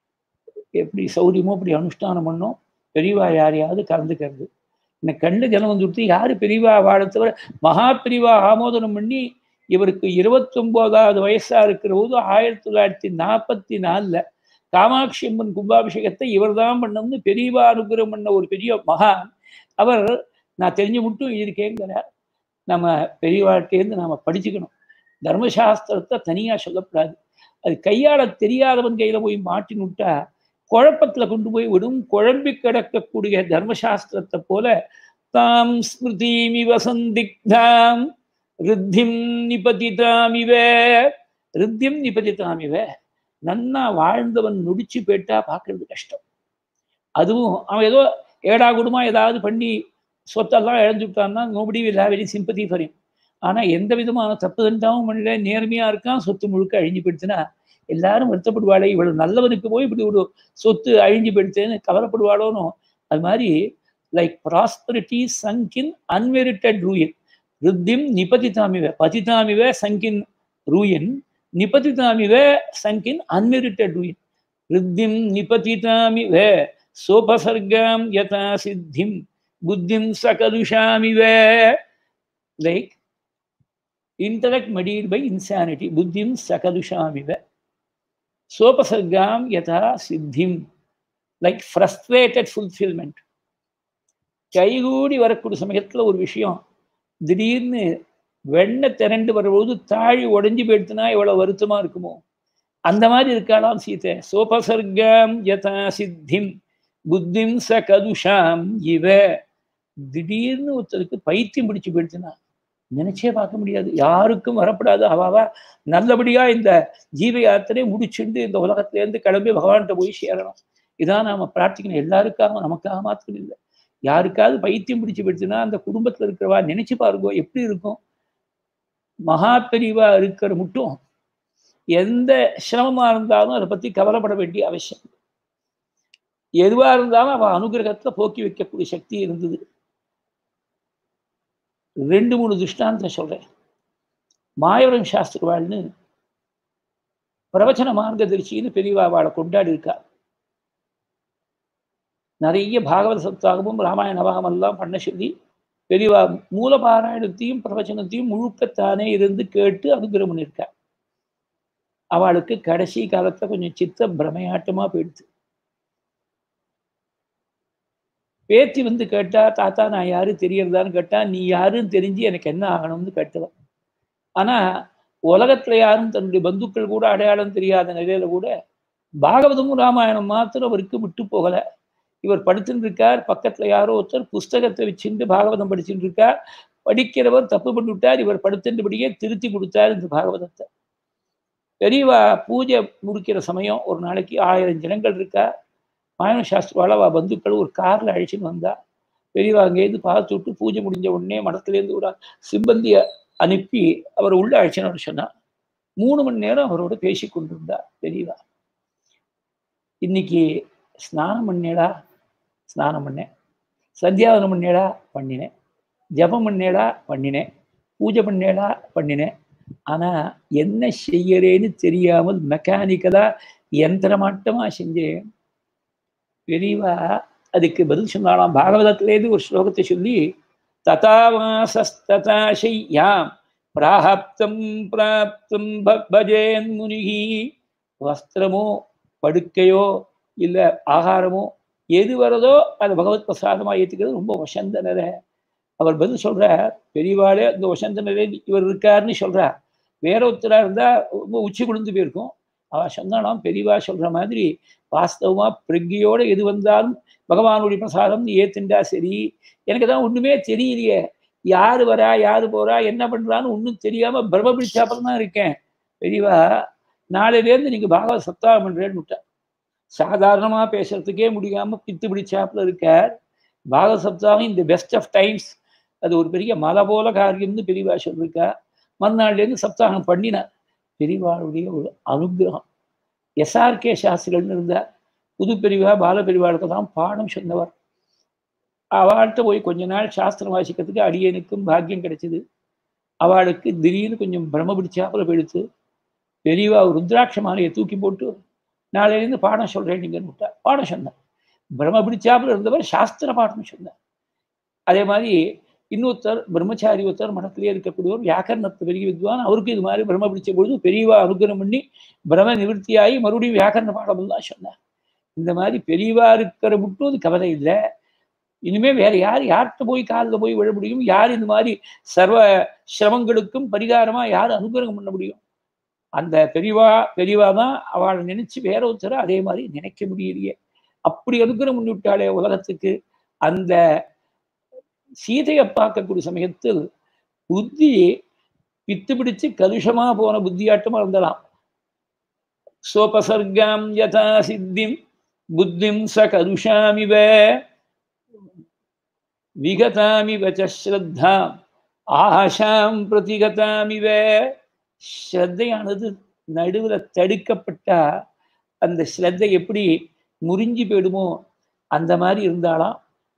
எப்படி சௌரியமோ அப்படி அனுஷ்டானம் பண்ணோம் பெரியவா யாரையாவது கலந்துக்கிறது இந்த கண்ணு ஜலம் வந்து கொடுத்து யார் பெரியவா வாழத்தவர மகா பெரியவா ஆமோதனம் பண்ணி இவருக்கு இருபத்தொம்போதாவது வயசா இருக்கிற போது ஆயிரத்தி தொள்ளாயிரத்தி நாற்பத்தி நாலில் காமாட்சி அம்மன் கும்பாபிஷேகத்தை இவர் தான் பண்ணணும்னு பெரியவா அனுகிரகம் பண்ண ஒரு பெரிய மகான் அவர் நான் தெரிஞ்சு மட்டும் இருக்கேங்கிறார் நம்ம பெரியவாழ்க்கையிலேருந்து நாம படிச்சுக்கணும் தர்மசாஸ்திரத்தை தனியாக சொல்லக்கூடாது அது கையாள தெரியாதவன் கையில் போய் மாட்டின்னு விட்டா குழப்பத்தில் கொண்டு போய் விடும் குழம்பி கிடக்கக்கூடிய தர்மசாஸ்திரத்தை போல தாம் ஸ்மிருதிமிவ சந்திக்தாம் ரித்திம் நிபதிதாமிவ ரித்தியம் நிபதிதாமிவ நன்னா வாழ்ந்தவன் நொடிச்சு போயிட்டா பார்க்கறது கஷ்டம் அதுவும் அவன் ஏதோ ஏடா குடுமா ஏதாவது பண்ணி சொத்தெல்லாம் இழந்துட்டான்னா nobody will have very sympathy for him ஆனால் எந்த விதமான தப்பு தண்டாவும் பண்ணல நேர்மையாக இருக்கான் சொத்து முழுக்க அழிஞ்சு போயிடுச்சுன்னா எல்லாரும் வருத்தப்படுவாளே இவ்வளவு நல்லவனுக்கு போய் இப்படி ஒரு சொத்து அழிஞ்சு போயிடுச்சேன்னு கவலைப்படுவாளோன்னு அது மாதிரி like prosperity sunken unmerited ruin ருத்திம் நிபதிதாமிவ பதிதாமிவ சங்கின் ரூயின் நிபதிதாமிவ சங்கின் அன்மெரிட்டட் ரூயின் ருத்திம் நிபதிதாமிவ சோபசர்காம் யதா சித்திம் புத்திம் சகதுஷாமிவ like intellect muddied by insanity buddhim sakadushamiva sopasargam yatha siddhim like frustrated fulfillment கைகூடி வரக்கூடிய சமயத்துல ஒரு விஷயம் திடீர்னு வெண்ணெய் திரண்டு வரும்போது தாழி உடைஞ்சு போயிடுத்துனா எவ்வளவு வருத்தமா இருக்குமோ அந்த மாதிரி இருக்காளாம் சீதை சோபசர்கம் யதா சித்திம் புத்திம் ச கதுஷாம் இவ திடீர்னு ஒருத்தருக்கு பைத்தியம் பிடிச்சு போயிடுச்சுன்னா நினைச்சே பார்க்க முடியாது யாருக்கும் வரப்படாது அவாவா நல்லபடியா இந்த ஜீவ யாத்திரையை முடிச்சுண்டு இந்த உலகத்திலேருந்து கிளம்பி பகவான்கிட்ட போய் சேரணும் இதான் நாம பிரார்த்திக்கணும் எல்லாருக்காக நமக்காக மாத்திரம் இல்லை யாருக்காவது பைத்தியம் பிடிச்சு போயிடுச்சுன்னா அந்த குடும்பத்துல இருக்கிறவா நினைச்சு பாருங்க எப்படி இருக்கும் மகா பெரிவா இருக்கிற மட்டும் எந்த சிரமமா இருந்தாலும் அதை பத்தி கவலைப்பட வேண்டிய அவசியம் எதுவா இருந்தாலும் அவ அனுகிரகத்துல போக்கி வைக்கக்கூடிய சக்தி இருந்தது ரெண்டு மூணு திருஷ்டாந்தம் சொல்றேன் மாயவரம் சாஸ்திரவாள்னு பிரவச்சன மார்க்கதரிசின்னு பெரியவா அவளை கொண்டாடி இருக்கா நிறைய பாகவத சப்தாகமும் ராமாயண நவகம் எல்லாம் பண்ண சொல்லி பெரியவா மூலபாராயணத்தையும் பிரவச்சனத்தையும் முழுக்கத்தானே இருந்து கேட்டு அனுகிரம் பண்ணியிருக்கா அவளுக்கு கடைசி காலத்துல கொஞ்சம் சித்த பிரமையாட்டமா போயிடுது பேத்தி வந்து கேட்டா தாத்தா நான் யாரு தெரியறதான்னு கேட்டா நீ யாருன்னு தெரிஞ்சு எனக்கு என்ன ஆகணும்னு கேட்டவன் ஆனா உலகத்துல யாரும் தன்னுடைய பந்துக்கள் கூட அடையாளம் தெரியாத நிலையில கூட பாகவதமும் ராமாயணம் மாத்திரம் அவருக்கு விட்டு போகல இவர் படுத்துட்டு இருக்கார் பக்கத்துல யாரோ ஒருத்தர் புஸ்தகத்தை வச்சுட்டு பாகவதம் படிச்சுட்டு இருக்கார் படிக்கிறவர் தப்பு பண்ணி விட்டார் இவர் படுத்துட்டபடியே திருத்தி கொடுத்தார் இந்த பாகவதத்தை பெரியவா பூஜை முடிக்கிற சமயம் ஒரு நாளைக்கு ஆயிரம் ஜனங்கள் இருக்கா மாயன சாஸ்திரவால அவ பந்துக்கள் ஒரு கார்ல அழிச்சுன்னு வந்தா பெரியவா அங்கேருந்து பார்த்து விட்டு பூஜை முடிஞ்ச உடனே மடத்துலேருந்து ஒரு சிம்பந்திய அனுப்பி அவர் உள்ள அழைச்சுன்னு சொன்னா மூணு மணி நேரம் அவரோட பேசி கொண்டிருந்தா பெரியவா இன்னைக்கு ஸ்நானம் பண்ணேடா ஸ்நானம் பண்ணேன் சந்தியாவனம் பண்ணேடா பண்ணினேன் ஜபம் பண்ணேடா பண்ணினேன் பூஜை பண்ணேடா பண்ணினேன் ஆனா என்ன செய்யறேன்னு தெரியாமல் மெக்கானிக்கலா யந்திரமாட்டமா செஞ்சேன் பெரியவா அதுக்கு பதில் சொன்னாலாம் பாகவதத்திலேருந்து ஒரு ஸ்லோகத்தை சொல்லி ததாவாசஸ்ததா செய்யாம் பிராப்தம் பிராப்தம் பஜேன் முனிகி வஸ்திரமோ படுக்கையோ இல்லை ஆகாரமோ எது வரதோ அது பகவத் பிரசாதமாக ஏற்றுக்கிறது ரொம்ப வசந்த நிலை அவர் பதில் சொல்றார் பெரியவாளே அந்த வசந்த நிலை இவர் இருக்காருன்னு சொல்றார் வேற ஒருத்தரா இருந்தா ரொம்ப உச்சி குளிர்ந்து போயிருக்கும் அவ சொன்னாலாம் பெரியவா சொல்ற மாதிரி வாஸ்தவமா பிரக்தியோட எது வந்தாலும் பகவானுடைய பிரசாதம் ஏத்துண்டா சரி எனக்கு தான் ஒண்ணுமே தெரியலையே யாரு வரா யாரு போறா என்ன பண்றான்னு ஒன்றும் தெரியாம பிரம்ம பிடிச்சாப்பறம் தான் இருக்கேன் பெரியவா நாளையிலேருந்து நீங்க பாகவத சப்தாகம் பண்றேன்னு விட்டார் சாதாரணமா பேசுறதுக்கே முடியாம பித்து பிடிச்சாப்புல இருக்கார் பாகவத சப்தாகம் இந்த பெஸ்ட் ஆஃப் டைம்ஸ் அது ஒரு பெரிய மலை போல காரியம்னு பெரியவா சொல்லியிருக்கா மறுநாள்லேருந்து சப்தாகம் பண்ணினார் பெரியவாளுடைய ஒரு அனுகிரகம் எஸ்ஆர்கே சாஸ்திரிகள்னு இருந்தார் புது பெரியவா பால பெரியவாளுக்கு தான் பாடம் சொன்னவர் அவள்கிட்ட போய் கொஞ்ச நாள் சாஸ்திரம் வாசிக்கிறதுக்கு அடியனுக்கும் பாக்கியம் கிடைச்சிது அவளுக்கு திடீர்னு கொஞ்சம் பிரம்ம பிடிச்சாப்புல போயிடுத்து பெரியவா ருத்ராட்ச மாலையை தூக்கி போட்டு நாளையிலேருந்து பாடம் சொல்றேன் நீங்கள் விட்டா பாடம் சொன்னேன் பிரம்ம பிடிச்சாப்புல இருந்தவர் சாஸ்திர பாடம் சொன்னார் அதே மாதிரி இன்னொருத்தர் பிரம்மச்சாரி ஒருத்தர் மனத்திலே இருக்கக்கூடியவர் வியாக்கரணத்தை பெரிய வித்வான் அவருக்கு இது மாதிரி பிரம்ம பிடிச்ச பொழுது பெரியவா அனுகிரம் பண்ணி பிரம்ம நிவர்த்தியாகி மறுபடியும் வியாக்கரண பாடம் தான் சொன்னார் இந்த மாதிரி பெரியவா இருக்கிற மட்டும் அது கவலை இல்லை இனிமே வேற யார் யார்கிட்ட போய் காலில் போய் விழ முடியும் யார் இந்த மாதிரி சர்வ சிரமங்களுக்கும் பரிகாரமா யார் அனுகிரகம் பண்ண முடியும் அந்த பெரியவா பெரியவா தான் அவளை நினைச்சு வேற ஒருத்தர அதே மாதிரி நினைக்க முடியலையே அப்படி அனுகிரகம் பண்ணிவிட்டாளே உலகத்துக்கு அந்த சீதையை பார்க்கக்கூடிய சமயத்தில் புத்தி பித்து பிடிச்சு கலுஷமா போன புத்தியாட்டமா இருந்தலாம் சோபசர்காம் யதா சித்திம் புத்திம் ச கலுஷாமிவ விகதாமிவ ஸ்ரத்தாம் ஆஷாம் பிரதிகதாமிவ ஸ்ரத்தையானது நடுவில் தடுக்கப்பட்டா அந்த ஸ்ரத்தை எப்படி முறிஞ்சு போயிடுமோ அந்த மாதிரி இருந்தாலாம்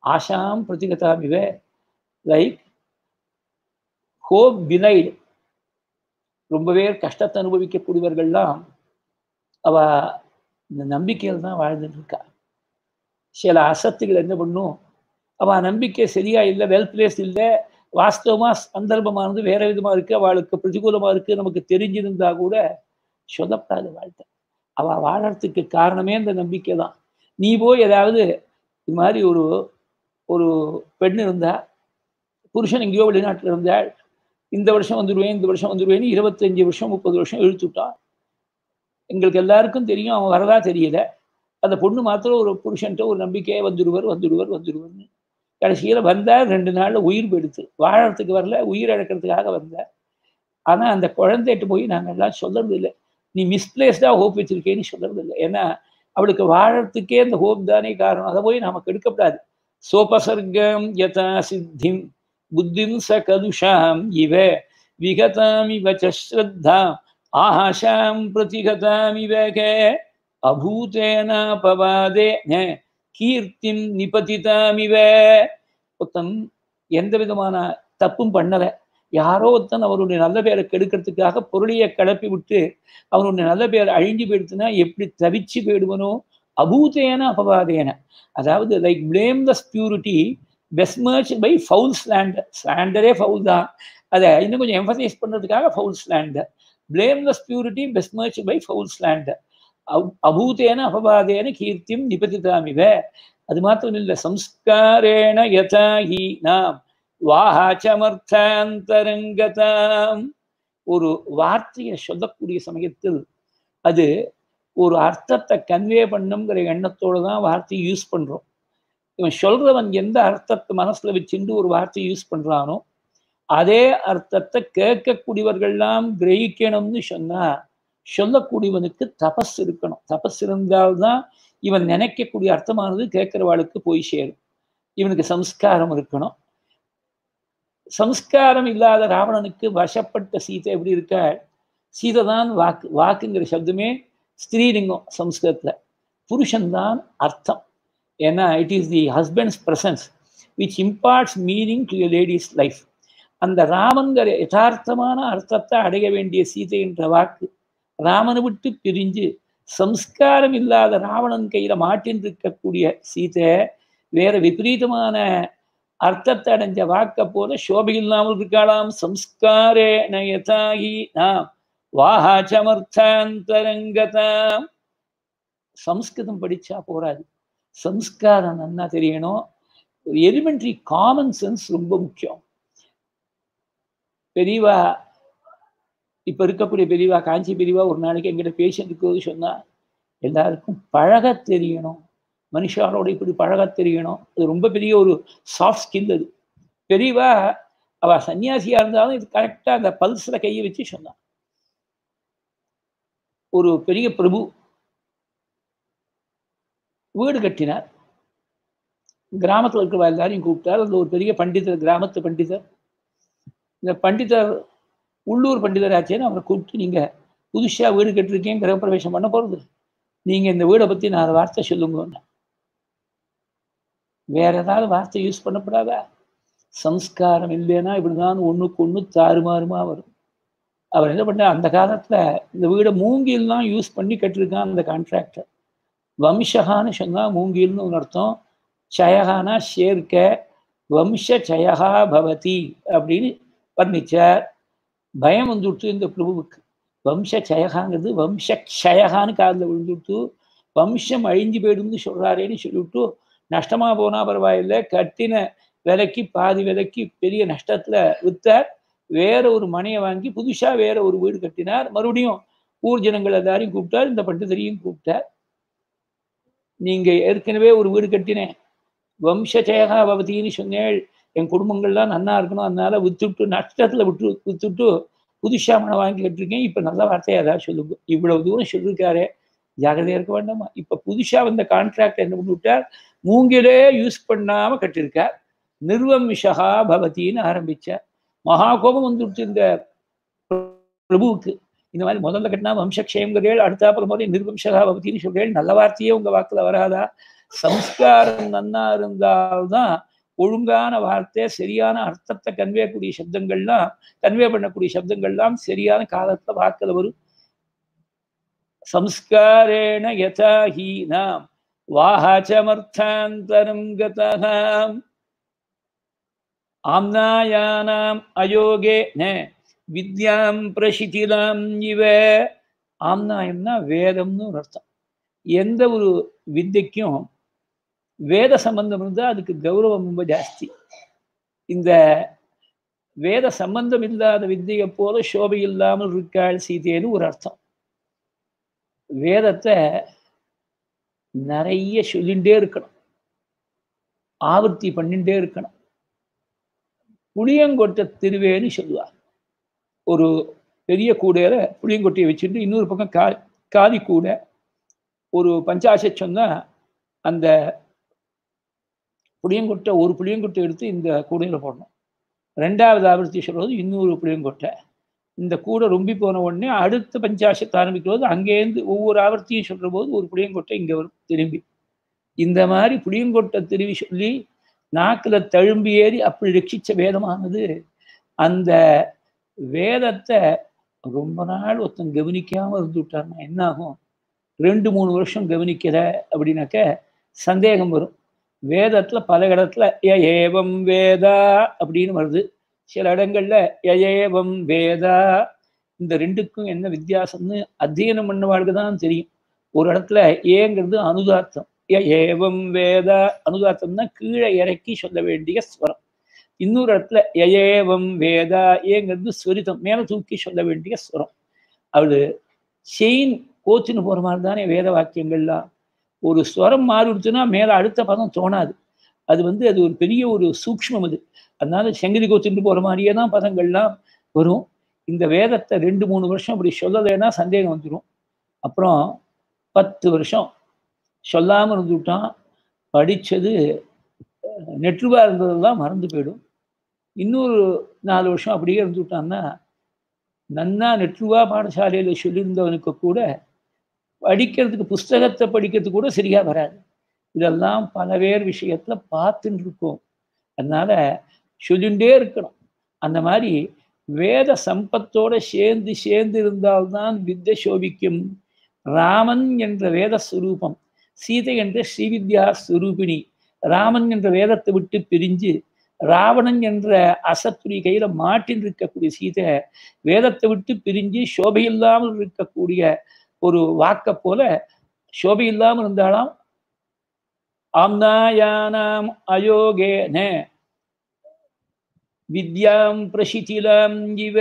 ஆஷாம் பிரதிகதாமிவ லைக் ஹோப் பினைடு ரொம்பவே கஷ்டத்தை அனுபவிக்கக்கூடியவர்கள்லாம் அவ இந்த நம்பிக்கையில் தான் வாழ்ந்துட்டு இருக்கா சில அசத்துகள் என்ன பண்ணும் அவ நம்பிக்கை சரியா இல்லை வெல் பிளேஸ் இல்லை வாஸ்தவமா சந்தர்ப்பமானது வேற விதமா இருக்கு அவளுக்கு பிரதிகூலமா இருக்கு நமக்கு தெரிஞ்சிருந்தா கூட சொதப்படாது வாழ்க்கை அவ வாழறதுக்கு காரணமே இந்த நம்பிக்கை தான் நீ போய் ஏதாவது இது மாதிரி ஒரு ஒரு பெண் இருந்தா புருஷன் எங்கேயோ வெளிநாட்டில் இருந்தாள் இந்த வருஷம் வந்துடுவேன் இந்த வருஷம் வந்துடுவேன்னு இருபத்தஞ்சு வருஷம் முப்பது வருஷம் இழுத்துட்டான் எங்களுக்கு எல்லாருக்கும் தெரியும் அவன் வரதா தெரியல அந்த பொண்ணு மாத்திரம் ஒரு புருஷன்ட்ட ஒரு நம்பிக்கையே வந்துடுவர் வந்துடுவர் வந்துடுவர்னு கடைசியில் வந்தார் ரெண்டு நாளில் உயிர் போயிடுத்து வாழறதுக்கு வரல உயிர் இழக்கிறதுக்காக வந்தார் ஆனால் அந்த குழந்தைகிட்ட போய் நாங்கள் எல்லாம் சொல்றது இல்லை நீ மிஸ்பிளேஸ்டாக ஹோப் வச்சிருக்கேன்னு சொல்றது இல்லை ஏன்னா அவளுக்கு வாழறதுக்கே அந்த ஹோப் தானே காரணம் அதை போய் நமக்கு எடுக்கப்படாது சோபசர்க்கம் யதா சித்திம் புத்திம் ச கதுஷாம் இவ விகதாமிவ ஸ்ரத்தாம் ஆஹாஷாம் பிரதிகதாமிவ கே அபூதேனாபவாதே கீர்த்திம் நிபதிதாமிவ ஒருத்தன் எந்த விதமான தப்பும் பண்ணலை யாரோ ஒருத்தன் அவருடைய நல்ல பேரை கெடுக்கிறதுக்காக பொருளையை கிளப்பி விட்டு அவனுடைய நல்ல பேர் அழிஞ்சு போயிடுத்துனா எப்படி தவிச்சு போயிடுவனோ அபூதேன அபவாதேன அதாவது like blame the purity besmirched by foul slander ஸ்லாண்டரே ஃபவுல் தான் அதை இன்னும் கொஞ்சம் எம்பசைஸ் பண்ணுறதுக்காக foul slander blame the purity besmirched by foul slander அபூதேன அபவாதேன கீர்த்தியும் நிபதிதாமிவ அது மாத்திரம் இல்லை சம்ஸ்காரேண யதா ஹி நாம் வாஹாச்சமர்த்தாந்தரங்கதாம் ஒரு வார்த்தையை சொல்லக்கூடிய சமயத்தில் அது ஒரு அர்த்தத்தை கன்வே பண்ணுங்கிற எண்ணத்தோடு தான் வார்த்தையை யூஸ் பண்ணுறோம் இவன் சொல்றவன் எந்த அர்த்தத்தை மனசுல வச்சுட்டு ஒரு வார்த்தையை யூஸ் பண்றானோ அதே அர்த்தத்தை கேட்கக்கூடியவர்கள்லாம் கிரகிக்கணும்னு சொன்னா சொல்லக்கூடியவனுக்கு தபஸ் இருக்கணும் தபஸ் இருந்தால்தான் இவன் நினைக்கக்கூடிய அர்த்தமானது கேட்கிறவாளுக்கு போய் சேரும் இவனுக்கு சம்ஸ்காரம் இருக்கணும் சம்ஸ்காரம் இல்லாத ராவணனுக்கு வசப்பட்ட சீதை எப்படி இருக்காள் சீதை தான் வாக்கு வாக்குங்கிற சப்தமே ஸ்திரீலிங்கம் சம்ஸ்கிருதத்துல புருஷன்தான் அர்த்தம் ஏன்னா it is the husband's presence which imparts meaning to a lady's life அந்த ராமன்கிற யதார்த்தமான அர்த்தத்தை அடைய வேண்டிய சீதை என்ற வாக்கு ராமனை விட்டு பிரிஞ்சு சம்ஸ்காரம் இல்லாத ராவணன் கையில மாட்டின் இருக்கக்கூடிய சீதை வேற விபரீதமான அர்த்தத்தை அடைஞ்ச வாக்க போல சோபை இல்லாமல் இருக்காளாம் சம்ஸ்காரே நயதாகி நாம் வாஹாச்சமர்த்தாந்தரங்கதாம் சம்ஸ்கிருதம் படிச்சா போராது சம்ஸ்காரம் நன்னா தெரியணும் எலிமெண்ட்ரி காமன் சென்ஸ் ரொம்ப முக்கியம் பெரியவா இப்ப இருக்கக்கூடிய பெரியவா காஞ்சி பெரியவா ஒரு நாளைக்கு எங்கிட்ட பேஷண்ட் இருக்கும்போது சொன்னா எல்லாருக்கும் பழக தெரியணும் மனுஷாலோட இப்படி பழக தெரியணும் அது ரொம்ப பெரிய ஒரு சாஃப்ட் ஸ்கில் அது பெரியவா அவ சன்னியாசியா இருந்தாலும் இது கரெக்டா அந்த பல்ஸ்ல கையை வச்சு சொன்னான் ஒரு பெரிய பிரபு வீடு கட்டினார் கிராமத்தில் இருக்கிற எல்லாரையும் கூப்பிட்டார் அதில் ஒரு பெரிய பண்டிதர் கிராமத்து பண்டிதர் இந்த பண்டிதர் உள்ளூர் பண்டிதர் ஆச்சேன்னு அவரை கூப்பிட்டு நீங்கள் புதுசாக வீடு கட்டிருக்கேன் கிரகப்பிரவேசம் பண்ண போகிறது நீங்கள் இந்த வீடை பற்றி நான் வார்த்தை சொல்லுங்க வேற ஏதாவது வார்த்தை யூஸ் பண்ணப்படாதா சம்ஸ்காரம் இல்லைன்னா இப்படிதான் ஒன்றுக்கு ஒன்று தாறுமாறுமா வரும் அவர் என்ன பண்ண அந்த காலத்தில் இந்த வீடை மூங்கில்லாம் யூஸ் பண்ணி கட்டிருக்கான் அந்த கான்ட்ராக்டர் வம்சகான்னு சொன்னால் மூங்கில்னு ஒரு அர்த்தம் சயகானா சேர்க்க வம்ச சயகா பவதி அப்படின்னு வர்ணிச்சார் பயம் வந்துடுத்து இந்த பிரபுவுக்கு வம்ச சயகாங்கிறது வம்ச க்ஷயகான்னு காதில் விழுந்துட்டு வம்சம் அழிஞ்சு போயிடும்னு சொல்கிறாரேன்னு சொல்லிவிட்டு நஷ்டமாக போனால் பரவாயில்லை கட்டின விலைக்கு பாதி விலைக்கு பெரிய நஷ்டத்தில் விற்றார் வேற ஒரு மனையை வாங்கி புதுசாக வேற ஒரு வீடு கட்டினார் மறுபடியும் ஊர் ஜனங்கள் எல்லாரையும் கூப்பிட்டார் இந்த பண்டிதரையும் கூப்பிட்டார் நீங்க ஏற்கனவே ஒரு வீடு கட்டினேன் வம்சஜயகா பவதின்னு சொன்னேள் என் குடும்பங்கள்லாம் நன்னா இருக்கணும் அதனால வித்துட்டு நஷ்டத்துல விட்டு வித்துட்டு புதுசா மனை வாங்கி கட்டிருக்கேன் இப்ப நல்ல வார்த்தையை ஏதாவது சொல்லுங்க இவ்வளவு தூரம் சொல்லியிருக்காரு ஜாகிரதையா இருக்க வேண்டாமா இப்ப புதுசா வந்த கான்ட்ராக்ட் என்ன பண்ணிவிட்டார் மூங்கிலே யூஸ் பண்ணாம கட்டியிருக்கார் நிர்வம்சகா பவதின்னு ஆரம்பிச்சார் மகா கோபம் வந்துடுச்சு இந்த பிரபுவுக்கு இந்த மாதிரி முதல்ல கட்டினா வம்சக்ஷயங்கிறேள் அடுத்தாப்புறம் போது நிர்வம்சகா பவதின்னு சொல்றேள் நல்ல வார்த்தையே உங்க வாக்குல வராதா சம்ஸ்காரம் நன்னா இருந்தால்தான் ஒழுங்கான வார்த்தை சரியான அர்த்தத்தை கன்வே சப்தங்கள்லாம் கன்வே பண்ணக்கூடிய சப்தங்கள்லாம் சரியான காலத்துல வாக்கில் வரும் சம்ஸ்காரேண யதா ஹீனாம் வாஹாச்சமர்த்தாந்தரம் கதகாம் ஆம்னாயானாம் அயோகே ந வித்யாம் பிரசிதிலாம் இவ ஆம்னாயம்னா வேதம்னு ஒரு அர்த்தம் எந்த ஒரு வித்தைக்கும் வேத சம்பந்தம் இருந்தால் அதுக்கு கௌரவம் ரொம்ப ஜாஸ்தி இந்த வேத சம்பந்தம் இல்லாத வித்தையை போல சோபை இல்லாமல் இருக்காள் சீதைன்னு ஒரு அர்த்தம் வேதத்தை நிறைய சொல்லிகிட்டே இருக்கணும் ஆவர்த்தி பண்ணிட்டே இருக்கணும் புளியங்கொட்டை திருவேன்னு சொல்லுவார் ஒரு பெரிய கூடையில புளியங்கொட்டையை வச்சுட்டு இன்னொரு பக்கம் கா காதி கூடை ஒரு பஞ்சாசை சொன்னால் அந்த புளியங்கொட்டை ஒரு புளியங்கொட்டை எடுத்து இந்த கூடையில் போடணும் ரெண்டாவது ஆவர்த்தி சொல்கிறது இன்னொரு புளியங்கொட்டை இந்த கூடை ரொம்பி போன உடனே அடுத்த பஞ்சாசத்தை ஆரம்பிக்கும் போது அங்கேருந்து ஒவ்வொரு ஆவர்த்தியும் சொல்கிற போது ஒரு புளியங்கொட்டை இங்கே வரும் திரும்பி இந்த மாதிரி புளியங்கொட்டை திரும்பி சொல்லி நாக்கில் தழும்பி ஏறி அப்படி ரட்சித்த வேதமானது அந்த வேதத்தை ரொம்ப நாள் ஒருத்தன் கவனிக்காமல் இருந்து விட்டார்னா என்ன ஆகும் ரெண்டு மூணு வருஷம் கவனிக்கிற அப்படின்னாக்க சந்தேகம் வரும் வேதத்தில் பல இடத்துல ய ஏவம் வேதா அப்படின்னு வருது சில இடங்கள்ல ய ஏவம் வேதா இந்த ரெண்டுக்கும் என்ன வித்தியாசம்னு அத்தியனம் பண்ணவாளுக்கு தான் தெரியும் ஒரு இடத்துல ஏங்கிறது அனுதார்த்தம் ய ஏவம் வேதா அனுதார்த்தம்னா கீழே இறக்கி சொல்ல வேண்டிய ஸ்வரம் இன்னொரு இடத்துல யஏவம் வேதா ஏங்கிறது ஸ்வரிதம் மேலே தூக்கி சொல்ல வேண்டிய ஸ்வரம் அவளு செயின் கோச்சுன்னு போகிற மாதிரி தானே வேத வாக்கியங்கள்லாம் ஒரு ஸ்வரம் மாறிடுச்சுன்னா மேலே அடுத்த பதம் தோணாது அது வந்து அது ஒரு பெரிய ஒரு சூக்ஷ்மம் அது அதனால செங்கதி கோச்சுட்டு போகிற மாதிரியே தான் பதங்கள்லாம் வரும் இந்த வேதத்தை ரெண்டு மூணு வருஷம் அப்படி சொல்லலைன்னா சந்தேகம் வந்துடும் அப்புறம் பத்து வருஷம் சொல்லாமல் இருந்துவிட்டான் படித்தது நெற்றுவா இருந்ததெல்லாம் மறந்து போயிடும் இன்னொரு நாலு வருஷம் அப்படியே இருந்துவிட்டான்னா நன்னா நெற்றுவா பாடசாலையில் சொல்லியிருந்தவனுக்கு கூட படிக்கிறதுக்கு புஸ்தகத்தை படிக்கிறதுக்கு கூட சரியா வராது இதெல்லாம் பல பேர் விஷயத்துல பார்த்துட்டு இருக்கோம் அதனால சொல்லிண்டே இருக்கணும் அந்த மாதிரி வேத சம்பத்தோட சேர்ந்து சேர்ந்து இருந்தால்தான் வித்தை சோபிக்கும் ராமன் என்ற வேத ஸ்வரூபம் சீதை என்ற ஸ்ரீவித்யா ஸ்வரூபிணி ராமன் என்ற வேதத்தை விட்டு பிரிஞ்சு ராவணன் என்ற அசத்துரி கையில மாட்டின் இருக்கக்கூடிய சீதை வேதத்தை விட்டு பிரிஞ்சு சோபை இல்லாமல் இருக்கக்கூடிய ஒரு வாக்க போல சோபை இல்லாமல் இருந்தாலாம் ஆம்னாயானாம் அயோகேன வித்யாம் பிரசிதிலாம் இவ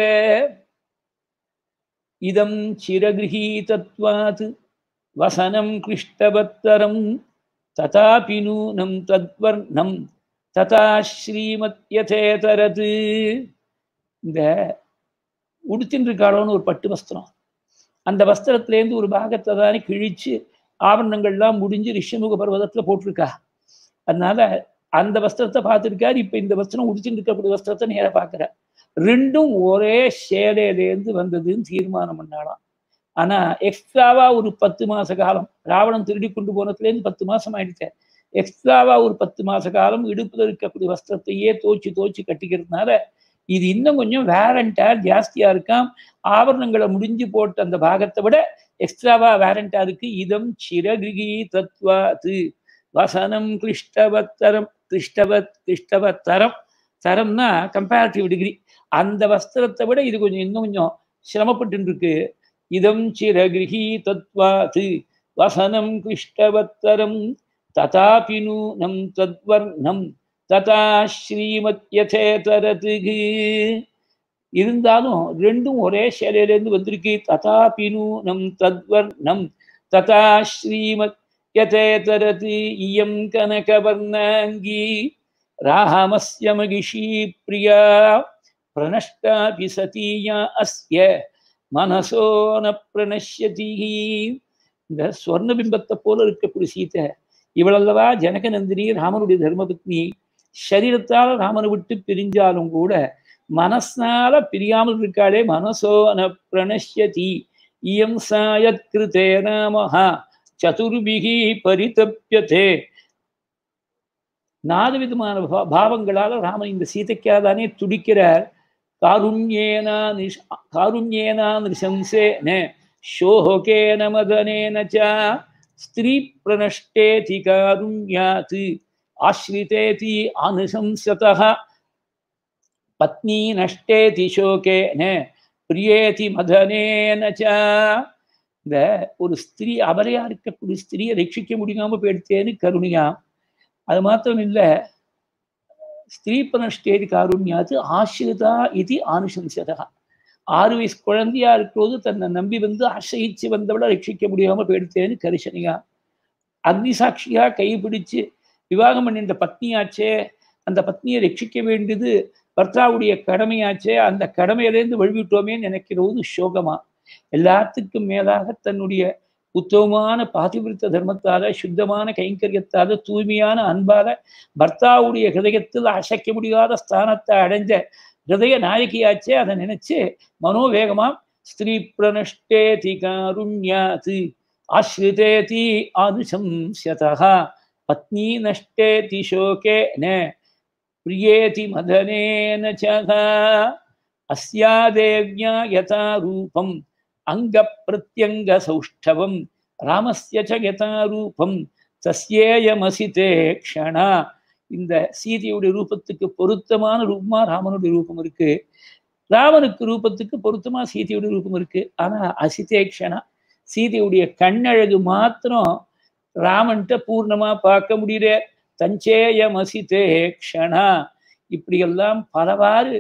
இதம் சிரகிரகீதத்வாத் வசனம் கிருஷ்டவத்தரம் ததாபி நூனம் தத்வர்ணம் ததா ஸ்ரீமத்யதேதரது இந்த உடுத்தின் இருக்காளோன்னு ஒரு பட்டு வஸ்திரம் அந்த வஸ்திரத்திலேருந்து ஒரு பாகத்தை தானே கிழிச்சு ஆவரணங்கள்லாம் முடிஞ்சு ரிஷமுக பர்வதத்தில் போட்டிருக்கா அதனால அந்த வஸ்திரத்தை பார்த்துருக்காரு இப்போ இந்த வஸ்திரம் உடிச்சுட்டு இருக்கக்கூடிய வஸ்திரத்தை நேராக பார்க்குறார் ரெண்டும் ஒரே சேலையிலேருந்து வந்ததுன்னு தீர்மானம் பண்ணாலாம் ஆனா எக்ஸ்ட்ராவா ஒரு பத்து மாச காலம் ராவணன் திருடி கொண்டு போனதுலேருந்து பத்து மாசம் ஆயிடுச்சு எக்ஸ்ட்ராவா ஒரு பத்து மாச காலம் இடுப்புல இருக்கக்கூடிய வஸ்திரத்தையே தோச்சு தோச்சு கட்டிக்கிறதுனால இது இன்னும் கொஞ்சம் வேரண்டா ஜாஸ்தியா இருக்காம் ஆபரணங்களை முடிஞ்சு போட்ட அந்த பாகத்தை விட எக்ஸ்ட்ராவா வேரண்டா இருக்கு இதம் சிரகிரி தத்வாது வசனம் கிருஷ்டவத்தரம் கிருஷ்டவத் கிருஷ்டவத்தரம் தரம்னா கம்பேரிட்டிவ் டிகிரி அந்த வஸ்திரத்தை விட இது கொஞ்சம் இன்னும் கொஞ்சம் சிரமப்பட்டு இருக்கு இதம் சிரகிரி தத்வாது வசனம் கிருஷ்டவத்தரம் ததாபி நூனம் தத்வர்ணம் ததா ஸ்ரீமத்யதேதரதுகு இருந்தாலும் ரெண்டும் ஒரே சேலையிலேருந்து வந்திருக்கு ததாபி நூனம் தத்வர்ணம் ததா ஸ்ரீமத் யதேதரது இயம் கனகவர்ணாங்கி ராமஸ்ய மகிஷி பிரியா பிரணஷ்டாபி சதீயா அஸ்ய மனசோ ந பிரணஷ்யதி இந்த ஸ்வர்ணபிம்பத்தை போல இருக்கக்கூடிய சீதை இவளல்லவா ஜனகநந்தினி ராமனுடைய தர்மபத்னி சரீரத்தால் ராமனை விட்டு பிரிஞ்சாலும் கூட மனசால பிரியாமல் இருக்காளே மனசோ ந பிரணஷ்யதி இயம் சாயத் கிருதே நாமஹா சதுர்பிகி பரிதப்பியதே நாலு விதமான பா- பாவங்களால ராமன் இந்த சீதைக்காதானே துடிக்கிறார் காருண்யேனா நிஷ் காருண்யேனா நிசம்சேன शोहोकेन मदनेन च स्त्रीप्रनष्टेति कारुण्यात् आश्रितेति अनुशंसतः पत्नी नष्टेति शोकेन பிரியேதி மதனேன ச இந்த ஒரு ஸ்திரீ அபரையா இருக்கக்கூடிய ஸ்திரீயை ரட்சிக்க முடியாம போயிடுத்தேன்னு கருணியா அது மாத்திரம் இல்ல ஸ்திரீ பனஷ்டேதி காருண்யாத்து ஆசிரிதா இது ஆனுசம்சதா ஆறு வயசு குழந்தையா இருக்கிறது தன்னை நம்பி வந்து ஆசிரியிச்சு வந்தவளை ரட்சிக்க முடியாம போயிடுத்தேன்னு கரிசனியா அக்னி சாட்சியா கைப்பிடிச்சு விவாகம் பண்ணின்ற பத்னியாச்சே அந்த பத்னியை ரட்சிக்க வேண்டியது பர்த்தாவுடைய கடமையாச்சே அந்த கடமையிலேருந்து வழிவிட்டோமே நினைக்கிறது சோகமா எல்லாத்துக்கும் மேலாக தன்னுடைய உத்தமமான பாதிவிருத்த தர்மத்தால சுத்தமான கைங்கரியத்தால தூய்மையான அன்பால பர்த்தாவுடைய ஹிருதயத்தில் அசைக்க முடியாத ஸ்தானத்தை அடைஞ்ச ஹிருதய நாயகியாச்சே அதை நினைச்சு மனோவேகமா ஸ்திரீ பிரனஷ்டேதி காருண்யாத் ஆஸ்ரிதேதி அனுசம்சதா பத்னி நஷ்டேதி சோகேன பிரியேதி மதனேன சக அஸ்யா தேவ்யா யதா ரூபம் அங்க பிரத்யங்க சௌஷ்டவம் ராமஸ்ய ச யதா ரூபம் தஸ்யேயமசிதே க்ஷணா இந்த சீதையுடைய ரூபத்துக்கு பொருத்தமான ரூபமா ராமனுடைய ரூபம் இருக்கு ராமனுக்கு ரூபத்துக்கு பொருத்தமா சீதையுடைய ரூபம் இருக்கு ஆனா அசிதேக்ஷனா சீதையுடைய கண்ணழகு மாத்திரம் ராமன்ட்ட பூர்ணமா பார்க்க முடியல தஞ்சேயமசிதே க்ஷணா இப்படியெல்லாம் பலவாறு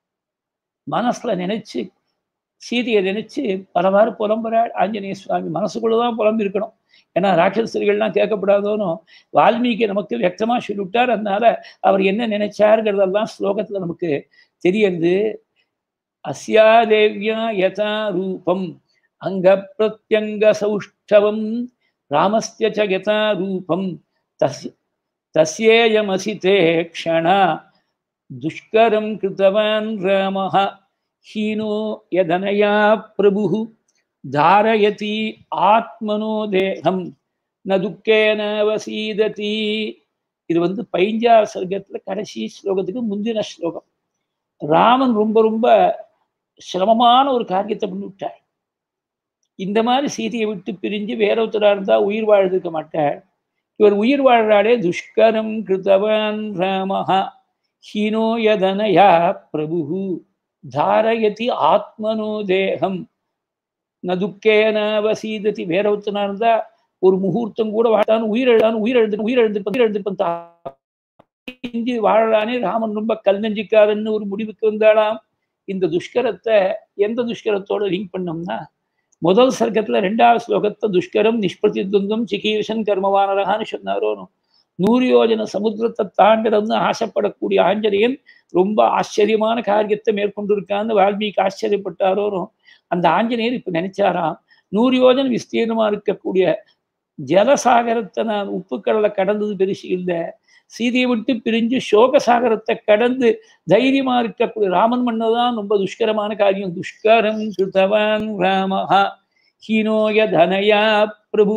மனசுல நினைச்சு சீதையை நினைச்சு பலவாறு புலம்புறாள் ஆஞ்சநேய சுவாமி மனசுக்குள்ளதான் புலம்பு இருக்கணும் ஏன்னா ராட்சசர்கள்லாம் கேட்கப்படாதோனோ வால்மீகி நமக்கு வியக்தமா சொல்லிவிட்டார் அதனால அவர் என்ன நினைச்சாருங்கிறதெல்லாம் ஸ்லோகத்துல நமக்கு தெரியறது அஸ்யா தேவ்யா யதா ரூபம் அங்க பிரத்யங்க சௌஷ்டவம் ராமஸ்ய ச யதா ரூபம் தஸ் தஸ்யேயமசிதே க்ஷணா துஷ்கரம் கிருத்தவான் ராமः ஹீனோ யதனயா பிரபு தாரயதி ஆத்மனோ தேகம் ந துக்கேன வசீததி இது வந்து பைஞ்சா சர்க்கத்துல கடைசி ஸ்லோகத்துக்கு முந்தின ஸ்லோகம் ராமன் ரொம்ப ரொம்ப சிரமமான ஒரு காரியத்தை பண்ணிவிட்டார் இந்த மாதிரி சீதையை விட்டு பிரிஞ்சு வேற ஒருத்தரா இருந்தா உயிர் வாழ்ந்திருக்க மாட்டார் இவர் உயிர் வாழ்றாளே துஷ்கரம் கிருத்தவான் ராமஹா ஹீனோ யதனயா பிரபு தாரயதி ஆத்மனோ தேகம் ந துக்கேன வசீததி வேற ஒருத்தனா இருந்தா ஒரு முகூர்த்தம் கூட வாழான்னு உயிரெழுதான்னு உயிரெழுந்து உயிரெழுந்திருப்பன் உயிரெழுந்திருப்பன் வாழலானே ராமன் ரொம்ப கல் நெஞ்சிக்காரன்னு ஒரு முடிவுக்கு வந்தாளாம் இந்த துஷ்கரத்தை எந்த துஷ்கரத்தோட லிங்க் பண்ணோம்னா முதல் சர்க்கத்துல ரெண்டாவது ஸ்லோகத்தை துஷ்கரம் நிஷ்பிரதித்வந்தம் சிகீர்ஷன் கர்மவானரகான்னு சொன்னாரோனும் நூறு யோஜன சமுத்திரத்தை தாண்டணும்னு ஆசைப்படக்கூடிய ஆஞ்சநேயன் ரொம்ப ஆச்சரியமான காரியத்தை மேற்கொண்டிருக்கான்னு வால்மீகி ஆச்சரியப்பட்டாரோனும் அந்த ஆஞ்சநேயர் இப்ப நினைச்சாராம் நூறு யோஜன விஸ்தீர்ணமா இருக்கக்கூடிய ஜலசாகரத்தை நான் உப்புக்கடலை கடந்தது பெருசு இல்லை சீதையை விட்டு பிரிஞ்சு சோகசாகரத்தை கடந்து தைரியமா இருக்கக்கூடிய ராமன் மன்னதான் ரொம்ப துஷ்கரமான காரியம் துஷ்கரம் கிருத்தவான் ராமஹா ஹீனோய தனயா பிரபு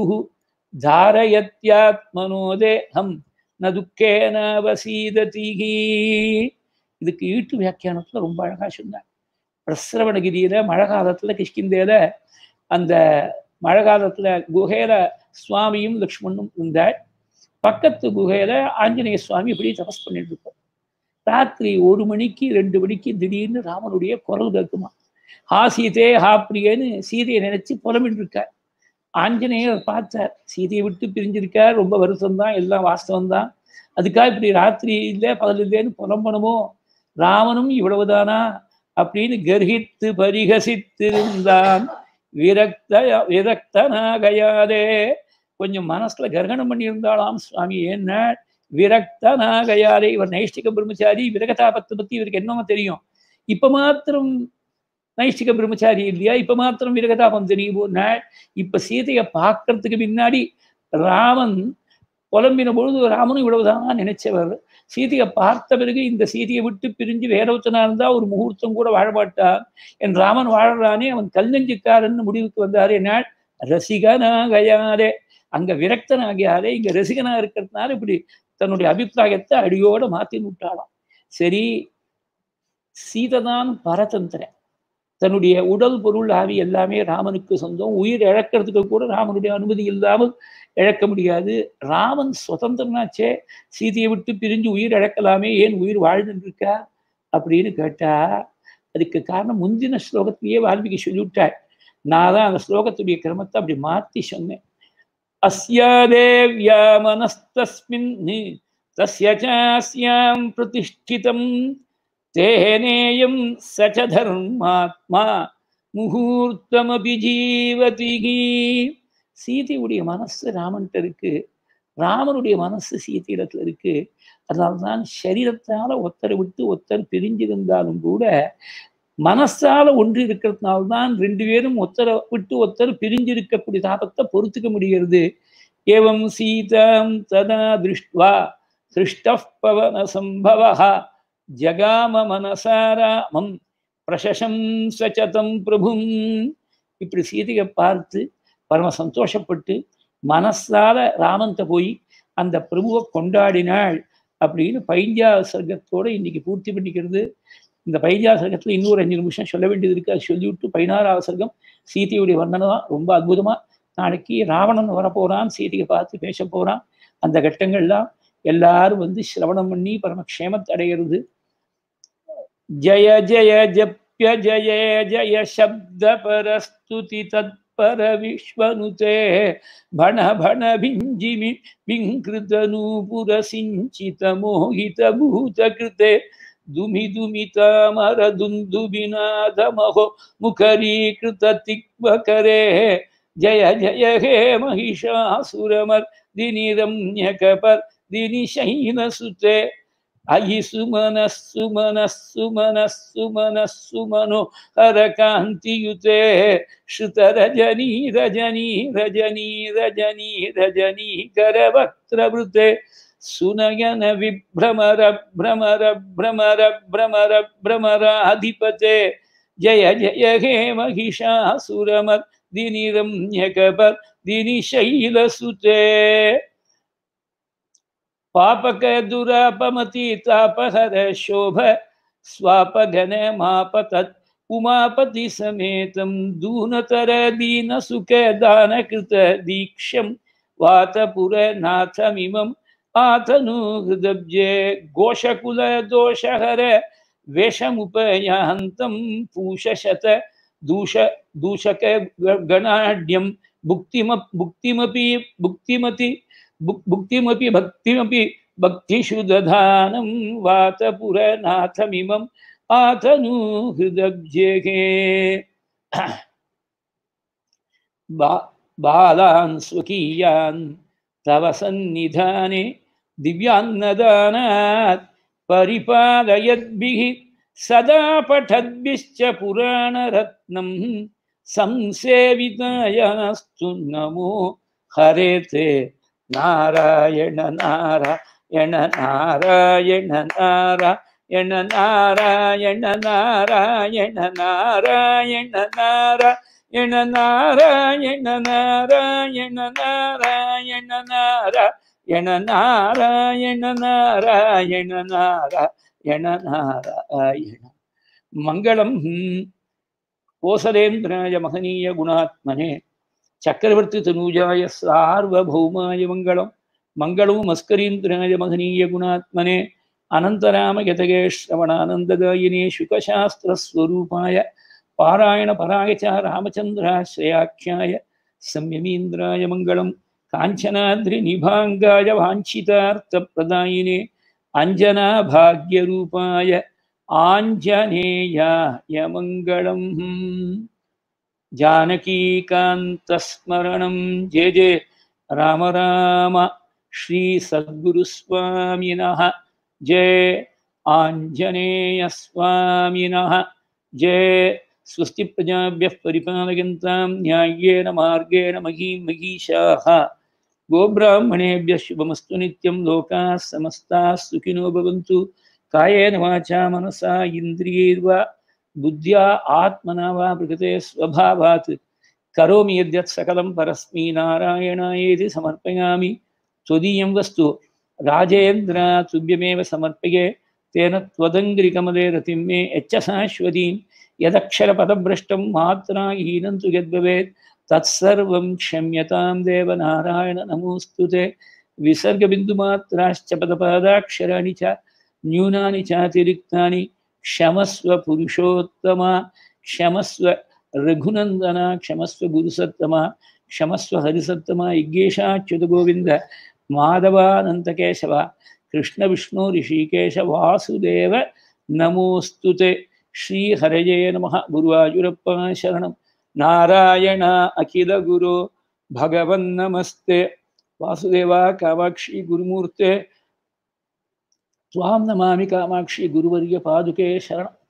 தாரயத்யாத்மனோ தேகம் ந துக்கேன வசீததி இதுக்கு ஈட்டு வியாக்கியானத்துல ரொம்ப அழகா சொன்னார் பிரசிரவணகிரியில மழை காலத்துல கிஷ்கிந்தேல அந்த மழை காலத்துல குகையில சுவாமியும் லக்ஷ்மணும் இருந்தார் பக்கத்து குகையில ஆஞ்சநேய சுவாமி இப்படி தபஸ் பண்ணிட்டு இருப்போம் ராத்திரி ஒரு மணிக்கு ரெண்டு மணிக்கு திடீர்னு ராமனுடைய குரல் கேட்குமா ஹா சீதே ஹா பிரியன்னு சீதையை நினைச்சு புலம்பிட்டு இருக்கார் ஆஞ்சநேயர் பார்த்தார் சீதையை விட்டு பிரிஞ்சிருக்கார் ரொம்ப வருத்தம் தான் எல்லாம் வாஸ்தவம் தான் அதுக்காக இப்படி ராத்திரி இல்லை பகல் இல்லைன்னு புலம்பணுமோ ராமனும் இவ்வளவுதானா அப்படின்னு கர்ஹித்து பரிகசித்திருந்தான் விரக்த விரக்தனாகயாதே கொஞ்சம் மனசுல கர்கணம் பண்ணியிருந்தாளாம் சுவாமி என்ன விரக்தனாகயாரே இவர் நைஷ்டிக பிரம்மச்சாரி விரகதாபத்தை பத்தி இவருக்கு என்னமோ தெரியும் இப்ப மாத்திரம் நைஷ்டிக பிரம்மச்சாரி இல்லையா இப்ப மாத்திரம் விரகதாபம் தெரியும் இப்ப சீதையை பார்க்கறதுக்கு முன்னாடி ராமன் புலம்பின பொழுது ராமனும் இவ்வளவுதான் நினைச்சவர் சீதையை பார்த்த பிறகு இந்த சீதையை விட்டு பிரிஞ்சு வேற ஒருத்தனா இருந்தா ஒரு முகூர்த்தம் கூட வாழமாட்டான் என் ராமன் வாழறானே அவன் கல் நெஞ்சுக்காரன்னு முடிவுக்கு வந்தாரு என்ன ரசிகனாகையாரே அங்க விரக்தனாகியாரே இங்க ரசிகனா இருக்கிறதுனால இப்படி தன்னுடைய அபிப்பிராயத்தை அடியோட மாத்தி விட்டாளாம் சரி சீததான் பரதந்திரன் தன்னுடைய உடல் பொருள் ஆவி எல்லாமே ராமனுக்கு சொந்தம் உயிர் இழக்கிறதுக்கு கூட ராமனுடைய அனுமதி இல்லாமல் இழக்க முடியாது ராமன் சுதந்திரனாச்சே சீதையை விட்டு பிரிஞ்சு உயிர் இழக்கலாமே ஏன் உயிர் வாழ்ந்துட்டு இருக்கா அப்படின்னு கேட்டா அதுக்கு காரணம் முந்தின ஸ்லோகத்திலேயே வால்மீகி சொல்லிவிட்டார் நான் தான் அந்த ஸ்லோகத்துடைய கிரமத்தை அப்படி மாத்தி சொன்னேன் அஸ்யாதேவ்யா மனஸ்தஸ்மின் தஸ்ய சாஸ்யாம் பிரதிஷ்டிதம் தேனேயம் சச்ச தர்மாத்மா முகூர்த்தமபி ஜீவதி சீதையுடைய மனசு ராமன்கிட்ட இருக்கு ராமனுடைய மனசு சீதையிடத்துல இருக்கு அதனால்தான் சரீரத்தால ஒத்தரை விட்டு ஒத்தர் பிரிஞ்சிருந்தாலும் கூட மனசால ஒன்று இருக்கிறதுனால்தான் ரெண்டு பேரும் ஒத்தரை விட்டு ஒத்தர் பிரிஞ்சிருக்கக்கூடிய தாபத்தை பொறுத்துக்க முடிகிறது ஏவம் சீதாம் ததா திருஷ்டுவா சிருஷ்ட பவன சம்பவா ஜகாம மனசாராமம் பிரசசம்சதம் பிரபும் இப்படி சீதையை பார்த்து பரம சந்தோஷப்பட்டு மனசால ராமன்ட்ட போய் அந்த பிரபுவை கொண்டாடினாள் அப்படின்னு பைஞ்சா சர்க்கத்தோட இன்னைக்கு பூர்த்தி பண்ணிக்கிறது இந்த பைஞ்சா சர்க்கத்துல இன்னொரு அஞ்சு நிமிஷம் சொல்ல வேண்டியது இருக்கு அது சொல்லிவிட்டு பதினாறாவது சர்க்கம் சீதையுடைய வர்ணனை தான் ரொம்ப அற்புதமா நாளைக்கு ராவணன் வரப்போறான் சீதையை பார்த்து பேச போறான் அந்த கட்டங்கள்லாம் எல்லாரும் வந்து சிரவணம் பண்ணி பரமக்ஷேமத்தை அடையிறது ஜய ஜய ஜப்ய ஜய ஜய சப்த பரஸ்துதி தத்பர விஸ்வனுதே பண பண விஞ்சிமி விங்கிருத நூபுர சிஞ்சித மோகித பூத கிருதே துமி துமிதாமர துந்துபிநாத மகோ முகரீகிருத திக்வகரே ஜய ஜய ஹே மகிஷாசுரமர் தினிரம்யகபர் தினிஷைனசுதே அயி சுமன சுமன சுமன சுமன சுமனோ ஹரகாந்தியுதே ஸ்ருத ரஜனீ ரஜனீ ரஜனீ ரஜனீ ரஜனீ கரவக்திரவృతే சுனயன விப்ரமர பிரமர பிரமர பிரமர பிரமராதிபதே ஜய ஜய ஹே மகிஷாசுரமர் தினிரம்யகபர் தினிஷைலசுதே पापक दुरापमति तापहर शोभ स्वापघन मापतत् उमापति समेतं दूनतर दीन सुख दान कृत दीक्षं वातपुरनाथमिमम् आतनु हृदब्जे घोषकुल दोषहर वेषमुपयान्तं पूषशत दूष दूषक गणाढ्यं भुक्तिम भुक्तिमपि भुक्तिमति भुक्तिमपि भक्तिमपि भक्तिषु दधानं वातपुरनाथमिमम् आतनु हृदब्जेगे बा बालान् स्वकीयान् तव सन्निधाने दिव्यान्नदानात् परिपालयद्भिः सदा पठद्भिश्च पुराणरत्नं संसेवितायास्तु नमो हरे ते நாராயண நாராயண நாராயண நாராயண நாராயண நாராயண நாராயண நாராயண நாராயண நாராயண நாராயண நாராயண நாராயண நாராயண நாராயண நாராயண மங்களம் கோசலேந்திராய மகனீய குணாத்மனே சக்கரவர்த்தி தனூஜாய சார்வபௌமாய மங்களம் மங்களம் மஸ்கரீந்திராய மகனீய குணாத்மனே அனந்தராம யதகே ஸ்ரவணானந்தகாயினே சுகசாஸ்திரஸ்வரூபாய பாராயண பராய ச ராமச்சந்திராஸ்ரயாக்கியாய சம்யமீந்திராய மங்களம் காஞ்சனாத்ரி நிபாங்காய வாஞ்சிதார்த்த பிரதாயினே அஞ்சனா பாக்யரூபாய ஆஞ்சநேயாய மங்களம் जानकीकान्तस्मरणं जय जय राम राम श्रीसद्गुरुस्वामिनः जय आञ्जनेयस्वामिनः जय स्वस्ति प्रजाभ्यः परिपालयन्तां न्याय्येन मार्गेण महीं महीषाः गोब्राह्मणेभ्यः शुभमस्तु नित्यं लोकाः समस्ताः सुखिनो भवन्तु कायेन वाचा मनसा इन्द्रियैर्वा बुद्ध्या आत्मना वा प्रकृते स्वभावात् करोमि यद्यत् सकलं परस्मै नारायणायेति समर्पयामि त्वदीयं वस्तु राजेन्द्र तुभ्यमेव समर्पये तेन त्वदङ्घ्रिकमले रतिं मे यच्च शाश्वतीं यदक्षरपदभ्रष्टं मात्रा हीनं तु यद्भवेत् तत्सर्वं क्षम्यतां देवनारायण नमोऽस्तु ते विसर्गबिन्दुमात्राश्च पदपादाक्षराणि च न्यूनानि चातिरिक्तानि क्षमस्व पुरुषोत्तमा क्षमस्व रघुनन्दना क्षमस्व गुरुसत्तमा क्षमस्व हरिसत्तमा यज्ञेशाच्युतगोविन्द माधवानन्तकेशव कृष्णविष्णु ऋषिकेश वासुदेव नमोऽस्तु ते श्रीहरये नमः गुरुवायुरप्पा शरणं नारायण अखिलगुरो भगवन्नमस्ते वासुदेवा कामाक्षी गुरुमूर्ते त्वां नमामि कामाक्षी गुरुवर्यपादुके शरणम्